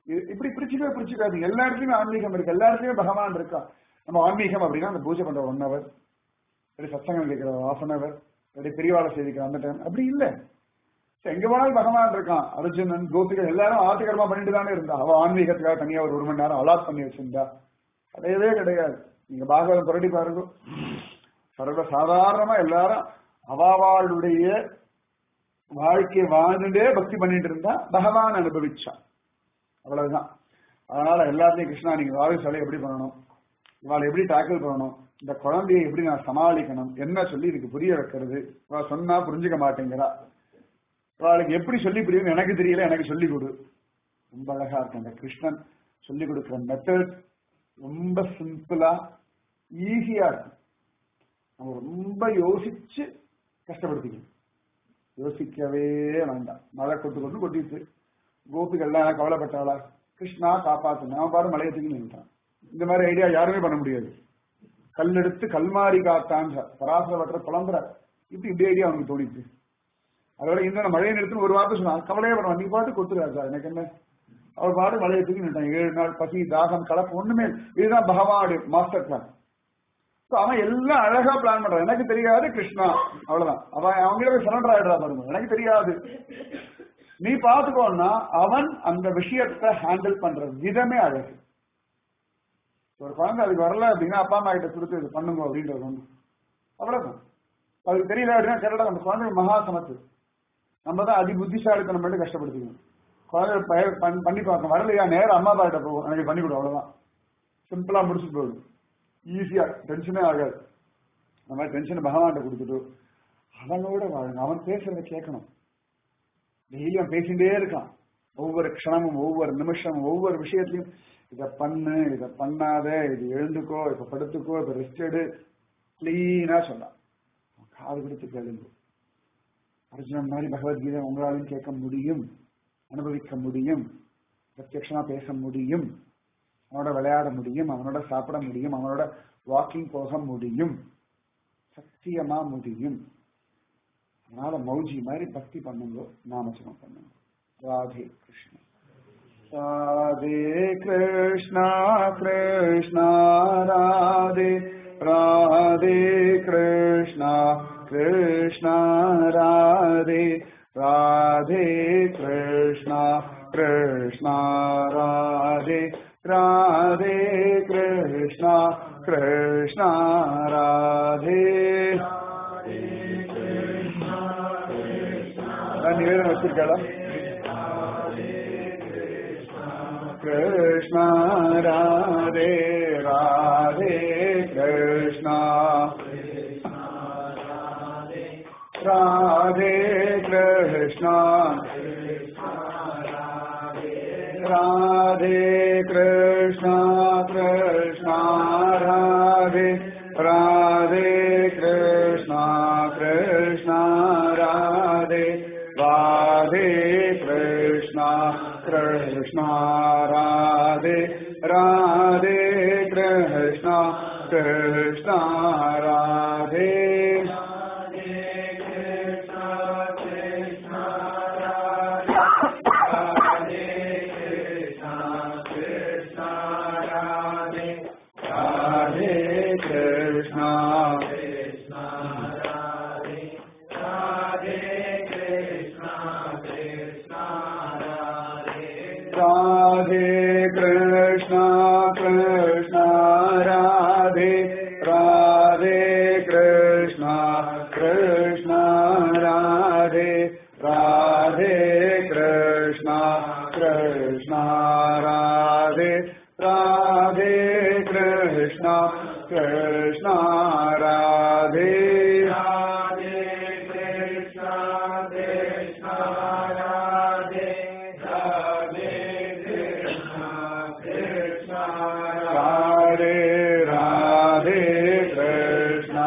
இது- இப்படி பிரிச்சுக்கவே பிரிச்சுக்காது எல்லா இடத்துலயுமே ஆன்மீகம் இருக்கு எல்லா இடத்துலயுமே பகவான் இருக்கான் நம்ம ஆன்மீகம் அப்படின்னா அந்த பூஜை பண்ற ஒன் ஹவர் இப்படி சத்சங்கம் கேட்கிற ஹாஃப் அன் ஹவர் இப்படி பெரியவாளை செய்திக்கிற அந்த டைம் அப்படி இல்ல சரி, எங்க போனாலும் பகவான் இருக்கான் அர்ஜுனன் கோபிகள் எல்லாரும் ஆத்திகரமா பண்ணிட்டு தானே இருந்தா அவ ஆன்மீகத்துக்காக தனியா ஒரு ஒரு மணி நேரம் அலாட் பண்ணி வச்சிருந்தா கிடையவே கிடையாது நீங்க பாகவதம் புரட்டி பாருங்க சர்வ சாதாரணமா எல்லாரும் அவாவாளுடைய வாழ்க்கையை வாழ்ந்துட்டே பக்தி பண்ணிட்டு இருந்தா பகவான் அனுபவிச்சான் அவ்வளவுதான் அதனால எல்லாத்தையும் கிருஷ்ணா நீங்க வாழ்க்கை எப்படி பண்ணணும் இவாளை எப்படி டேக்கிள் பண்ணணும் இந்த குழந்தையை எப்படி நான் சமாளிக்கணும் என்ன சொல்லி இதுக்கு புரிய வைக்கிறது இவ சொன்னா புரிஞ்சுக்க மாட்டேங்கிறா இவாளுக்கு எப்படி சொல்லி புரியும் எனக்கு தெரியல எனக்கு சொல்லி கொடு ரொம்ப அழகா இருக்கு அந்த கிருஷ்ணன் சொல்லி கொடுக்கிற மெத்தட் ரொம்ப சிம்பிளா ஈஸியா இருக்கும் நம்ம ரொம்ப யோசிச்சு கஷ்டப்படுத்திக்கணும் யோசிக்கவே வேண்டாம் மழை கொட்டு கொண்டு கொட்டிட்டு கோபிகள்லாம் கவலைப்பட்டாளா கிருஷ்ணா காப்பாத்து நான் பாரு மலையை தூக்கி நின்றான் இந்த மாதிரி ஐடியா யாருமே பண்ண முடியாது கல் எடுத்து கல்மாரி காத்தான் பராசர வற்ற புலம்புற இப்படி இப்படி ஐடியா அவனுக்கு தோணிச்சு அதோட இந்த மழையை நிறுத்துன்னு ஒரு வார்த்தை சொன்னான் கவலையே பண்ணுவான் நீ பாட்டு கொடுத்துருக்கா எனக்கு என்ன அவர் பாட்டு மலையை தூக்கி நின்றான் ஏழு நாள் பசி தாகம் கலப்பு ஒண்ணுமே இல்ல. இதுதான் பகவானுடைய மாஸ்டர் பிளான் So, அவன் எல்லாம் அழகா பிளான் பண்றான் எனக்கு தெரியாது கிருஷ்ணா அவ்வளவுதான் அவன் அவங்கள போய் சரண்டர் ஆயிடுறா பாருங்க எனக்கு தெரியாது நீ பாத்துக்கோன்னா அவன் அந்த விஷயத்தை ஹேண்டில் பண்ற விதமே அழகு ஒரு குழந்தை அதுக்கு வரல அப்படின்னா அப்பா அம்மா கிட்ட கொடுத்து இது பண்ணுங்க அப்படின்றது ஒண்ணு அவ்வளவுதான் அதுக்கு தெரியல அப்படின்னா கேரளா அந்த குழந்தை மகா சமத்து நம்ம தான் அதி புத்திசாலித்தனம் மட்டும் கஷ்டப்படுத்திக்கணும் குழந்தை பய- பண்- பண்ணி பார்க்கணும் வரலையா நேரம் அம்மா அப்பா கிட்ட போகும் எனக்கு பண்ணி கொடு அவ்வளவுதான் சிம்பிளா முடிச்சுட்டு போகுது ஈஸியா டென்ஷனே ஆகாது அந்த மாதிரி டென்ஷன் பகவான்கிட்ட கொடுத்துட்டு அவனோட வாழுங்க அவன் பேசுறத கேட்கணும் டெய்லி அவன் பேசிட்டே இருக்கான் ஒவ்வொரு க்ஷணமும் ஒவ்வொரு நிமிஷமும் ஒவ்வொரு விஷயத்திலையும் இத பண்ணு இத பண்ணாத இது எழுந்துக்கோ இப்ப படுத்துக்கோ இப்ப ரெஸ்ட் எடு கிளீனா சொன்னான் அவன் காது கொடுத்து கேளுங்க அர்ஜுனன் மாதிரி பகவத்கீதை உங்களாலையும் கேட்க முடியும் அனுபவிக்க முடியும் பிரத்யட்சமா பேச முடியும் அவனோட விளையாட முடியும் அவனோட சாப்பிட முடியும் அவனோட வாக்கிங் போக முடியும் சத்தியமா முடியும் அதனால மௌஜி மாதிரி பக்தி பண்ணுங்க நாமஜபம் பண்ணுங்க ராதே கிருஷ்ணா ராதே கிருஷ்ணா கிருஷ்ணா ராதே ராதே கிருஷ்ணா கிருஷ்ணா ராதே ராதே கிருஷ்ணா கிருஷ்ணா ராதே ராதே கிருஷ்ணா கிருஷ்ணா ராதே நான் நிவேதனம் வச்சிருக்காளா कृष्ण राधे राधे कृष्ण राधे कृष्ण राधे कृष्ण कृष्ण राधे राधे कृष्ण कृष्ण राधे राधे कृष्ण कृष्ण राधे राधे कृष्ण कृष्ण राधे राधे कृष्ण राधे कृष्ण कृष्ण राधे राधे कृष्ण कृष्ण राधे राधे कृष्ण कृष्ण राधे राधे कृष्ण कृष्ण राधे राधे कृष्ण कृष्ण राधे राधे कृष्ण कृष्ण राधे राधे कृष्ण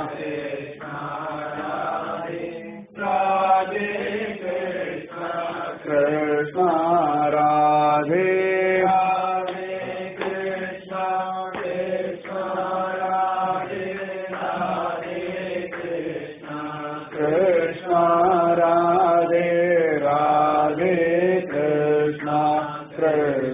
राधे कृष्ण कृष्ण राधे राधे कृष्ण कृष्ण राधे राधे कृष्ण कृष्ण राधे राधे कृष्ण कृष्ण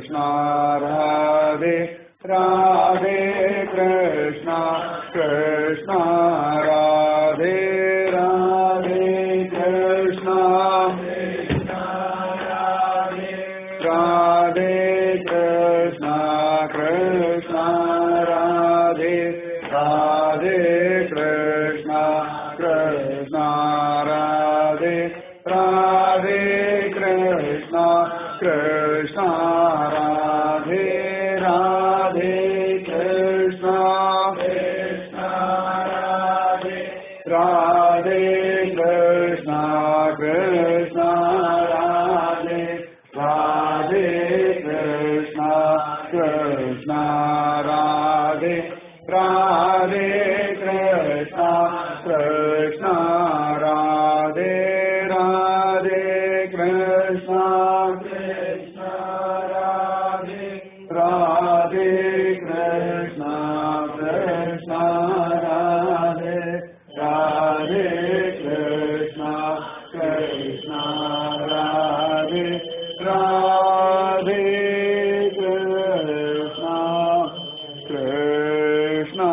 कृष्णा राधे राधे कृष्णा कृष्णा राधे राधे कृष्णा कृष्णा राधे राधे कृष्णा कृष्णा राधे राधे कृष्णा कृष्णा राधे राधे कृष्णा कृष्णा राधे राधे कृष्णा कृष्णा राधे राधे कृष्णा कृष्णा राधे राधे कृष्णा कृष्णा राधे राधे कृष्णा कृष्णा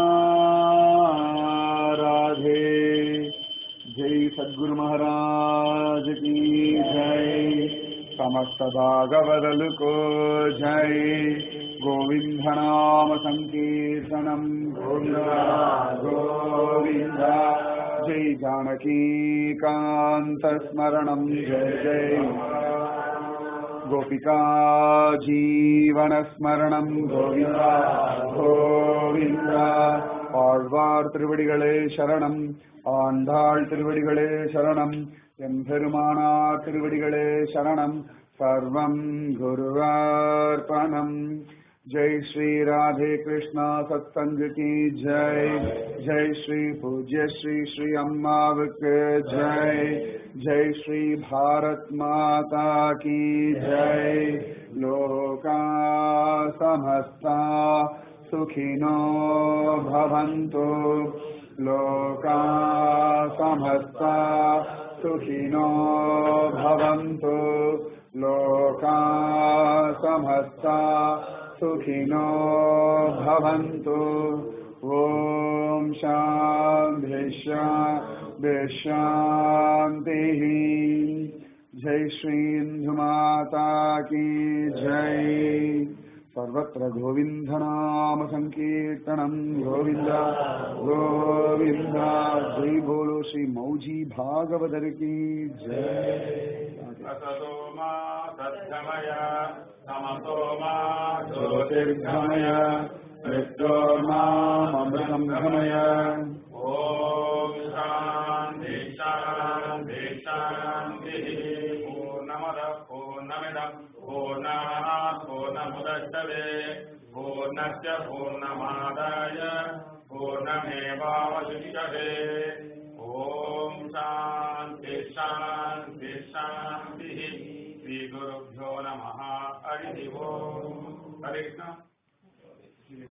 राधे जय सद्गुरु महाराज की जय समस्त भागवदलु को जय गोविंद नाम संकीर्तनम गोविंदा गोविंद जय जानकी कांत स्मरणम जय जय गोपिका ஜீவனஸ்மரணம் கோவிந்தா கோவிந்தா ஆழ்வார் திருவடிகளே சரணம் ஆண்டாள் திருவடிகளே சரணம் எம்பெருமானார் திருவடிகளே சரணம் சர்வம் குருவார்ப்பணம் जय श्री राधे कृष्णा सत्संग की जय जय श्री पूज्य श्री श्री अम्मावक जय जय श्री भारत माता की जय लोका समस्ता सुखिनो भवन्तु लोका समस्ता सुखिनो भवन्तु लोका समस्ता सुखिनो भवन्तु ॐ शान्तिः जय श्रीन्दुमाता की जय सर्वत्र गोविन्दनाम सङ्कीर्तनम् गोविन्द गोविन्द जय बोलो श्री मौजी भागवदर की जय असतो मा सद्गमय तमसो मा ज्योतिर्गमय मृत्योर्मामृतं गमय ॐ शान्ति शान्ति शान्तिः पूर्णमदः पूर्णमिदम् पूर्णात् पूर्णमुदच्छते पूर्णस्य पूर्णमादाय पूर्णमेवावशिष्यते ॐ शान्ति शान्ति शान्तिः श्रीगुरुभ्यो नमः हरिः ओम् हरे कृष्ण